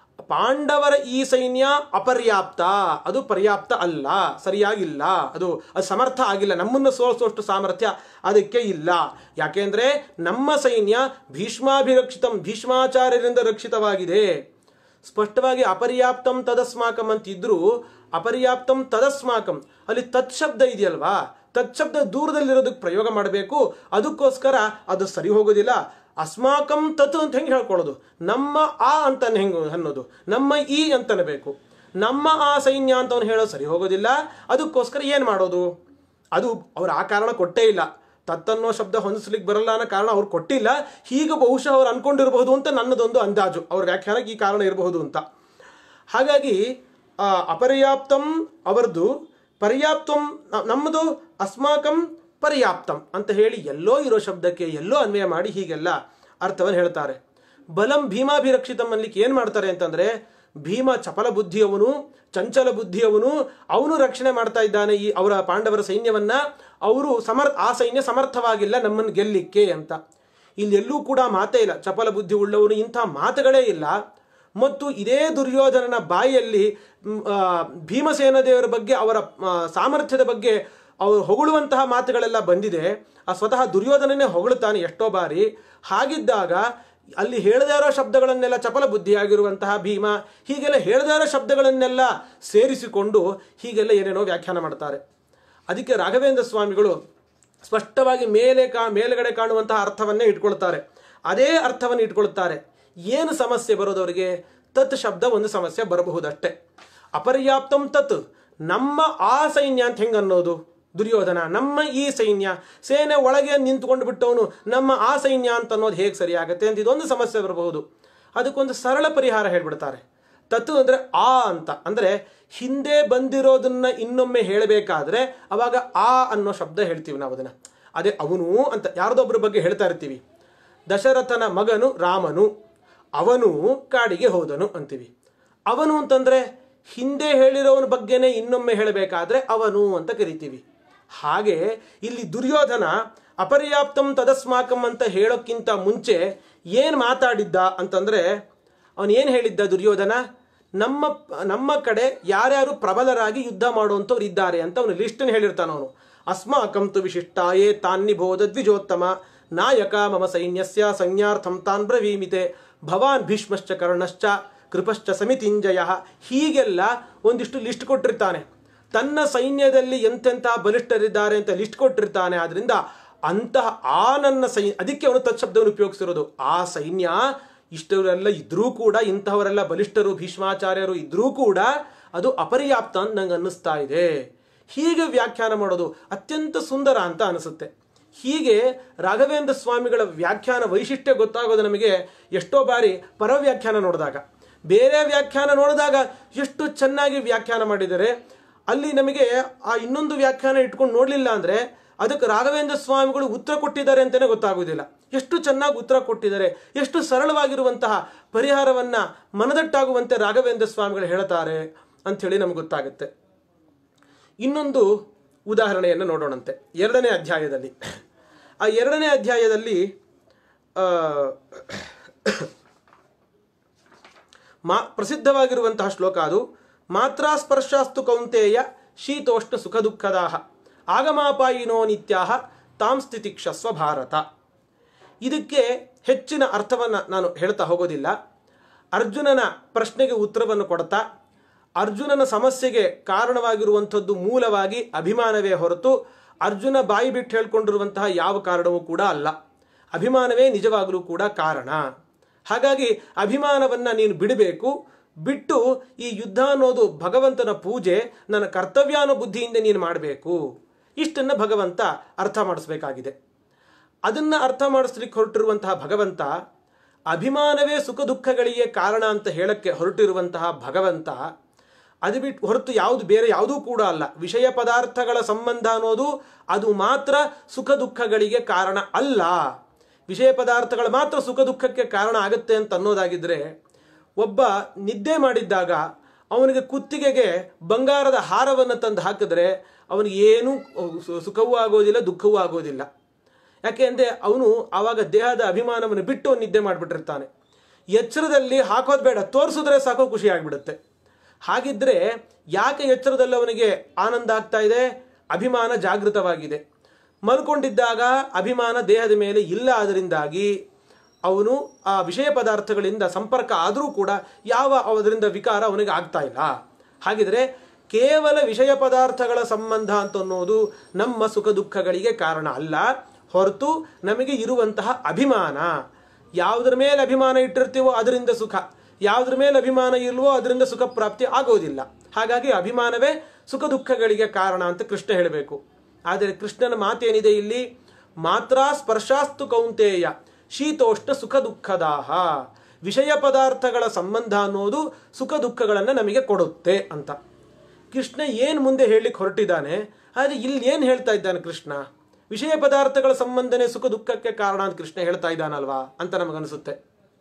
ಪಾಂಡವರ ಈ ಸೈನ್ಯ ಅಪರ್ಯಾಪ್ತ ಅದು ಪರ್ಯಾಪ್ತ ಅಲ್ಲ ಸರಿಯಾಗಿಲ್ಲ ಅದು ಅದು ಸಮರ್ಥ ಆಗಿಲ್ಲ ನಮ್ಮನ್ನು ಸೋಲಿಸುವಷ್ಟು ಸಾಮರ್ಥ್ಯ ಅದಕ್ಕೆ ಇಲ್ಲ ಯಾಕೆಂದ್ರೆ ನಮ್ಮ ಸೈನ್ಯ ಭೀಷ್ಮಾಭಿರಕ್ಷಿತಂ ಭೀಷ್ಮಾಚಾರ್ಯರಿಂದ ರಕ್ಷಿತವಾಗಿದೆ ಸ್ಪಷ್ಟವಾಗಿ ಅಪರ್ಯಾಪ್ತಂ ತದಸ್ಮಾಕಂ ಅಂತಿದ್ರು ಅಪರ್ಯಾಪ್ತಂ ತದಸ್ಮಾಕಂ ಅಲ್ಲಿ ತತ್ಶಬ್ದ ಇದೆಯಲ್ವಾ ತತ್ಶಬ್ದ ದೂರದಲ್ಲಿರೋದಕ್ಕೆ ಪ್ರಯೋಗ ಮಾಡಬೇಕು ಅದಕ್ಕೋಸ್ಕರ ಅದು ಸರಿ ಹೋಗೋದಿಲ್ಲ ಅಸ್ಮಾಕಂ ತತ್ ಅಂತ ಹೆಂಗೆ ಹೇಳ್ಕೊಳ್ಳೋದು ನಮ್ಮ ಆ ಅಂತ ಹೆಂಗೆ ಅನ್ನೋದು ನಮ್ಮ ಈ ಅಂತನಬೇಕು ನಮ್ಮ ಆ ಸೈನ್ಯ ಅಂತ ಅವ್ನು ಹೇಳೋದು ಸರಿ ಹೋಗೋದಿಲ್ಲ ಅದಕ್ಕೋಸ್ಕರ ಏನು ಮಾಡೋದು ಅದು ಅವ್ರು ಆ ಕಾರಣ ಕೊಟ್ಟೇ ಇಲ್ಲ ತತ್ತನ್ನೋ ಶಬ್ದ ಹೊಂದಿಸ್ಲಿಕ್ಕೆ ಬರಲ್ಲ ಅನ್ನೋ ಕಾರಣ ಅವ್ರು ಕೊಟ್ಟಿಲ್ಲ ಹೀಗೆ ಬಹುಶಃ ಅವ್ರು ಅನ್ಕೊಂಡಿರಬಹುದು ಅಂತ ನನ್ನದೊಂದು ಅಂದಾಜು ಅವ್ರ ವ್ಯಾಖ್ಯಾನಕ್ಕೆ ಈ ಕಾರಣ ಇರಬಹುದು ಅಂತ ಹಾಗಾಗಿ ಆ, ಅಪರ್ಯಾಪ್ತಂ ಅವರದು ಪರ್ಯಾಪ್ತಂ ನ- ನಮ್ಮದು ಅಸ್ಮಾಕಂ ಪರ್ಯಾಪ್ತಂ ಅಂತ ಹೇಳಿ ಎಲ್ಲೋ ಇರೋ ಶಬ್ದಕ್ಕೆ ಎಲ್ಲೋ ಅನ್ವಯ ಮಾಡಿ ಹೀಗೆಲ್ಲ ಅರ್ಥವನ್ನು ಹೇಳ್ತಾರೆ ಬಲಂ ಭೀಮಾಭಿರಕ್ಷಿತಂ ಅನ್ಲಿಕ್ಕೆ ಏನು ಮಾಡ್ತಾರೆ ಅಂತಂದ್ರೆ ಭೀಮ ಚಪಲ ಬುದ್ಧಿಯವನು ಚಂಚಲ ಬುದ್ಧಿಯವನು ಅವನು ರಕ್ಷಣೆ ಮಾಡ್ತಾ ಇದ್ದಾನೆ ಈ ಅವರ ಪಾಂಡವರ ಸೈನ್ಯವನ್ನ ಅವರು ಸಮರ್ ಆ ಸೈನ್ಯ ಸಮರ್ಥವಾಗಿಲ್ಲ ನಮ್ಮನ್ನು ಗೆಲ್ಲಿಕ್ಕೆ ಅಂತ ಇಲ್ಲಿ ಎಲ್ಲೂ ಕೂಡ ಮಾತೇ ಇಲ್ಲ ಚಪಲ ಬುದ್ಧಿ ಉಳ್ಳವನು ಇಂಥ ಮಾತುಗಳೇ ಇಲ್ಲ ಮತ್ತು ಇದೇ ದುರ್ಯೋಧನನ ಬಾಯಿಯಲ್ಲಿ ಮ್, ಆ, ಭೀಮಸೇನ ದೇವರ ಬಗ್ಗೆ ಅವರ ಆ, ಸಾಮರ್ಥ್ಯದ ಬಗ್ಗೆ ಅವರು ಹೊಗಳುವಂತಹ ಮಾತುಗಳೆಲ್ಲ ಬಂದಿದೆ ಆ ಸ್ವತಃ ದುರ್ಯೋಧನನೇ ಹೊಗಳುತ್ತಾನೆ ಎಷ್ಟೋ ಬಾರಿ ಹಾಗಿದ್ದಾಗ ಅಲ್ಲಿ ಹೇಳದೇ ಇರೋ ಶಬ್ದಗಳನ್ನೆಲ್ಲ ಚಪಲ ಬುದ್ಧಿಯಾಗಿರುವಂತಹ ಭೀಮ ಹೀಗೆಲ್ಲ ಹೇಳದೇ ಇರೋ ಶಬ್ದಗಳನ್ನೆಲ್ಲ ಸೇರಿಸಿಕೊಂಡು ಹೀಗೆಲ್ಲ ಏನೇನೋ ವ್ಯಾಖ್ಯಾನ ಮಾಡ್ತಾರೆ ಅದಕ್ಕೆ ರಾಘವೇಂದ್ರ ಸ್ವಾಮಿಗಳು ಸ್ಪಷ್ಟವಾಗಿ ಮೇಲೆ ಕಾ ಮೇಲ್ಗಡೆ ಕಾಣುವಂತಹ ಅರ್ಥವನ್ನೇ ಇಟ್ಕೊಳ್ತಾರೆ ಅದೇ ಅರ್ಥವನ್ನು ಇಟ್ಕೊಳ್ತಾರೆ ಏನು ಸಮಸ್ಯೆ ಬರೋದವರಿಗೆ ತತ್ ಶಬ್ದ ಒಂದು ಸಮಸ್ಯೆ ಬರಬಹುದಷ್ಟೇ ಅಪರ್ಯಾಪ್ತಂ ತತ್ ನಮ್ಮ ಆ ಸೈನ್ಯ ಅಂತ ಹೆಂಗೆ ಅನ್ನೋದು ದುರ್ಯೋಧನ ನಮ್ಮ ಈ ಸೈನ್ಯ ಸೇನೆ ಒಳಗೆ ನಿಂತ್ಕೊಂಡು ಬಿಟ್ಟವನು ನಮ್ಮ ಆ ಸೈನ್ಯ ಅಂತ ಅನ್ನೋದು ಹೇಗೆ ಸರಿಯಾಗತ್ತೆ ಅಂತ ಇದೊಂದು ಸಮಸ್ಯೆ ಬರಬಹುದು ಅದಕ್ಕೊಂದು ಸರಳ ಪರಿಹಾರ ಹೇಳ್ಬಿಡ್ತಾರೆ ತತ್ತು ಅಂದರೆ ಆ ಅಂತ ಅಂದರೆ ಹಿಂದೆ ಬಂದಿರೋದನ್ನ ಇನ್ನೊಮ್ಮೆ ಹೇಳಬೇಕಾದ್ರೆ ಅವಾಗ ಆ ಅನ್ನೋ ಶಬ್ದ ಹೇಳ್ತೀವಿ ನಾವು ಅದನ್ನು ಅದೇ ಅವನು ಅಂತ ಯಾರ್ದೊಬ್ಬರ ಬಗ್ಗೆ ಹೇಳ್ತಾ ಇರ್ತೀವಿ ದಶರಥನ ಮಗನು ರಾಮನು ಅವನು ಕಾಡಿಗೆ ಹೋದನು ಅಂತೀವಿ ಅವನು ಅಂತಂದ್ರೆ ಹಿಂದೆ ಹೇಳಿರೋವನ ಬಗ್ಗೆನೇ ಇನ್ನೊಮ್ಮೆ ಹೇಳಬೇಕಾದ್ರೆ ಅವನು ಅಂತ ಕರಿತೀವಿ ಹಾಗೆ ಇಲ್ಲಿ ದುರ್ಯೋಧನ ಅಪರ್ಯಾಪ್ತಂ ತದಸ್ಮಾಕಂ ಅಂತ ಹೇಳೋಕ್ಕಿಂತ ಮುಂಚೆ ಏನು ಮಾತಾಡಿದ್ದ ಅಂತಂದ್ರೆ ಅವನು ಏನು ಹೇಳಿದ್ದ ದುರ್ಯೋಧನ ನಮ್ಮ ನಮ್ಮ ಕಡೆ ಯಾರ್ಯಾರು ಪ್ರಬಲರಾಗಿ ಯುದ್ಧ ಮಾಡುವಂಥವ್ರು ಇದ್ದಾರೆ ಅಂತ ಅವನು ಲಿಸ್ಟನ್ನು ಹೇಳಿರ್ತಾನ ಅವನು ಅಸ್ಮಾಕಂ ತು ವಿಶಿಷ್ಟಾಯೇ ತಾನ್ನಿಬೋಧ ದ್ವಿಜೋತ್ತಮ ನಾಯಕ ಮಮ ಸೈನ್ಯಸ್ಯ ಸಂಜ್ಞಾರ್ಥಂ ತಾನ್ ಬ್ರವೀಮಿತೆ ಭವಾನ್ ಭೀಷ್ಮಶ್ಚ ಕರ್ಣಶ್ಚ ಕೃಪಶ್ಚ ಸಮಿತಿಂಜಯ ಹೀಗೆಲ್ಲ ಒಂದಿಷ್ಟು ಲಿಸ್ಟ್ ಕೊಟ್ಟಿರ್ತಾನೆ ತನ್ನ ಸೈನ್ಯದಲ್ಲಿ ಎಂತೆಂಥ ಬಲಿಷ್ಠರಿದ್ದಾರೆ ಅಂತ ಲಿಸ್ಟ್ ಕೊಟ್ಟಿರ್ತಾನೆ ಆದ್ರಿಂದ ಅಂತಹ ಆ ನನ್ನ ಸೈನ್ಯ ಅದಕ್ಕೆ ಅವನು ತತ್ಶಬ್ದವನ್ನು ಉಪಯೋಗಿಸಿರೋದು ಆ ಸೈನ್ಯ ಇಷ್ಟವರೆಲ್ಲ ಇದ್ರೂ ಕೂಡ ಇಂತಹವರೆಲ್ಲ ಬಲಿಷ್ಠರು ಭೀಷ್ಮಾಚಾರ್ಯರು ಇದ್ರೂ ಕೂಡ ಅದು ಅಪರ್ಯಾಪ್ತ ಅಂತ ನಂಗೆ ಅನ್ನಿಸ್ತಾ ಇದೆ ಹೀಗೆ ವ್ಯಾಖ್ಯಾನ ಮಾಡೋದು ಅತ್ಯಂತ ಸುಂದರ ಅಂತ ಅನಿಸುತ್ತೆ ಹೀಗೆ ರಾಘವೇಂದ್ರ ಸ್ವಾಮಿಗಳ ವ್ಯಾಖ್ಯಾನ ವೈಶಿಷ್ಟ್ಯ ಗೊತ್ತಾಗೋದು ನಮಗೆ ಎಷ್ಟೋ ಬಾರಿ ಪರವ್ಯಾಖ್ಯಾನ ನೋಡಿದಾಗ ಬೇರೆ ವ್ಯಾಖ್ಯಾನ ನೋಡಿದಾಗ ಎಷ್ಟು ಚೆನ್ನಾಗಿ ವ್ಯಾಖ್ಯಾನ ಮಾಡಿದ್ದಾರೆ ಅಲ್ಲಿ ನಮಗೆ ಆ ಇನ್ನೊಂದು ವ್ಯಾಖ್ಯಾನ ಇಟ್ಕೊಂಡು ನೋಡಲಿಲ್ಲ ಅಂದರೆ ಅದಕ್ಕೆ ರಾಘವೇಂದ್ರ ಸ್ವಾಮಿಗಳು ಉತ್ತರ ಕೊಟ್ಟಿದ್ದಾರೆ ಅಂತಲೇ ಗೊತ್ತಾಗೋದಿಲ್ಲ ಎಷ್ಟು ಚೆನ್ನಾಗಿ ಉತ್ತರ ಕೊಟ್ಟಿದ್ದಾರೆ ಎಷ್ಟು ಸರಳವಾಗಿರುವಂತಹ ಪರಿಹಾರವನ್ನ ಮನದಟ್ಟಾಗುವಂತೆ ರಾಘವೇಂದ್ರ ಸ್ವಾಮಿಗಳು ಹೇಳ್ತಾರೆ ಅಂಥೇಳಿ ನಮ್ಗೆ ಗೊತ್ತಾಗುತ್ತೆ ಇನ್ನೊಂದು ಉದಾಹರಣೆಯನ್ನು ನೋಡೋಣಂತೆ ಎರಡನೇ ಅಧ್ಯಾಯದಲ್ಲಿ ಆ ಎರಡನೇ ಅಧ್ಯಾಯದಲ್ಲಿ ಆ, ಮಾ ಪ್ರಸಿದ್ಧವಾಗಿರುವಂತಹ ಶ್ಲೋಕ ಅದು ಮಾತ್ರ ಸ್ಪರ್ಶಾಸ್ತು ಕೌಂತೆಯ ಶೀತೋಷ್ಣ ಸುಖ ದುಃಖದಾಹ ಆಗಮಾಪಾಯಿನೋ ನಿತ್ಯಾಹ ತಾಂ ಸ್ಥಿತಿಕ್ಷಸ್ವ ಭಾರತ ಇದಕ್ಕೆ ಹೆಚ್ಚಿನ ಅರ್ಥವನ್ನು ನಾನು ಹೇಳ್ತಾ ಹೋಗೋದಿಲ್ಲ ಅರ್ಜುನನ ಪ್ರಶ್ನೆಗೆ ಉತ್ತರವನ್ನು ಕೊಡ್ತಾ ಅರ್ಜುನನ ಸಮಸ್ಯೆಗೆ ಕಾರಣವಾಗಿರುವಂಥದ್ದು ಮೂಲವಾಗಿ ಅಭಿಮಾನವೇ ಹೊರತು ಅರ್ಜುನ ಬಾಯಿ ಬಿಟ್ಟು ಹೇಳ್ಕೊಂಡಿರುವಂತಹ ಯಾವ ಕಾರಣವೂ ಕೂಡ ಅಲ್ಲ ಅಭಿಮಾನವೇ ನಿಜವಾಗಲೂ ಕೂಡ ಕಾರಣ ಹಾಗಾಗಿ ಅಭಿಮಾನವನ್ನು ನೀನು ಬಿಡಬೇಕು ಬಿಟ್ಟು ಈ ಯುದ್ಧ ಅನ್ನೋದು ಭಗವಂತನ ಪೂಜೆ ನನ್ನ ಕರ್ತವ್ಯ ಅನ್ನೋ ಬುದ್ಧಿಯಿಂದ ನೀನು ಮಾಡಬೇಕು ಇಷ್ಟನ್ನು ಭಗವಂತ ಅರ್ಥ ಮಾಡಿಸ್ಬೇಕಾಗಿದೆ ಅದನ್ನ ಅರ್ಥ ಮಾಡಿಸ್ಲಿಕ್ಕೆ ಹೊರಟಿರುವಂತಹ ಭಗವಂತ ಅಭಿಮಾನವೇ ಸುಖ ದುಃಖಗಳಿಗೆ ಕಾರಣ ಅಂತ ಹೇಳಕ್ಕೆ ಹೊರಟಿರುವಂತಹ ಭಗವಂತ ಅದು ಬಿಟ್ಟು ಹೊರತು ಯಾವುದು ಬೇರೆ ಯಾವುದೂ ಕೂಡ ಅಲ್ಲ ವಿಷಯ ಪದಾರ್ಥಗಳ ಸಂಬಂಧ ಅನ್ನೋದು ಅದು ಮಾತ್ರ ಸುಖ ದುಃಖಗಳಿಗೆ ಕಾರಣ ಅಲ್ಲ ವಿಷಯ ಪದಾರ್ಥಗಳು ಮಾತ್ರ ಸುಖ ದುಃಖಕ್ಕೆ ಕಾರಣ ಆಗುತ್ತೆ ಅಂತ ಅನ್ನೋದಾಗಿದ್ರೆ ಒಬ್ಬ ನಿದ್ದೆ ಮಾಡಿದ್ದಾಗ ಅವನಿಗೆ ಕುತ್ತಿಗೆಗೆ ಬಂಗಾರದ ಹಾರವನ್ನು ತಂದು ಹಾಕಿದ್ರೆ ಅವನಿಗೆ ಏನೂ ಸು- ಸುಖವೂ ಆಗೋದಿಲ್ಲ ದುಃಖವೂ ಆಗೋದಿಲ್ಲ ಯಾಕೆ ಅಂದರೆ ಅವನು ಆವಾಗ ದೇಹದ ಅಭಿಮಾನವನ್ನು ಬಿಟ್ಟು ಅವ್ನು ನಿದ್ದೆ ಮಾಡಿಬಿಟ್ಟಿರ್ತಾನೆ ಎಚ್ಚರದಲ್ಲಿ ಹಾಕೋದು ಬೇಡ ತೋರಿಸಿದ್ರೆ ಸಾಕೋ ಖುಷಿ ಆಗಿಬಿಡುತ್ತೆ ಹಾಗಿದ್ರೆ ಯಾಕೆ ಎಚ್ಚರದಲ್ಲಿ ಅವನಿಗೆ ಆನಂದ ಆಗ್ತಾ ಇದೆ ಅಭಿಮಾನ ಜಾಗೃತವಾಗಿದೆ ಮಲ್ಕೊಂಡಿದ್ದಾಗ ಅಭಿಮಾನ ದೇಹದ ಮೇಲೆ ಇಲ್ಲ ಅದರಿಂದಾಗಿ ಅವನು ಆ ವಿಷಯ ಪದಾರ್ಥಗಳಿಂದ ಸಂಪರ್ಕ ಆದರೂ ಕೂಡ ಯಾವ ಅದರಿಂದ ವಿಕಾರ ಅವನಿಗೆ ಆಗ್ತಾ ಇಲ್ಲ ಹಾಗಿದ್ರೆ ಕೇವಲ ವಿಷಯ ಪದಾರ್ಥಗಳ ಸಂಬಂಧ ಅಂತ ಅನ್ನೋದು ನಮ್ಮ ಸುಖ ದುಃಖಗಳಿಗೆ ಕಾರಣ ಅಲ್ಲ ಹೊರತು ನಮಗೆ ಇರುವಂತಹ ಅಭಿಮಾನ ಯಾವುದರ ಮೇಲೆ ಅಭಿಮಾನ ಇಟ್ಟಿರ್ತೀವೋ ಅದರಿಂದ ಸುಖ ಯಾವುದ್ರ ಮೇಲೆ ಅಭಿಮಾನ ಇಲ್ವೋ ಅದರಿಂದ ಸುಖ ಪ್ರಾಪ್ತಿ ಆಗೋದಿಲ್ಲ ಹಾಗಾಗಿ ಅಭಿಮಾನವೇ ಸುಖ ದುಃಖಗಳಿಗೆ ಕಾರಣ ಅಂತ ಕೃಷ್ಣ ಹೇಳಬೇಕು ಆದರೆ ಕೃಷ್ಣನ ಮಾತೇನಿದೆ ಇಲ್ಲಿ ಮಾತ್ರ ಸ್ಪರ್ಶಾಸ್ತು ಕೌಂತೇಯ ಶೀತೋಷ್ಣ ಸುಖ ದುಃಖದಾಹ ವಿಷಯ ಪದಾರ್ಥಗಳ ಸಂಬಂಧ ಅನ್ನೋದು ಸುಖ ದುಃಖಗಳನ್ನು ನಮಗೆ ಕೊಡುತ್ತೆ ಅಂತ ಕೃಷ್ಣ ಏನು ಮುಂದೆ ಹೇಳಲಿಕ್ಕೆ ಹೊರಟಿದ್ದಾನೆ ಆದರೆ ಇಲ್ಲಿ ಏನು ಹೇಳ್ತಾ ಇದ್ದಾನೆ ಕೃಷ್ಣ ವಿಷಯ ಪದಾರ್ಥಗಳ ಸಂಬಂಧನೇ ಸುಖ ದುಃಖಕ್ಕೆ ಕಾರಣ ಅಂತ ಕೃಷ್ಣ ಹೇಳ್ತಾ ಇದ್ದಾನಲ್ವಾ ಅಂತ ನಮಗನಿಸುತ್ತೆ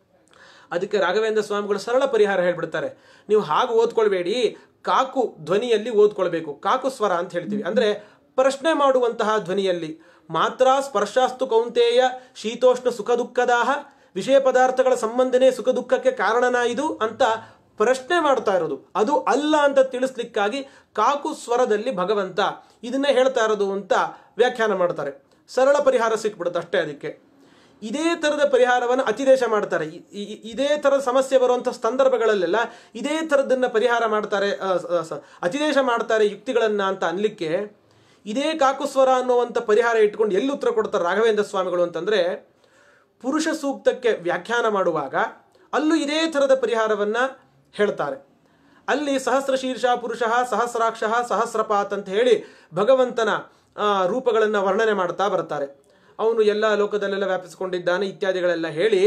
ಅದಕ್ಕೆ ರಾಘವೇಂದ್ರ ಸ್ವಾಮಿಗಳು ಸರಳ ಪರಿಹಾರ ಹೇಳ್ಬಿಡ್ತಾರೆ ನೀವು ಹಾಗೆ ಓದ್ಕೊಳ್ಬೇಡಿ ಕಾಕು ಧ್ವನಿಯಲ್ಲಿ ಓದ್ಕೊಳ್ಬೇಕು ಕಾಕು ಸ್ವರ ಅಂತ ಹೇಳ್ತೀವಿ ಅಂದ್ರೆ ಪ್ರಶ್ನೆ ಮಾಡುವಂತಹ ಧ್ವನಿಯಲ್ಲಿ ಮಾತ್ರ ಸ್ಪರ್ಶಾಸ್ತು ಕೌಂತೇಯ ಶೀತೋಷ್ಣ ಸುಖ ದುಃಖದಾಹ ವಿಷಯ ಪದಾರ್ಥಗಳ ಸಂಬಂಧನೇ ಸುಖ ದುಃಖಕ್ಕೆ ಕಾರಣನಾ ಇದು ಅಂತ ಪ್ರಶ್ನೆ ಮಾಡ್ತಾ ಇರೋದು ಅದು ಅಲ್ಲ ಅಂತ ತಿಳಿಸ್ಲಿಕ್ಕಾಗಿ ಕಾಕು ಸ್ವರದಲ್ಲಿ ಭಗವಂತ ಇದನ್ನೇ ಹೇಳ್ತಾ ಇರೋದು ಅಂತ ವ್ಯಾಖ್ಯಾನ ಮಾಡ್ತಾರೆ ಸರಳ ಪರಿಹಾರ ಸಿಕ್ಬಿಡುತ್ತೆ ಅಷ್ಟೇ ಅದಕ್ಕೆ ಇದೇ ಥರದ ಪರಿಹಾರವನ್ನು ಅತಿದೇಶ ಮಾಡ್ತಾರೆ ಇ- ಇ- ಇದೇ ಥರದ ಸಮಸ್ಯೆ ಬರುವಂಥ ಸಂದರ್ಭಗಳಲ್ಲೆಲ್ಲ ಇದೇ ಥರದನ್ನ ಪರಿಹಾರ ಮಾಡ್ತಾರೆ ಆ, ಸ- ಸ- ಅತಿದೇಶ ಮಾಡ್ತಾರೆ ಯುಕ್ತಿಗಳನ್ನ ಅಂತ ಅನ್ಲಿಕ್ಕೆ ಇದೇ ಕಾಕುಸ್ವರ ಅನ್ನುವಂಥ ಪರಿಹಾರ ಇಟ್ಕೊಂಡು ಎಲ್ಲಿ ಉತ್ತರ ಕೊಡ್ತಾರೆ ರಾಘವೇಂದ್ರ ಸ್ವಾಮಿಗಳು ಅಂತಂದ್ರೆ ಪುರುಷ ಸೂಕ್ತಕ್ಕೆ ವ್ಯಾಖ್ಯಾನ ಮಾಡುವಾಗ ಅಲ್ಲೂ ಇದೇ ಥರದ ಪರಿಹಾರವನ್ನ ಹೇಳ್ತಾರೆ ಅಲ್ಲಿ ಸಹಸ್ರ ಶೀರ್ಷ ಪುರುಷ ಸಹಸ್ರಾಕ್ಷ ಸಹಸ್ರಪಾತ್ ಅಂತ ಹೇಳಿ ಭಗವಂತನ ಆ, ರೂಪಗಳನ್ನು ವರ್ಣನೆ ಮಾಡ್ತಾ ಬರ್ತಾರೆ ಅವನು ಎಲ್ಲ ಲೋಕದಲ್ಲೆಲ್ಲ ವ್ಯಾಪಿಸಿಕೊಂಡಿದ್ದಾನೆ ಇತ್ಯಾದಿಗಳೆಲ್ಲ ಹೇಳಿ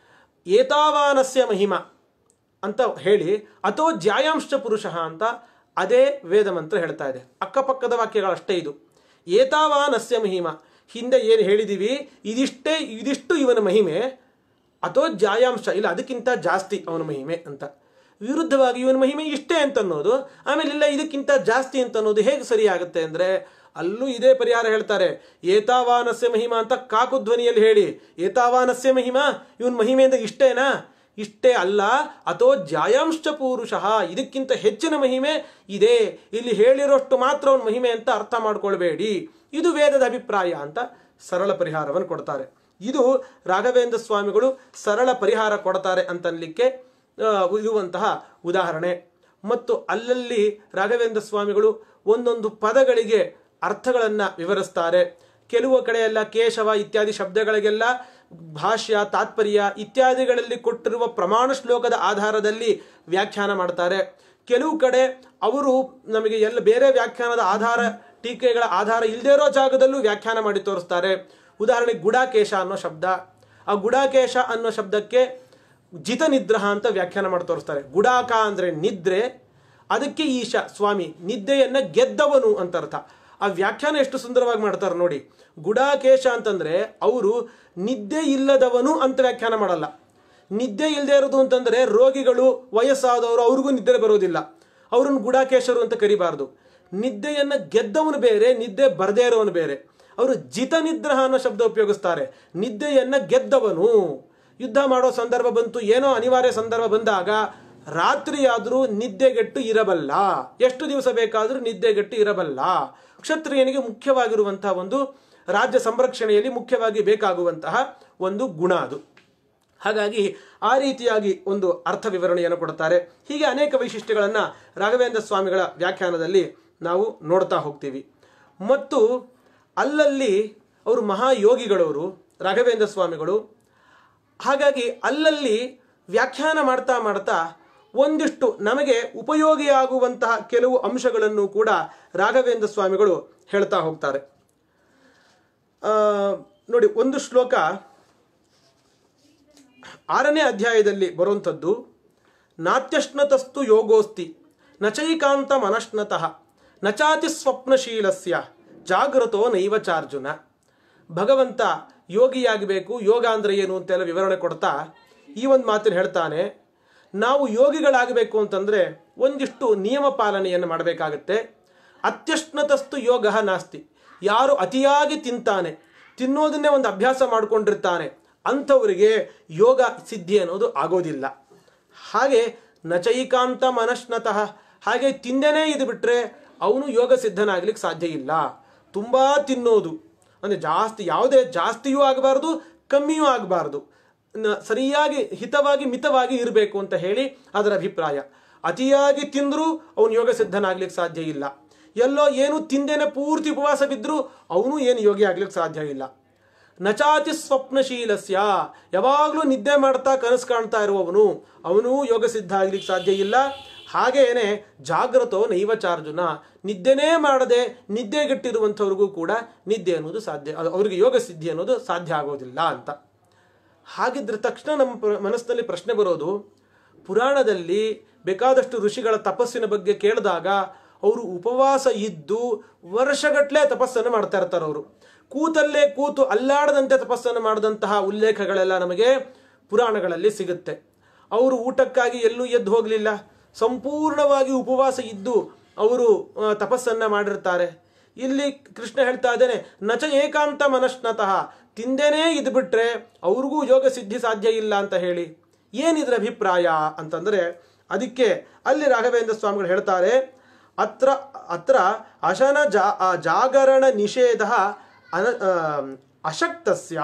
ಏತಾವಾನಸ್ಯ ಮಹಿಮ ಅಂತ ಹೇಳಿ ಅಥೋ ಜ್ಯಾಯಾಂಶ ಪುರುಷ ಅಂತ ಅದೇ ವೇದ ಮಂತ್ರ ಹೇಳ್ತಾ ಇದೆ ಅಕ್ಕಪಕ್ಕದ ವಾಕ್ಯಗಳಷ್ಟೇ ಇದು ಏತಾವಾನಸ್ಯ ಮಹಿಮ ಹಿಂದೆ ಏನು ಹೇಳಿದೀವಿ ಇದಿಷ್ಟೇ ಇದಿಷ್ಟು ಇವನ ಮಹಿಮೆ ಅಥೋ ಜಾಯಾಂಶ ಇಲ್ಲ ಅದಕ್ಕಿಂತ ಜಾಸ್ತಿ ಅವನ ಮಹಿಮೆ ಅಂತ ವಿರುದ್ಧವಾಗಿ ಇವನ ಮಹಿಮೆ ಇಷ್ಟೇ ಅಂತ ಅನ್ನೋದು ಆಮೇಲೆ ಇಲ್ಲ ಇದಕ್ಕಿಂತ ಜಾಸ್ತಿ ಅಂತ ಅನ್ನೋದು ಹೇಗೆ ಸರಿಯಾಗುತ್ತೆ ಅಂದ್ರೆ ಅಲ್ಲೂ ಇದೇ ಪರಿಹಾರ ಹೇಳ್ತಾರೆ ಏತಾವಾನಸ್ಯ ಮಹಿಮಾ ಅಂತ ಕಾಕು ಧ್ವನಿಯಲ್ಲಿ ಹೇಳಿ ಏತಾವಾನಸ್ಯ ಮಹಿಮಾ ಇವನ್ ಮಹಿಮೆ ಅಂದ್ರೆ ಇಷ್ಟೇನಾ ಇಷ್ಟೇ ಅಲ್ಲ ಅಥೋ ಜಾಯಾಂಶ ಪೂರುಷ ಇದಕ್ಕಿಂತ ಹೆಚ್ಚಿನ ಮಹಿಮೆ ಇದೆ ಇಲ್ಲಿ ಹೇಳಿರೋಷ್ಟು ಮಾತ್ರ ಅವನ ಮಹಿಮೆ ಅಂತ ಅರ್ಥ ಮಾಡ್ಕೊಳ್ಬೇಡಿ ಇದು ವೇದದ ಅಭಿಪ್ರಾಯ ಅಂತ ಸರಳ ಪರಿಹಾರವನ್ನು ಕೊಡ್ತಾರೆ ಇದು ರಾಘವೇಂದ್ರ ಸ್ವಾಮಿಗಳು ಸರಳ ಪರಿಹಾರ ಕೊಡ್ತಾರೆ ಅಂತನ್ಲಿಕ್ಕೆ ಆ, ಇರುವಂತಹ ಉದಾಹರಣೆ ಮತ್ತು ಅಲ್ಲಲ್ಲಿ ರಾಘವೇಂದ್ರ ಸ್ವಾಮಿಗಳು ಒಂದೊಂದು ಪದಗಳಿಗೆ ಅರ್ಥಗಳನ್ನು ವಿವರಿಸ್ತಾರೆ ಕೆಲವು ಕಡೆಯೆಲ್ಲ ಕೇಶವ ಇತ್ಯಾದಿ ಶಬ್ದಗಳಿಗೆಲ್ಲ ಭಾಷ್ಯ ತಾತ್ಪರ್ಯ ಇತ್ಯಾದಿಗಳಲ್ಲಿ ಕೊಟ್ಟಿರುವ ಪ್ರಮಾಣ ಶ್ಲೋಕದ ಆಧಾರದಲ್ಲಿ ವ್ಯಾಖ್ಯಾನ ಮಾಡ್ತಾರೆ ಕೆಲವು ಕಡೆ ಅವರು ನಮಗೆ ಎಲ್ಲ ಬೇರೆ ವ್ಯಾಖ್ಯಾನದ ಆಧಾರ ಟೀಕೆಗಳ ಆಧಾರ ಇಲ್ಲದೇ ಇರೋ ಜಾಗದಲ್ಲೂ ವ್ಯಾಖ್ಯಾನ ಮಾಡಿ ತೋರಿಸ್ತಾರೆ ಉದಾಹರಣೆಗೆ ಗುಡಾಕೇಶ ಅನ್ನೋ ಶಬ್ದ ಆ ಗುಡಾಕೇಶ ಅನ್ನೋ ಶಬ್ದಕ್ಕೆ ಜಿತ ನಿದ್ರಹ ಅಂತ ವ್ಯಾಖ್ಯಾನ ಮಾಡಿ ತೋರಿಸ್ತಾರೆ ಗುಡಾಕ ಅಂದರೆ ನಿದ್ರೆ ಅದಕ್ಕೆ ಈಶ ಸ್ವಾಮಿ ನಿದ್ದೆಯನ್ನು ಗೆದ್ದವನು ಅಂತ ಅರ್ಥ ಆ ವ್ಯಾಖ್ಯಾನ ಎಷ್ಟು ಸುಂದರವಾಗಿ ಮಾಡ್ತಾರೆ ನೋಡಿ ಗುಡಾಕೇಶ ಅಂತಂದರೆ ಅವರು ನಿದ್ದೆ ಇಲ್ಲದವನು ಅಂತ ವ್ಯಾಖ್ಯಾನ ಮಾಡಲ್ಲ ನಿದ್ದೆ ಇಲ್ಲದೆ ಇರೋದು ಅಂತಂದರೆ ರೋಗಿಗಳು ವಯಸ್ಸಾದವರು ಅವ್ರಿಗೂ ನಿದ್ದೆ ಬರೋದಿಲ್ಲ ಅವ್ರನ್ನ ಗುಡಾಕೇಶರು ಅಂತ ಕರಿಬಾರ್ದು ನಿದ್ದೆಯನ್ನು ಗೆದ್ದವನು ಬೇರೆ ನಿದ್ದೆ ಬರದೇ ಇರೋವನು ಬೇರೆ ಅವರು ಜಿತ ನಿದ್ರಹ ಅನ್ನೋ ಶಬ್ದ ಉಪಯೋಗಿಸ್ತಾರೆ ನಿದ್ದೆಯನ್ನು ಗೆದ್ದವನು ಯುದ್ಧ ಮಾಡೋ ಸಂದರ್ಭ ಬಂತು ಏನೋ ಅನಿವಾರ್ಯ ಸಂದರ್ಭ ಬಂದಾಗ ರಾತ್ರಿಯಾದರೂ ನಿದ್ದೆಗೆಟ್ಟು ಇರಬಲ್ಲ ಎಷ್ಟು ದಿವಸ ಬೇಕಾದರೂ ನಿದ್ದೆಗೆಟ್ಟು ಇರಬಲ್ಲ ಕ್ಷತ್ರಿಯನಿಗೆ ಮುಖ್ಯವಾಗಿರುವಂತಹ ಒಂದು ರಾಜ್ಯ ಸಂರಕ್ಷಣೆಯಲ್ಲಿ ಮುಖ್ಯವಾಗಿ ಬೇಕಾಗುವಂತಹ ಒಂದು ಗುಣ ಅದು ಹಾಗಾಗಿ ಆ ರೀತಿಯಾಗಿ ಒಂದು ಅರ್ಥ ವಿವರಣೆಯನ್ನು ಕೊಡ್ತಾರೆ ಹೀಗೆ ಅನೇಕ ವೈಶಿಷ್ಟ್ಯಗಳನ್ನು ರಾಘವೇಂದ್ರ ಸ್ವಾಮಿಗಳ ವ್ಯಾಖ್ಯಾನದಲ್ಲಿ ನಾವು ನೋಡ್ತಾ ಹೋಗ್ತೀವಿ ಮತ್ತು ಅಲ್ಲಲ್ಲಿ ಅವರು ಮಹಾಯೋಗಿಗಳವರು ರಾಘವೇಂದ್ರ ಸ್ವಾಮಿಗಳು ಹಾಗಾಗಿ ಅಲ್ಲಲ್ಲಿ ವ್ಯಾಖ್ಯಾನ ಮಾಡ್ತಾ ಮಾಡ್ತಾ ಒಂದಿಷ್ಟು ನಮಗೆ ಉಪಯೋಗಿಯಾಗುವಂತಹ ಕೆಲವು ಅಂಶಗಳನ್ನು ಕೂಡ ರಾಘವೇಂದ್ರ ಸ್ವಾಮಿಗಳು ಹೇಳ್ತಾ ಹೋಗ್ತಾರೆ ಆ, ನೋಡಿ ಒಂದು ಶ್ಲೋಕ ಆರನೇ ಅಧ್ಯಾಯದಲ್ಲಿ ಬರುವಂಥದ್ದು ನಾತ್ಯಶ್ನತಸ್ತು ಯೋಗೋಸ್ತಿ ನಚೈಕಾಂತ ಮನಶ್ನತಃ ನಚಾತಿ ಸ್ವಪ್ನಶೀಲಸ್ಯ ಜಾಗೃತೋ ನೈವ ಚಾರ್ಜುನ ಭಗವಂತ ಯೋಗಿಯಾಗಬೇಕು ಯೋಗ ಅಂದರೆ ಏನು ಅಂತೆಲ್ಲ ವಿವರಣೆ ಕೊಡ್ತಾ ಈ ಒಂದು ಮಾತನ್ನು ಹೇಳ್ತಾನೆ ನಾವು ಯೋಗಿಗಳಾಗಬೇಕು ಅಂತಂದರೆ ಒಂದಿಷ್ಟು ನಿಯಮ ಪಾಲನೆಯನ್ನು ಮಾಡಬೇಕಾಗತ್ತೆ ಅತ್ಯಶ್ನತಸ್ತು ಯೋಗ ನಾಸ್ತಿ ಯಾರು ಅತಿಯಾಗಿ ತಿಂತಾನೆ ತಿನ್ನೋದನ್ನೇ ಒಂದು ಅಭ್ಯಾಸ ಮಾಡಿಕೊಂಡಿರ್ತಾನೆ ಅಂಥವರಿಗೆ ಯೋಗ ಸಿದ್ಧಿ ಅನ್ನೋದು ಆಗೋದಿಲ್ಲ ಹಾಗೆ ನಚೈಕಾಂತ ಮನಶ್ನತಃ ಹಾಗೆ ತಿಂದೇನೇ ಇದು ಬಿಟ್ಟರೆ ಅವನು ಯೋಗ ಸಿದ್ಧನಾಗ್ಲಿಕ್ಕೆ ಸಾಧ್ಯ ಇಲ್ಲ ತುಂಬ ತಿನ್ನೋದು ಅಂದರೆ ಜಾಸ್ತಿ ಯಾವುದೇ ಜಾಸ್ತಿಯೂ ಆಗಬಾರ್ದು ಕಮ್ಮಿಯೂ ಆಗಬಾರ್ದು ನ- ಸರಿಯಾಗಿ ಹಿತವಾಗಿ ಮಿತವಾಗಿ ಇರಬೇಕು ಅಂತ ಹೇಳಿ ಅದರ ಅಭಿಪ್ರಾಯ ಅತಿಯಾಗಿ ತಿಂದರೂ ಅವನು ಯೋಗ ಸಿದ್ಧನಾಗ್ಲಿಕ್ಕೆ ಸಾಧ್ಯ ಇಲ್ಲ ಎಲ್ಲೋ ಏನು ತಿಂದೇನೆ ಪೂರ್ತಿ ಉಪವಾಸ ಬಿದ್ದರೂ ಅವನು ಏನು ಯೋಗಿ ಆಗ್ಲಿಕ್ಕೆ ಸಾಧ್ಯ ಇಲ್ಲ ನಚಾತಿ ಸ್ವಪ್ನಶೀಲಸ್ಯ ಯಾವಾಗಲೂ ನಿದ್ದೆ ಮಾಡ್ತಾ ಕನಸು ಕಾಣ್ತಾ ಇರುವವನು ಅವನು ಯೋಗ ಸಿದ್ಧ ಆಗ್ಲಿಕ್ಕೆ ಸಾಧ್ಯ ಇಲ್ಲ ಹಾಗೇನೆ ಜಾಗೃತೋ ನೈವ ಚಾರ್ಜುನ ನಿದ್ದೆನೇ ಮಾಡದೆ ನಿದ್ದೆಗೆಟ್ಟಿರುವಂಥವ್ರಿಗೂ ಕೂಡ ನಿದ್ದೆ ಅನ್ನೋದು ಸಾಧ್ಯ ಅದು ಅವರಿಗೆ ಯೋಗ ಸಿದ್ಧಿ ಅನ್ನೋದು ಸಾಧ್ಯ ಆಗೋದಿಲ್ಲ ಅಂತ ಹಾಗಿದ್ರೆ ತಕ್ಷಣ ನಮ್ಮ ಪ್ರ- ಮನಸ್ಸಿನಲ್ಲಿ ಪ್ರಶ್ನೆ ಬರೋದು ಪುರಾಣದಲ್ಲಿ ಬೇಕಾದಷ್ಟು ಋಷಿಗಳ ತಪಸ್ಸಿನ ಬಗ್ಗೆ ಕೇಳಿದಾಗ ಅವರು ಉಪವಾಸ ಇದ್ದು ವರ್ಷಗಟ್ಟಲೆ ತಪಸ್ಸನ್ನು ಮಾಡ್ತಾ ಇರ್ತಾರೆ ಅವರು ಕೂತಲ್ಲೇ ಕೂತು ಅಲ್ಲಾಡದಂತೆ ತಪಸ್ಸನ್ನು ಮಾಡಿದಂತಹ ಉಲ್ಲೇಖಗಳೆಲ್ಲ ನಮಗೆ ಪುರಾಣಗಳಲ್ಲಿ ಸಿಗುತ್ತೆ ಅವರು ಊಟಕ್ಕಾಗಿ ಎಲ್ಲೂ ಎದ್ದು ಹೋಗಲಿಲ್ಲ ಸಂಪೂರ್ಣವಾಗಿ ಉಪವಾಸ ಇದ್ದು ಅವರು ಆ, ತಪಸ್ಸನ್ನ ಮಾಡಿರ್ತಾರೆ ಇಲ್ಲಿ ಕೃಷ್ಣ ಹೇಳ್ತಾ ಇದ್ದೇನೆ ನಚ ಏಕಾಂತ ಮನಶ್ನತಃ ತಿಂದೇನೇ ಇದು ಬಿಟ್ರೆ ಅವ್ರಿಗೂ ಯೋಗ ಸಿದ್ಧಿ ಸಾಧ್ಯ ಇಲ್ಲ ಅಂತ ಹೇಳಿ ಏನಿದ್ರ ಅಭಿಪ್ರಾಯ ಅಂತಂದ್ರೆ ಅದಕ್ಕೆ ಅಲ್ಲಿ ರಾಘವೇಂದ್ರ ಸ್ವಾಮಿಗಳು ಹೇಳ್ತಾರೆ ಅತ್ರ ಅತ್ರ ಅಶನ ಜಾ ಆ ಜಾಗರಣ ನಿಷೇಧ ಅನ ಆ, ಅಶಕ್ತಸ್ಯ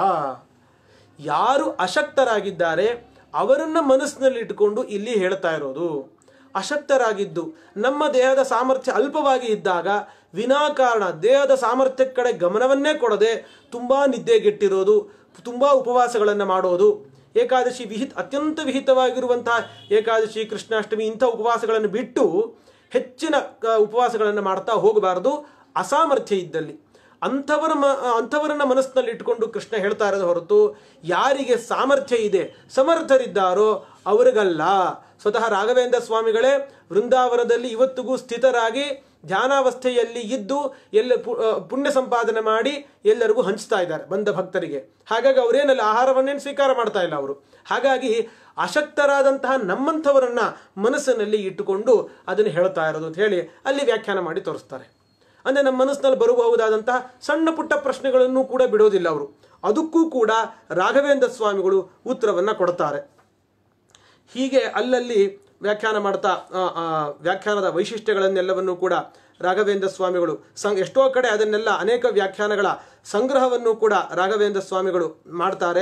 ಯಾರು ಅಶಕ್ತರಾಗಿದ್ದಾರೆ ಅವರನ್ನ ಮನಸ್ಸಿನಲ್ಲಿ ಇಟ್ಟುಕೊಂಡು ಇಲ್ಲಿ ಹೇಳ್ತಾ ಇರೋದು ಅಶಕ್ತರಾಗಿದ್ದು ನಮ್ಮ ದೇಹದ ಸಾಮರ್ಥ್ಯ ಅಲ್ಪವಾಗಿ ಇದ್ದಾಗ ವಿನಾಕಾರಣ ದೇಹದ ಸಾಮರ್ಥ್ಯ ಕಡೆ ಗಮನವನ್ನೇ ಕೊಡದೆ ತುಂಬಾ ನಿದ್ದೆಗೆಟ್ಟಿರೋದು ತುಂಬಾ ಉಪವಾಸಗಳನ್ನು ಮಾಡೋದು ಏಕಾದಶಿ ವಿಹಿತ ಅತ್ಯಂತ ವಿಹಿತವಾಗಿರುವಂತಹ ಏಕಾದಶಿ ಕೃಷ್ಣಾಷ್ಟಮಿ ಇಂಥ ಉಪವಾಸಗಳನ್ನು ಬಿಟ್ಟು ಹೆಚ್ಚಿನ ಕ- ಉಪವಾಸಗಳನ್ನು ಮಾಡ್ತಾ ಹೋಗಬಾರದು ಅಸಾಮರ್ಥ್ಯ ಇದ್ದಲ್ಲಿ ಅಂಥವರ ಮ ಅಂಥವರನ್ನ ಮನಸ್ಸಿನಲ್ಲಿ ಇಟ್ಕೊಂಡು ಕೃಷ್ಣ ಹೇಳ್ತಾ ಇರೋದು ಹೊರತು ಯಾರಿಗೆ ಸಾಮರ್ಥ್ಯ ಇದೆ ಸಮರ್ಥರಿದ್ದಾರೋ ಅವರಿಗಲ್ಲ ಸ್ವತಃ ರಾಘವೇಂದ್ರ ಸ್ವಾಮಿಗಳೇ ವೃಂದಾವನದಲ್ಲಿ ಇವತ್ತಿಗೂ ಸ್ಥಿತರಾಗಿ ಧ್ಯಾನಾವಸ್ಥೆಯಲ್ಲಿ ಇದ್ದು ಎಲ್ಲ ಪು- ಆ, ಪುಣ್ಯ ಸಂಪಾದನೆ ಮಾಡಿ ಎಲ್ಲರಿಗೂ ಹಂಚ್ತಾ ಇದ್ದಾರೆ ಬಂದ ಭಕ್ತರಿಗೆ ಹಾಗಾಗಿ ಅವರೇನಲ್ಲ ಆಹಾರವನ್ನೇನು ಸ್ವೀಕಾರ ಮಾಡ್ತಾ ಇಲ್ಲ ಅವರು ಹಾಗಾಗಿ ಅಶಕ್ತರಾದಂತಹ ನಮ್ಮಂಥವರನ್ನ ಮನಸ್ಸಿನಲ್ಲಿ ಇಟ್ಟುಕೊಂಡು ಅದನ್ನು ಹೇಳ್ತಾ ಇರೋದು ಅಂತ ಹೇಳಿ ಅಲ್ಲಿ ವ್ಯಾಖ್ಯಾನ ಮಾಡಿ ತೋರಿಸ್ತಾರೆ ಅಂದರೆ ನಮ್ಮ ಮನಸ್ಸಿನಲ್ಲಿ ಬರಬಹುದಾದಂತಹ ಸಣ್ಣ ಪುಟ್ಟ ಪ್ರಶ್ನೆಗಳನ್ನು ಕೂಡ ಬಿಡೋದಿಲ್ಲ ಅವರು ಅದಕ್ಕೂ ಕೂಡ ರಾಘವೇಂದ್ರ ಸ್ವಾಮಿಗಳು ಉತ್ತರವನ್ನು ಕೊಡ್ತಾರೆ ಹೀಗೆ ಅಲ್ಲಲ್ಲಿ ವ್ಯಾಖ್ಯಾನ ಮಾಡ್ತಾ ಆ, ಆ, ವ್ಯಾಖ್ಯಾನದ ವೈಶಿಷ್ಟ್ಯಗಳನ್ನೆಲ್ಲವನ್ನು ಕೂಡ ರಾಘವೇಂದ್ರ ಸ್ವಾಮಿಗಳು ಸಂ ಎಷ್ಟೋ ಕಡೆ ಅದನ್ನೆಲ್ಲ ಅನೇಕ ವ್ಯಾಖ್ಯಾನಗಳ ಸಂಗ್ರಹವನ್ನು ಕೂಡ ರಾಘವೇಂದ್ರ ಸ್ವಾಮಿಗಳು ಮಾಡ್ತಾರೆ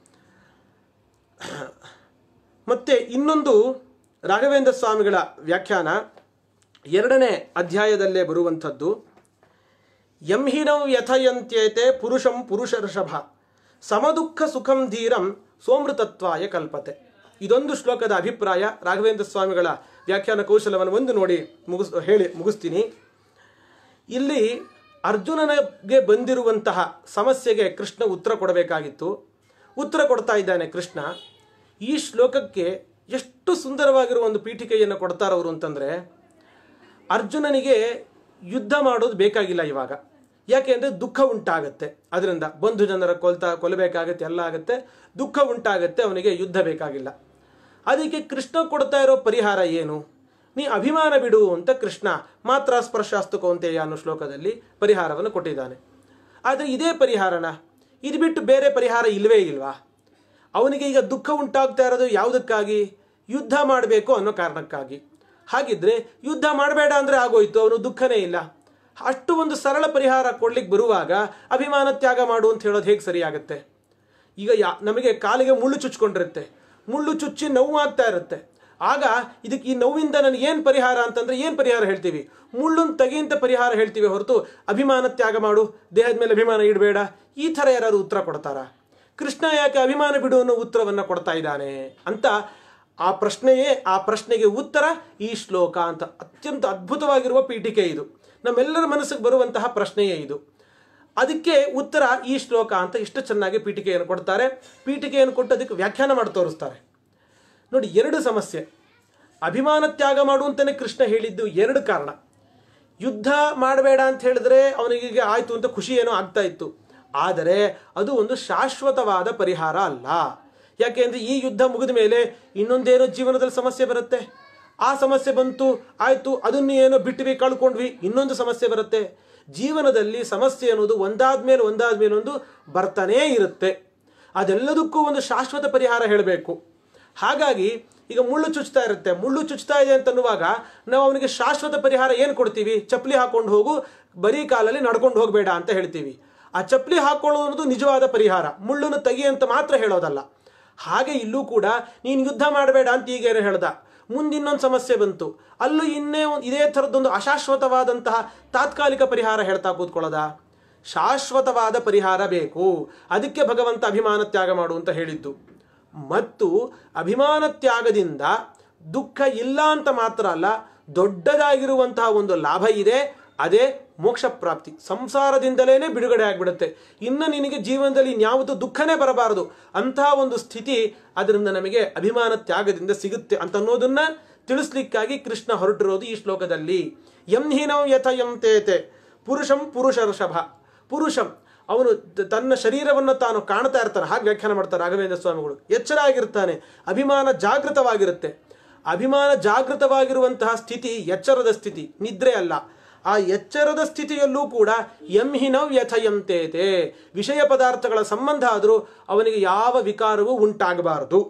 ಮತ್ತೆ ಇನ್ನೊಂದು ರಾಘವೇಂದ್ರ ಸ್ವಾಮಿಗಳ ವ್ಯಾಖ್ಯಾನ ಎರಡನೇ ಅಧ್ಯಾಯದಲ್ಲೇ ಬರುವಂಥದ್ದು ಯಂಹಿನೌ ಯಥಯಂತ್ಯೇತೆ ಪುರುಷಂ ಪುರುಷ ಋಷಭ ಸಮದುಃಖ ಸುಖಂ ಧೀರಂ ಸೋಮೃತತ್ವಾಯ ಕಲ್ಪತೆ ಇದೊಂದು ಶ್ಲೋಕದ ಅಭಿಪ್ರಾಯ ರಾಘವೇಂದ್ರ ಸ್ವಾಮಿಗಳ ವ್ಯಾಖ್ಯಾನ ಕೌಶಲವನ್ನು ಒಂದು ನೋಡಿ ಮುಗಿಸ್ ಹೇಳಿ ಮುಗಿಸ್ತೀನಿ ಇಲ್ಲಿ ಅರ್ಜುನನಿಗೆ ಬಂದಿರುವಂತಹ ಸಮಸ್ಯೆಗೆ ಕೃಷ್ಣ ಉತ್ತರ ಕೊಡಬೇಕಾಗಿತ್ತು ಉತ್ತರ ಕೊಡ್ತಾ ಇದ್ದಾನೆ ಕೃಷ್ಣ ಈ ಶ್ಲೋಕಕ್ಕೆ ಎಷ್ಟು ಸುಂದರವಾಗಿರುವ ಒಂದು ಪೀಠಿಕೆಯನ್ನು ಕೊಡ್ತಾರವರು ಅಂತಂದರೆ ಅರ್ಜುನನಿಗೆ ಯುದ್ಧ ಮಾಡೋದು ಬೇಕಾಗಿಲ್ಲ ಇವಾಗ ಯಾಕೆ ಅಂದರೆ ದುಃಖ ಉಂಟಾಗತ್ತೆ ಅದರಿಂದ ಬಂಧು ಜನರ ಕೊಲ್ತಾ ಕೊಲ್ಲಬೇಕಾಗತ್ತೆ ಎಲ್ಲ ಆಗುತ್ತೆ ದುಃಖ ಉಂಟಾಗತ್ತೆ ಅವನಿಗೆ ಯುದ್ಧ ಬೇಕಾಗಿಲ್ಲ ಅದಕ್ಕೆ ಕೃಷ್ಣ ಕೊಡ್ತಾ ಇರೋ ಪರಿಹಾರ ಏನು ನೀ ಅಭಿಮಾನ ಬಿಡು ಅಂತ ಕೃಷ್ಣ ಮಾತ್ರ ಸ್ಪರ್ಶಾಸ್ತು ಕೌಂತೆಯ ಅನ್ನೋ ಶ್ಲೋಕದಲ್ಲಿ ಪರಿಹಾರವನ್ನು ಕೊಟ್ಟಿದ್ದಾನೆ ಆದರೆ ಇದೇ ಪರಿಹಾರನ ಇದು ಬಿಟ್ಟು ಬೇರೆ ಪರಿಹಾರ ಇಲ್ವೇ ಇಲ್ವಾ ಅವನಿಗೆ ಈಗ ದುಃಖ ಉಂಟಾಗ್ತಾ ಇರೋದು ಯಾವುದಕ್ಕಾಗಿ ಯುದ್ಧ ಮಾಡಬೇಕು ಅನ್ನೋ ಕಾರಣಕ್ಕಾಗಿ ಹಾಗಿದ್ರೆ ಯುದ್ಧ ಮಾಡಬೇಡ ಅಂದರೆ ಆಗೋಯ್ತು ಅವನು ದುಃಖನೇ ಇಲ್ಲ ಅಷ್ಟು ಒಂದು ಸರಳ ಪರಿಹಾರ ಕೊಡ್ಲಿಕ್ಕೆ ಬರುವಾಗ ಅಭಿಮಾನ ತ್ಯಾಗ ಮಾಡು ಅಂತ ಹೇಳೋದು ಹೇಗೆ ಸರಿಯಾಗುತ್ತೆ ಈಗ ಯಾ ನಮಗೆ ಕಾಲಿಗೆ ಮುಳ್ಳು ಚುಚ್ಕೊಂಡಿರುತ್ತೆ ಮುಳ್ಳು ಚುಚ್ಚಿ ನೋವು ಆಗ್ತಾ ಇರುತ್ತೆ ಆಗ ಇದಕ್ಕೆ ಈ ನೋವಿಂದ ನನಗೆ ಏನು ಪರಿಹಾರ ಅಂತಂದ್ರೆ ಏನು ಪರಿಹಾರ ಹೇಳ್ತೀವಿ ಮುಳ್ಳನ್ನು ತೆಗಿಂತ ಪರಿಹಾರ ಹೇಳ್ತೀವಿ ಹೊರತು ಅಭಿಮಾನ ತ್ಯಾಗ ಮಾಡು ದೇಹದ ಮೇಲೆ ಅಭಿಮಾನ ಇಡಬೇಡ ಈ ಥರ ಯಾರು ಉತ್ತರ ಕೊಡ್ತಾರಾ ಕೃಷ್ಣ ಯಾಕೆ ಅಭಿಮಾನ ಬಿಡು ಅನ್ನೋ ಉತ್ತರವನ್ನು ಕೊಡ್ತಾ ಇದ್ದಾನೆ ಅಂತ ಆ ಪ್ರಶ್ನೆಯೇ ಆ ಪ್ರಶ್ನೆಗೆ ಉತ್ತರ ಈ ಶ್ಲೋಕ ಅಂತ ಅತ್ಯಂತ ಅದ್ಭುತವಾಗಿರುವ ಪೀಠಿಕೆ ಇದು ನಮ್ಮೆಲ್ಲರ ಮನಸ್ಸಿಗೆ ಬರುವಂತಹ ಪ್ರಶ್ನೆಯೇ ಇದು ಅದಕ್ಕೆ ಉತ್ತರ ಈ ಶ್ಲೋಕ ಅಂತ ಇಷ್ಟು ಚೆನ್ನಾಗಿ ಪೀಠಿಕೆಯನ್ನು ಕೊಡ್ತಾರೆ ಪೀಠಿಕೆಯನ್ನು ಕೊಟ್ಟು ಅದಕ್ಕೆ ವ್ಯಾಖ್ಯಾನ ಮಾಡಿ ತೋರಿಸ್ತಾರೆ ನೋಡಿ ಎರಡು ಸಮಸ್ಯೆ ಅಭಿಮಾನ ತ್ಯಾಗ ಮಾಡು ಅಂತಾನೆ ಕೃಷ್ಣ ಹೇಳಿದ್ದು ಎರಡು ಕಾರಣ ಯುದ್ಧ ಮಾಡಬೇಡ ಅಂತ ಹೇಳಿದ್ರೆ ಅವನಿಗೆ ಆಯ್ತು ಅಂತ ಖುಷಿ ಏನೋ ಆಗ್ತಾ ಇತ್ತು ಆದರೆ ಅದು ಒಂದು ಶಾಶ್ವತವಾದ ಪರಿಹಾರ ಅಲ್ಲ ಯಾಕೆಂದ್ರೆ ಈ ಯುದ್ಧ ಮುಗಿದ ಮೇಲೆ ಇನ್ನೊಂದೇನೋ ಜೀವನದಲ್ಲಿ ಸಮಸ್ಯೆ ಬರುತ್ತೆ ಆ ಸಮಸ್ಯೆ ಬಂತು ಆಯ್ತು ಅದನ್ನು ಏನೋ ಬಿಟ್ವಿ ಕಳ್ಕೊಂಡ್ವಿ ಇನ್ನೊಂದು ಸಮಸ್ಯೆ ಬರುತ್ತೆ ಜೀವನದಲ್ಲಿ ಸಮಸ್ಯೆ ಅನ್ನೋದು ಒಂದಾದ್ಮೇಲೆ ಒಂದಾದ್ಮೇಲೆ ಒಂದು ಬರ್ತಾನೇ ಇರುತ್ತೆ ಅದೆಲ್ಲದಕ್ಕೂ ಒಂದು ಶಾಶ್ವತ ಪರಿಹಾರ ಹೇಳಬೇಕು ಹಾಗಾಗಿ ಈಗ ಮುಳ್ಳು ಚುಚ್ತಾ ಇರುತ್ತೆ ಮುಳ್ಳು ಚುಚ್ತಾ ಇದೆ ಅಂತನ್ನುವಾಗ ನಾವು ಅವನಿಗೆ ಶಾಶ್ವತ ಪರಿಹಾರ ಏನು ಕೊಡ್ತೀವಿ ಚಪ್ಪಲಿ ಹಾಕೊಂಡು ಹೋಗು ಬರೀ ಕಾಲಲ್ಲಿ ನಡ್ಕೊಂಡು ಹೋಗಬೇಡ ಅಂತ ಹೇಳ್ತೀವಿ ಆ ಚಪ್ಪಲಿ ಹಾಕೊಳ್ಳೋದು ಅನ್ನೋದು ನಿಜವಾದ ಪರಿಹಾರ ಮುಳ್ಳನ್ನು ತೆಗಿ ಅಂತ ಮಾತ್ರ ಹೇಳೋದಲ್ಲ ಹಾಗೆ ಇಲ್ಲೂ ಕೂಡ ನೀನು ಯುದ್ಧ ಮಾಡಬೇಡ ಅಂತ ಈಗೇನು ಹೇಳ್ದ ಮುಂದೆ ಇನ್ನೊಂದು ಸಮಸ್ಯೆ ಬಂತು ಅಲ್ಲೂ ಇನ್ನೇ ಒಂದು ಇದೇ ಥರದ್ದೊಂದು ಅಶಾಶ್ವತವಾದಂತಹ ತಾತ್ಕಾಲಿಕ ಪರಿಹಾರ ಹೇಳ್ತಾ ಕೂತ್ಕೊಳ್ಳೋದ ಶಾಶ್ವತವಾದ ಪರಿಹಾರ ಬೇಕು ಅದಕ್ಕೆ ಭಗವಂತ ಅಭಿಮಾನ ತ್ಯಾಗ ಮಾಡು ಅಂತ ಹೇಳಿದ್ದು ಮತ್ತು ಅಭಿಮಾನ ತ್ಯಾಗದಿಂದ ದುಃಖ ಇಲ್ಲ ಅಂತ ಮಾತ್ರ ಅಲ್ಲ ದೊಡ್ಡದಾಗಿರುವಂತಹ ಒಂದು ಲಾಭ ಇದೆ ಅದೇ ಮೋಕ್ಷ ಪ್ರಾಪ್ತಿ ಸಂಸಾರದಿಂದಲೇ ಬಿಡುಗಡೆ ಆಗಿಬಿಡುತ್ತೆ ಇನ್ನು ನಿನಗೆ ಜೀವನದಲ್ಲಿ ಇನ್ಯಾವುದು ದುಃಖನೇ ಬರಬಾರದು ಅಂತಹ ಒಂದು ಸ್ಥಿತಿ ಅದರಿಂದ ನಮಗೆ ಅಭಿಮಾನ ತ್ಯಾಗದಿಂದ ಸಿಗುತ್ತೆ ಅಂತ ಅನ್ನೋದನ್ನ ತಿಳಿಸ್ಲಿಕ್ಕಾಗಿ ಕೃಷ್ಣ ಹೊರಟಿರೋದು ಈ ಶ್ಲೋಕದಲ್ಲಿ ಯಂ ಹೀನಂ ಯಥ ಯಂ ತೇತೆ ಪುರುಷಂ ಪುರುಷರ್ಷಭ ಪುರುಷಂ ಅವನು ತ- ತನ್ನ ಶರೀರವನ್ನು ತಾನು ಕಾಣ್ತಾ ಇರ್ತಾನೆ ಹಾಗೆ ವ್ಯಾಖ್ಯಾನ ಮಾಡ್ತಾರೆ ರಾಘವೇಂದ್ರ ಸ್ವಾಮಿಗಳು ಎಚ್ಚರ ಆಗಿರ್ತಾನೆ ಅಭಿಮಾನ ಜಾಗೃತವಾಗಿರುತ್ತೆ ಅಭಿಮಾನ ಜಾಗೃತವಾಗಿರುವಂತಹ ಸ್ಥಿತಿ ಎಚ್ಚರದ ಸ್ಥಿತಿ ನಿದ್ರೆ ಅಲ್ಲ ಆ ಎಚ್ಚರದ ಸ್ಥಿತಿಯಲ್ಲೂ ಕೂಡ ಯಂಹಿನವ್ ಯಥಯಂತೇತೆ ವಿಷಯ ಪದಾರ್ಥಗಳ ಸಂಬಂಧ ಆದರೂ ಅವನಿಗೆ ಯಾವ ವಿಕಾರವೂ ಉಂಟಾಗಬಾರದು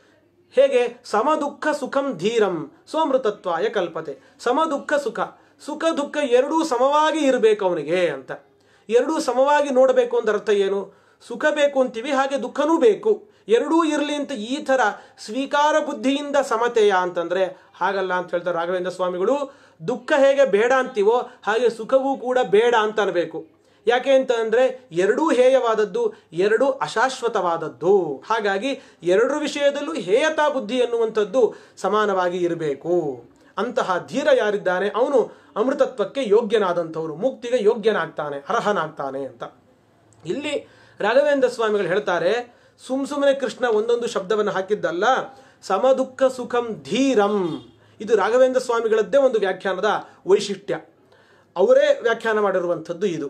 ಹೇಗೆ ಸಮದುಃಖ ಸುಖಂ ಧೀರಂ ಸೋಮೃತತ್ವಾಯ ಕಲ್ಪತೆ ಸಮದುಃಖ ಸುಖ ಸುಖ ದುಃಖ ಎರಡೂ ಸಮವಾಗಿ ಇರಬೇಕು ಅವನಿಗೆ ಅಂತ ಎರಡೂ ಸಮವಾಗಿ ನೋಡಬೇಕು ಅಂತ ಅರ್ಥ ಏನು ಸುಖ ಬೇಕು ಅಂತೀವಿ ಹಾಗೆ ದುಃಖನೂ ಬೇಕು ಎರಡೂ ಇರಲಿ ಅಂತ ಈ ಥರ ಸ್ವೀಕಾರ ಬುದ್ಧಿಯಿಂದ ಸಮತೆಯ ಅಂತಂದ್ರೆ ಹಾಗಲ್ಲ ಅಂತ ಹೇಳ್ತಾರೆ ರಾಘವೇಂದ್ರ ಸ್ವಾಮಿಗಳು ದುಃಖ ಹೇಗೆ ಬೇಡ ಅಂತೀವೋ ಹಾಗೆ ಸುಖವೂ ಕೂಡ ಬೇಡ ಅಂತ ಅನ್ಬೇಕು ಯಾಕೆ ಅಂತ ಅಂದ್ರೆ ಎರಡೂ ಹೇಯವಾದದ್ದು ಎರಡೂ ಅಶಾಶ್ವತವಾದದ್ದು ಹಾಗಾಗಿ ಎರಡರ ವಿಷಯದಲ್ಲೂ ಹೇಯತಾ ಬುದ್ಧಿ ಎನ್ನುವಂಥದ್ದು ಸಮಾನವಾಗಿ ಇರಬೇಕು ಅಂತಹ ಧೀರ ಯಾರಿದ್ದಾನೆ ಅವನು ಅಮೃತತ್ವಕ್ಕೆ ಯೋಗ್ಯನಾದಂಥವನು ಮುಕ್ತಿಗೆ ಯೋಗ್ಯನಾಗ್ತಾನೆ ಅರ್ಹನಾಗ್ತಾನೆ ಅಂತ ಇಲ್ಲಿ ರಾಘವೇಂದ್ರ ಸ್ವಾಮಿಗಳು ಹೇಳ್ತಾರೆ ಸುಮ್ ಸುಮ್ಮನೆ ಕೃಷ್ಣ ಒಂದೊಂದು ಶಬ್ದವನ್ನು ಹಾಕಿದ್ದಲ್ಲ ಸಮದುಃಖ ಸುಖಂ ಧೀರಂ ಇದು ರಾಘವೇಂದ್ರ ಸ್ವಾಮಿಗಳದ್ದೇ ಒಂದು ವ್ಯಾಖ್ಯಾನದ ವೈಶಿಷ್ಟ್ಯ ಅವರೇ ವ್ಯಾಖ್ಯಾನ ಮಾಡಿರುವಂಥದ್ದು ಇದು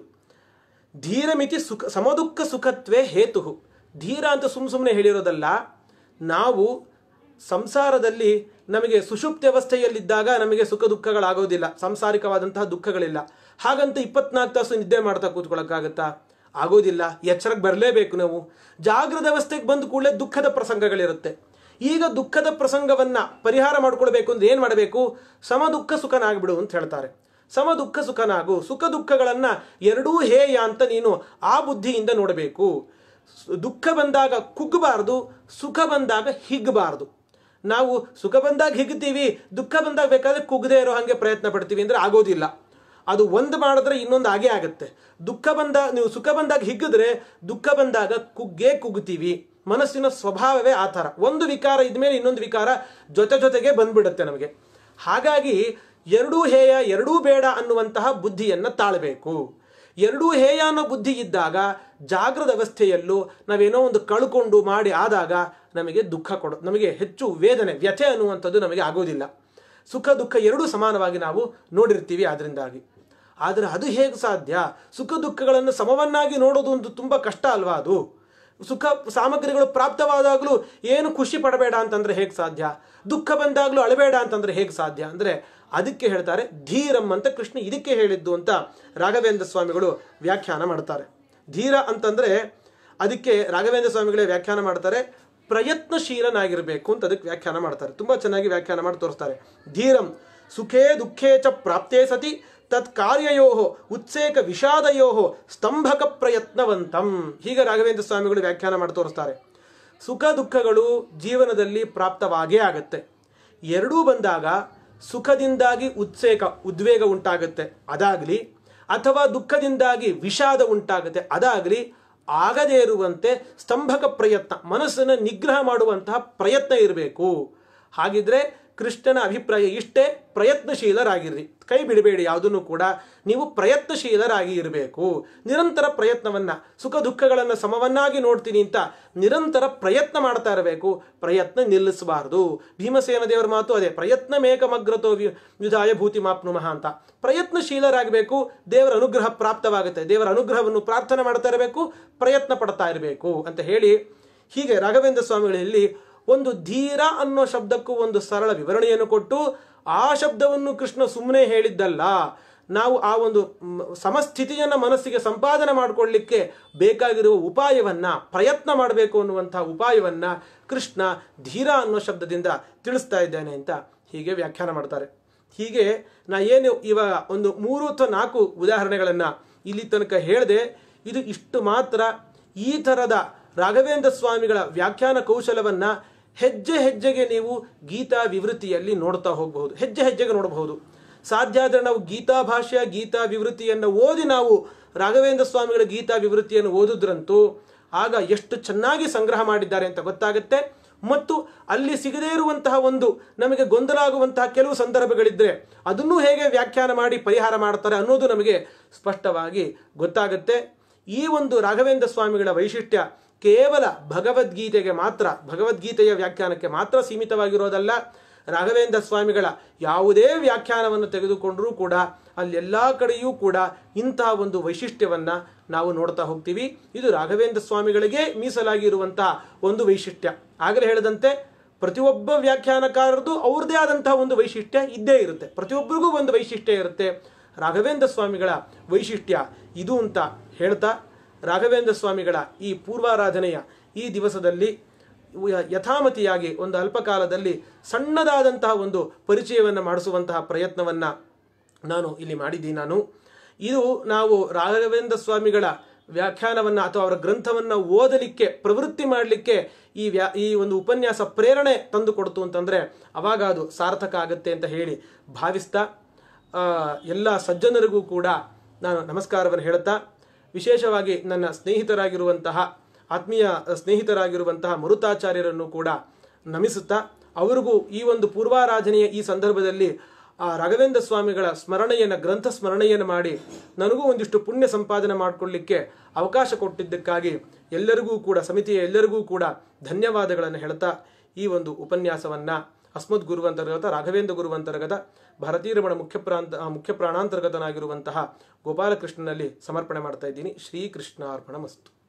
ಧೀರಮಿತಿ ಸುಖ ಸಮದುಃಖ ಸುಖತ್ವೇ ಹೇತು ಧೀರ ಅಂತ ಸುಮ್ ಸುಮ್ಮನೆ ಹೇಳಿರೋದಲ್ಲ ನಾವು ಸಂಸಾರದಲ್ಲಿ ನಮಗೆ ಸುಷುಪ್ತಿ ಅವಸ್ಥೆಯಲ್ಲಿದ್ದಾಗ ನಮಗೆ ಸುಖ ದುಃಖಗಳಾಗೋದಿಲ್ಲ ಸಂಸಾರಿಕವಾದಂತಹ ದುಃಖಗಳಿಲ್ಲ ಹಾಗಂತ ಇಪ್ಪತ್ನಾಲ್ಕು ತಾಸು ನಿದ್ದೆ ಮಾಡ್ತಾ ಕೂತ್ಕೊಳ್ಳೋಕ್ಕಾಗತ್ತಾ ಆಗೋದಿಲ್ಲ ಎಚ್ಚರಕ್ಕೆ ಬರಲೇಬೇಕು ನಾವು ಜಾಗೃತ ಅವಸ್ಥೆಗೆ ಬಂದ ಕೂಡಲೇ ದುಃಖದ ಪ್ರಸಂಗಗಳಿರುತ್ತೆ ಈಗ ದುಃಖದ ಪ್ರಸಂಗವನ್ನ ಪರಿಹಾರ ಮಾಡ್ಕೊಳ್ಬೇಕು ಅಂದ್ರೆ ಏನು ಮಾಡಬೇಕು ಸಮ ದುಃಖ ಸುಖನಾಗ್ಬಿಡು ಅಂತ ಹೇಳ್ತಾರೆ ಸಮ ದುಃಖ ಸುಖನಾಗು ಸುಖ ದುಃಖಗಳನ್ನ ಎರಡೂ ಹೇಯ ಅಂತ ನೀನು ಆ ಬುದ್ಧಿಯಿಂದ ನೋಡಬೇಕು ಸು- ದುಃಖ ಬಂದಾಗ ಕುಗ್ಗಬಾರ್ದು ಸುಖ ಬಂದಾಗ ಹಿಗ್ಗಬಾರ್ದು ನಾವು ಸುಖ ಬಂದಾಗ ಹಿಗ್ತೀವಿ ದುಃಖ ಬಂದಾಗ ಬೇಕಾದ್ರೆ ಕುಗ್ಗದೇ ಇರೋ ಹಾಗೆ ಪ್ರಯತ್ನ ಪಡ್ತೀವಿ ಅಂದ್ರೆ ಆಗೋದಿಲ್ಲ ಅದು ಒಂದು ಮಾಡಿದ್ರೆ ಇನ್ನೊಂದು ಆಗೇ ಆಗುತ್ತೆ ದುಃಖ ಬಂದ ನೀವು ಸುಖ ಬಂದಾಗ ಹಿಗ್ಗಿದ್ರೆ ದುಃಖ ಬಂದಾಗ ಕುಗ್ಗೇ ಕುಗ್ತೀವಿ ಮನಸ್ಸಿನ ಸ್ವಭಾವವೇ ಆ ಥರ ಒಂದು ವಿಕಾರ ಇದ್ಮೇಲೆ ಇನ್ನೊಂದು ವಿಕಾರ ಜೊತೆ ಜೊತೆಗೆ ಬಂದ್ಬಿಡುತ್ತೆ ನಮಗೆ ಹಾಗಾಗಿ ಎರಡೂ ಹೇಯ ಎರಡೂ ಬೇಡ ಅನ್ನುವಂತಹ ಬುದ್ಧಿಯನ್ನ ತಾಳಬೇಕು ಎರಡೂ ಹೇಯ ಅನ್ನೋ ಬುದ್ಧಿ ಇದ್ದಾಗ ಜಾಗೃತ ಅವಸ್ಥೆಯಲ್ಲೂ ನಾವೇನೋ ಒಂದು ಕಳ್ಕೊಂಡು ಮಾಡಿ ಆದಾಗ ನಮಗೆ ದುಃಖ ಕೊಡೋ ನಮಗೆ ಹೆಚ್ಚು ವೇದನೆ ವ್ಯಥೆ ಅನ್ನುವಂಥದ್ದು ನಮಗೆ ಆಗೋದಿಲ್ಲ ಸುಖ ದುಃಖ ಎರಡೂ ಸಮಾನವಾಗಿ ನಾವು ನೋಡಿರ್ತೀವಿ ಅದರಿಂದಾಗಿ ಆದರೆ ಅದು ಹೇಗೆ ಸಾಧ್ಯ ಸುಖ ದುಃಖಗಳನ್ನು ಸಮವನ್ನಾಗಿ ನೋಡೋದು ಒಂದು ತುಂಬ ಕಷ್ಟ ಅಲ್ವಾ ಅದು ಸುಖ ಸಾಮಗ್ರಿಗಳು ಪ್ರಾಪ್ತವಾದಾಗಲೂ ಏನು ಖುಷಿ ಪಡಬೇಡ ಅಂತಂದ್ರೆ ಹೇಗೆ ಸಾಧ್ಯ ದುಃಖ ಬಂದಾಗಲೂ ಅಳಬೇಡ ಅಂತಂದ್ರೆ ಹೇಗೆ ಸಾಧ್ಯ ಅಂದರೆ ಅದಕ್ಕೆ ಹೇಳ್ತಾರೆ ಧೀರಂ ಅಂತ ಕೃಷ್ಣ ಇದಕ್ಕೆ ಹೇಳಿದ್ದು ಅಂತ ರಾಘವೇಂದ್ರ ಸ್ವಾಮಿಗಳು ವ್ಯಾಖ್ಯಾನ ಮಾಡ್ತಾರೆ ಧೀರ ಅಂತಂದ್ರೆ ಅದಕ್ಕೆ ರಾಘವೇಂದ್ರ ಸ್ವಾಮಿಗಳೇ ವ್ಯಾಖ್ಯಾನ ಮಾಡ್ತಾರೆ ಪ್ರಯತ್ನಶೀಲನಾಗಿರಬೇಕು ಅಂತ ಅದಕ್ಕೆ ವ್ಯಾಖ್ಯಾನ ಮಾಡ್ತಾರೆ ತುಂಬಾ ಚೆನ್ನಾಗಿ ವ್ಯಾಖ್ಯಾನ ಮಾಡಿ ತೋರಿಸ್ತಾರೆ ಧೀರಂ ಸುಖೇ ದುಃಖೇ ಚ ಪ್ರಾಪ್ತೇ ಸತಿ ತತ್ ಕಾರ್ಯಯೋ ಉತ್ಸೇಕ ವಿಷಾದಯೋ ಸ್ತಂಭಕ ಪ್ರಯತ್ನವಂತಂ ಹೀಗೆ ರಾಘವೇಂದ್ರ ಸ್ವಾಮಿಗಳು ವ್ಯಾಖ್ಯಾನ ಮಾಡಿ ತೋರಿಸ್ತಾರೆ ಸುಖ ದುಃಖಗಳು ಜೀವನದಲ್ಲಿ ಪ್ರಾಪ್ತವಾಗೇ ಆಗತ್ತೆ ಎರಡೂ ಬಂದಾಗ ಸುಖದಿಂದಾಗಿ ಉತ್ಸೇಕ ಉದ್ವೇಗ ಉಂಟಾಗುತ್ತೆ ಅದಾಗಲಿ ಅಥವಾ ದುಃಖದಿಂದಾಗಿ ವಿಷಾದ ಉಂಟಾಗುತ್ತೆ ಅದಾಗಲಿ ಆಗದೇ ಇರುವಂತೆ ಸ್ತಂಭಕ ಪ್ರಯತ್ನ ಮನಸ್ಸನ್ನು ನಿಗ್ರಹ ಮಾಡುವಂತಹ ಪ್ರಯತ್ನ ಇರಬೇಕು ಹಾಗಿದ್ರೆ ಕೃಷ್ಣನ ಅಭಿಪ್ರಾಯ ಇಷ್ಟೇ ಪ್ರಯತ್ನಶೀಲರಾಗಿರ್ರಿ ಕೈ ಬಿಡಬೇಡಿ ಯಾವುದನ್ನು ಕೂಡ ನೀವು ಪ್ರಯತ್ನಶೀಲರಾಗಿ ಇರಬೇಕು ನಿರಂತರ ಪ್ರಯತ್ನವನ್ನ ಸುಖ ದುಃಖಗಳನ್ನು ಸಮವನ್ನಾಗಿ ನೋಡ್ತೀನಿ ಅಂತ ನಿರಂತರ ಪ್ರಯತ್ನ ಮಾಡ್ತಾ ಇರಬೇಕು ಪ್ರಯತ್ನ ನಿಲ್ಲಿಸಬಾರದು ಭೀಮಸೇನ ದೇವರ ಮಾತು ಅದೇ ಪ್ರಯತ್ನ ಮೇಕಮಗ್ರತೋ ವಿಧಾಯ ಭೂತಿ ಮಾಪ್ನುಮಃ ಅಂತ ಪ್ರಯತ್ನಶೀಲರಾಗಬೇಕು ದೇವರ ಅನುಗ್ರಹ ಪ್ರಾಪ್ತವಾಗುತ್ತೆ ದೇವರ ಅನುಗ್ರಹವನ್ನು ಪ್ರಾರ್ಥನೆ ಮಾಡ್ತಾ ಇರಬೇಕು ಪ್ರಯತ್ನ ಪಡ್ತಾ ಇರಬೇಕು ಅಂತ ಹೇಳಿ ಹೀಗೆ ರಾಘವೇಂದ್ರ ಸ್ವಾಮಿಗಳಲ್ಲಿ ಒಂದು ಧೀರ ಅನ್ನೋ ಶಬ್ದಕ್ಕೂ ಒಂದು ಸರಳ ವಿವರಣೆಯನ್ನು ಕೊಟ್ಟು ಆ ಶಬ್ದವನ್ನು ಕೃಷ್ಣ ಸುಮ್ಮನೆ ಹೇಳಿದ್ದಲ್ಲ ನಾವು ಆ ಒಂದು ಮ್, ಸಮಸ್ಥಿತಿಯನ್ನು ಮನಸ್ಸಿಗೆ ಸಂಪಾದನೆ ಮಾಡಿಕೊಳ್ಳಿಕ್ಕೆ ಬೇಕಾಗಿರುವ ಉಪಾಯವನ್ನ ಪ್ರಯತ್ನ ಮಾಡಬೇಕು ಅನ್ನುವಂತಹ ಉಪಾಯವನ್ನ ಕೃಷ್ಣ ಧೀರ ಅನ್ನೋ ಶಬ್ದದಿಂದ ತಿಳಿಸ್ತಾ ಇದ್ದೇನೆ ಅಂತ ಹೀಗೆ ವ್ಯಾಖ್ಯಾನ ಮಾಡ್ತಾರೆ ಹೀಗೆ ನಾ ಏನು ಇವಾಗ ಒಂದು ಮೂರು ಅಥವಾ ನಾಲ್ಕು ಉದಾಹರಣೆಗಳನ್ನು ಇಲ್ಲಿ ತನಕ ಹೇಳಿದೆ ಇದು ಇಷ್ಟು ಮಾತ್ರ ಈ ಥರದ ರಾಘವೇಂದ್ರ ಸ್ವಾಮಿಗಳ ವ್ಯಾಖ್ಯಾನ ಕೌಶಲವನ್ನ ಹೆಜ್ಜೆ ಹೆಜ್ಜೆಗೆ ನೀವು ಗೀತಾ ವಿವೃತ್ತಿಯಲ್ಲಿ ನೋಡ್ತಾ ಹೋಗಬಹುದು ಹೆಜ್ಜೆ ಹೆಜ್ಜೆಗೆ ನೋಡಬಹುದು ಸಾಧ್ಯ ಆದರೆ ನಾವು ಗೀತಾ ಭಾಷ್ಯ ಗೀತಾ ವಿವೃತ್ತಿಯನ್ನು ಓದಿ ನಾವು ರಾಘವೇಂದ್ರ ಸ್ವಾಮಿಗಳ ಗೀತಾ ವಿವೃತ್ತಿಯನ್ನು ಓದಿದ್ರಂತೂ ಆಗ ಎಷ್ಟು ಚೆನ್ನಾಗಿ ಸಂಗ್ರಹ ಮಾಡಿದ್ದಾರೆ ಅಂತ ಗೊತ್ತಾಗುತ್ತೆ ಮತ್ತು ಅಲ್ಲಿ ಸಿಗದೇ ಇರುವಂತಹ ಒಂದು ನಮಗೆ ಗೊಂದಲ ಆಗುವಂತಹ ಕೆಲವು ಸಂದರ್ಭಗಳಿದ್ರೆ ಅದನ್ನೂ ಹೇಗೆ ವ್ಯಾಖ್ಯಾನ ಮಾಡಿ ಪರಿಹಾರ ಮಾಡ್ತಾರೆ ಅನ್ನೋದು ನಮಗೆ ಸ್ಪಷ್ಟವಾಗಿ ಗೊತ್ತಾಗುತ್ತೆ ಈ ಒಂದು ರಾಘವೇಂದ್ರ ಸ್ವಾಮಿಗಳ ವೈಶಿಷ್ಟ್ಯ ಕೇವಲ ಭಗವದ್ಗೀತೆಗೆ ಮಾತ್ರ ಭಗವದ್ಗೀತೆಯ ವ್ಯಾಖ್ಯಾನಕ್ಕೆ ಮಾತ್ರ ಸೀಮಿತವಾಗಿರೋದಲ್ಲ ರಾಘವೇಂದ್ರ ಸ್ವಾಮಿಗಳ ಯಾವುದೇ ವ್ಯಾಖ್ಯಾನವನ್ನು ತೆಗೆದುಕೊಂಡರೂ ಕೂಡ ಅಲ್ಲೆಲ್ಲ ಕಡೆಯೂ ಕೂಡ ಇಂತಹ ಒಂದು ವೈಶಿಷ್ಟ್ಯವನ್ನ ನಾವು ನೋಡ್ತಾ ಹೋಗ್ತೀವಿ ಇದು ರಾಘವೇಂದ್ರ ಸ್ವಾಮಿಗಳಿಗೆ ಮೀಸಲಾಗಿರುವಂತಹ ಒಂದು ವೈಶಿಷ್ಟ್ಯ ಆಗಲೇ ಹೇಳಿದಂತೆ ಪ್ರತಿಯೊಬ್ಬ ವ್ಯಾಖ್ಯಾನಕಾರರದು ಅವ್ರದ್ದೇ ಆದಂತಹ ಒಂದು ವೈಶಿಷ್ಟ್ಯ ಇದ್ದೇ ಇರುತ್ತೆ ಪ್ರತಿಯೊಬ್ಬರಿಗೂ ಒಂದು ವೈಶಿಷ್ಟ್ಯ ಇರುತ್ತೆ ರಾಘವೇಂದ್ರ ಸ್ವಾಮಿಗಳ ವೈಶಿಷ್ಟ್ಯ ಇದು ಅಂತ ಹೇಳ್ತಾ ರಾಘವೇಂದ್ರ ಸ್ವಾಮಿಗಳ ಈ ಪೂರ್ವಾರಾಧನೆಯ ಈ ದಿವಸದಲ್ಲಿ ಯ- ಯಥಾಮತಿಯಾಗಿ ಒಂದು ಅಲ್ಪಕಾಲದಲ್ಲಿ ಸಣ್ಣದಾದಂತಹ ಒಂದು ಪರಿಚಯವನ್ನು ಮಾಡಿಸುವಂತಹ ಪ್ರಯತ್ನವನ್ನ ನಾನು ಇಲ್ಲಿ ಮಾಡಿದ್ದೀನಿ ನಾನು ಇದು ನಾವು ರಾಘವೇಂದ್ರ ಸ್ವಾಮಿಗಳ ವ್ಯಾಖ್ಯಾನವನ್ನ ಅಥವಾ ಅವರ ಗ್ರಂಥವನ್ನ ಓದಲಿಕ್ಕೆ ಪ್ರವೃತ್ತಿ ಮಾಡಲಿಕ್ಕೆ ಈ ವ್ಯಾ ಈ ಒಂದು ಉಪನ್ಯಾಸ ಪ್ರೇರಣೆ ತಂದು ಕೊಡ್ತು ಅಂತಂದ್ರೆ ಅವಾಗ ಅದು ಸಾರ್ಥಕ ಆಗುತ್ತೆ ಅಂತ ಹೇಳಿ ಭಾವಿಸ್ತಾ ಆ, ಎಲ್ಲ ಸಜ್ಜನರಿಗೂ ಕೂಡ ನಾನು ನಮಸ್ಕಾರವನ್ನು ಹೇಳ್ತಾ ವಿಶೇಷವಾಗಿ ನನ್ನ ಸ್ನೇಹಿತರಾಗಿರುವಂತಹ ಆತ್ಮೀಯ ಸ್ನೇಹಿತರಾಗಿರುವಂತಹ ಮರುತಾಚಾರ್ಯರನ್ನು ಕೂಡ ನಮಿಸುತ್ತಾ ಅವರಿಗೂ ಈ ಒಂದು ಪೂರ್ವಾರಾಧನೆಯ ಈ ಸಂದರ್ಭದಲ್ಲಿ ಆ ರಾಘವೇಂದ್ರ ಸ್ವಾಮಿಗಳ ಸ್ಮರಣೆಯನ್ನು ಗ್ರಂಥ ಸ್ಮರಣೆಯನ್ನು ಮಾಡಿ ನನಗೂ ಒಂದಿಷ್ಟು ಪುಣ್ಯ ಸಂಪಾದನೆ ಮಾಡಿಕೊಳ್ಳಿಕ್ಕೆ ಅವಕಾಶ ಕೊಟ್ಟಿದ್ದಕ್ಕಾಗಿ ಎಲ್ಲರಿಗೂ ಕೂಡ ಸಮಿತಿಯ ಎಲ್ಲರಿಗೂ ಕೂಡ ಧನ್ಯವಾದಗಳನ್ನು ಹೇಳ್ತಾ ಈ ಒಂದು ಉಪನ್ಯಾಸವನ್ನ ಅಸ್ಮದ್ ಗುರುವಂತರ್ಗತ ರಾಘವೇಂದ್ರ ಗುರುವಂತರ್ಗತ ಭಾರತೀರಮಣ ಮುಖ್ಯ ಪ್ರಾಂತ ಆ, ಮುಖ್ಯ ಪ್ರಾಣಾಂತರ್ಗತನಾಗಿರುವಂತಹ ಗೋಪಾಲಕೃಷ್ಣನಲ್ಲಿ ಸಮರ್ಪಣೆ ಮಾಡ್ತಾ ಇದ್ದೀನಿ ಶ್ರೀಕೃಷ್ಣಾರ್ಪಣ ಮಸ್ತು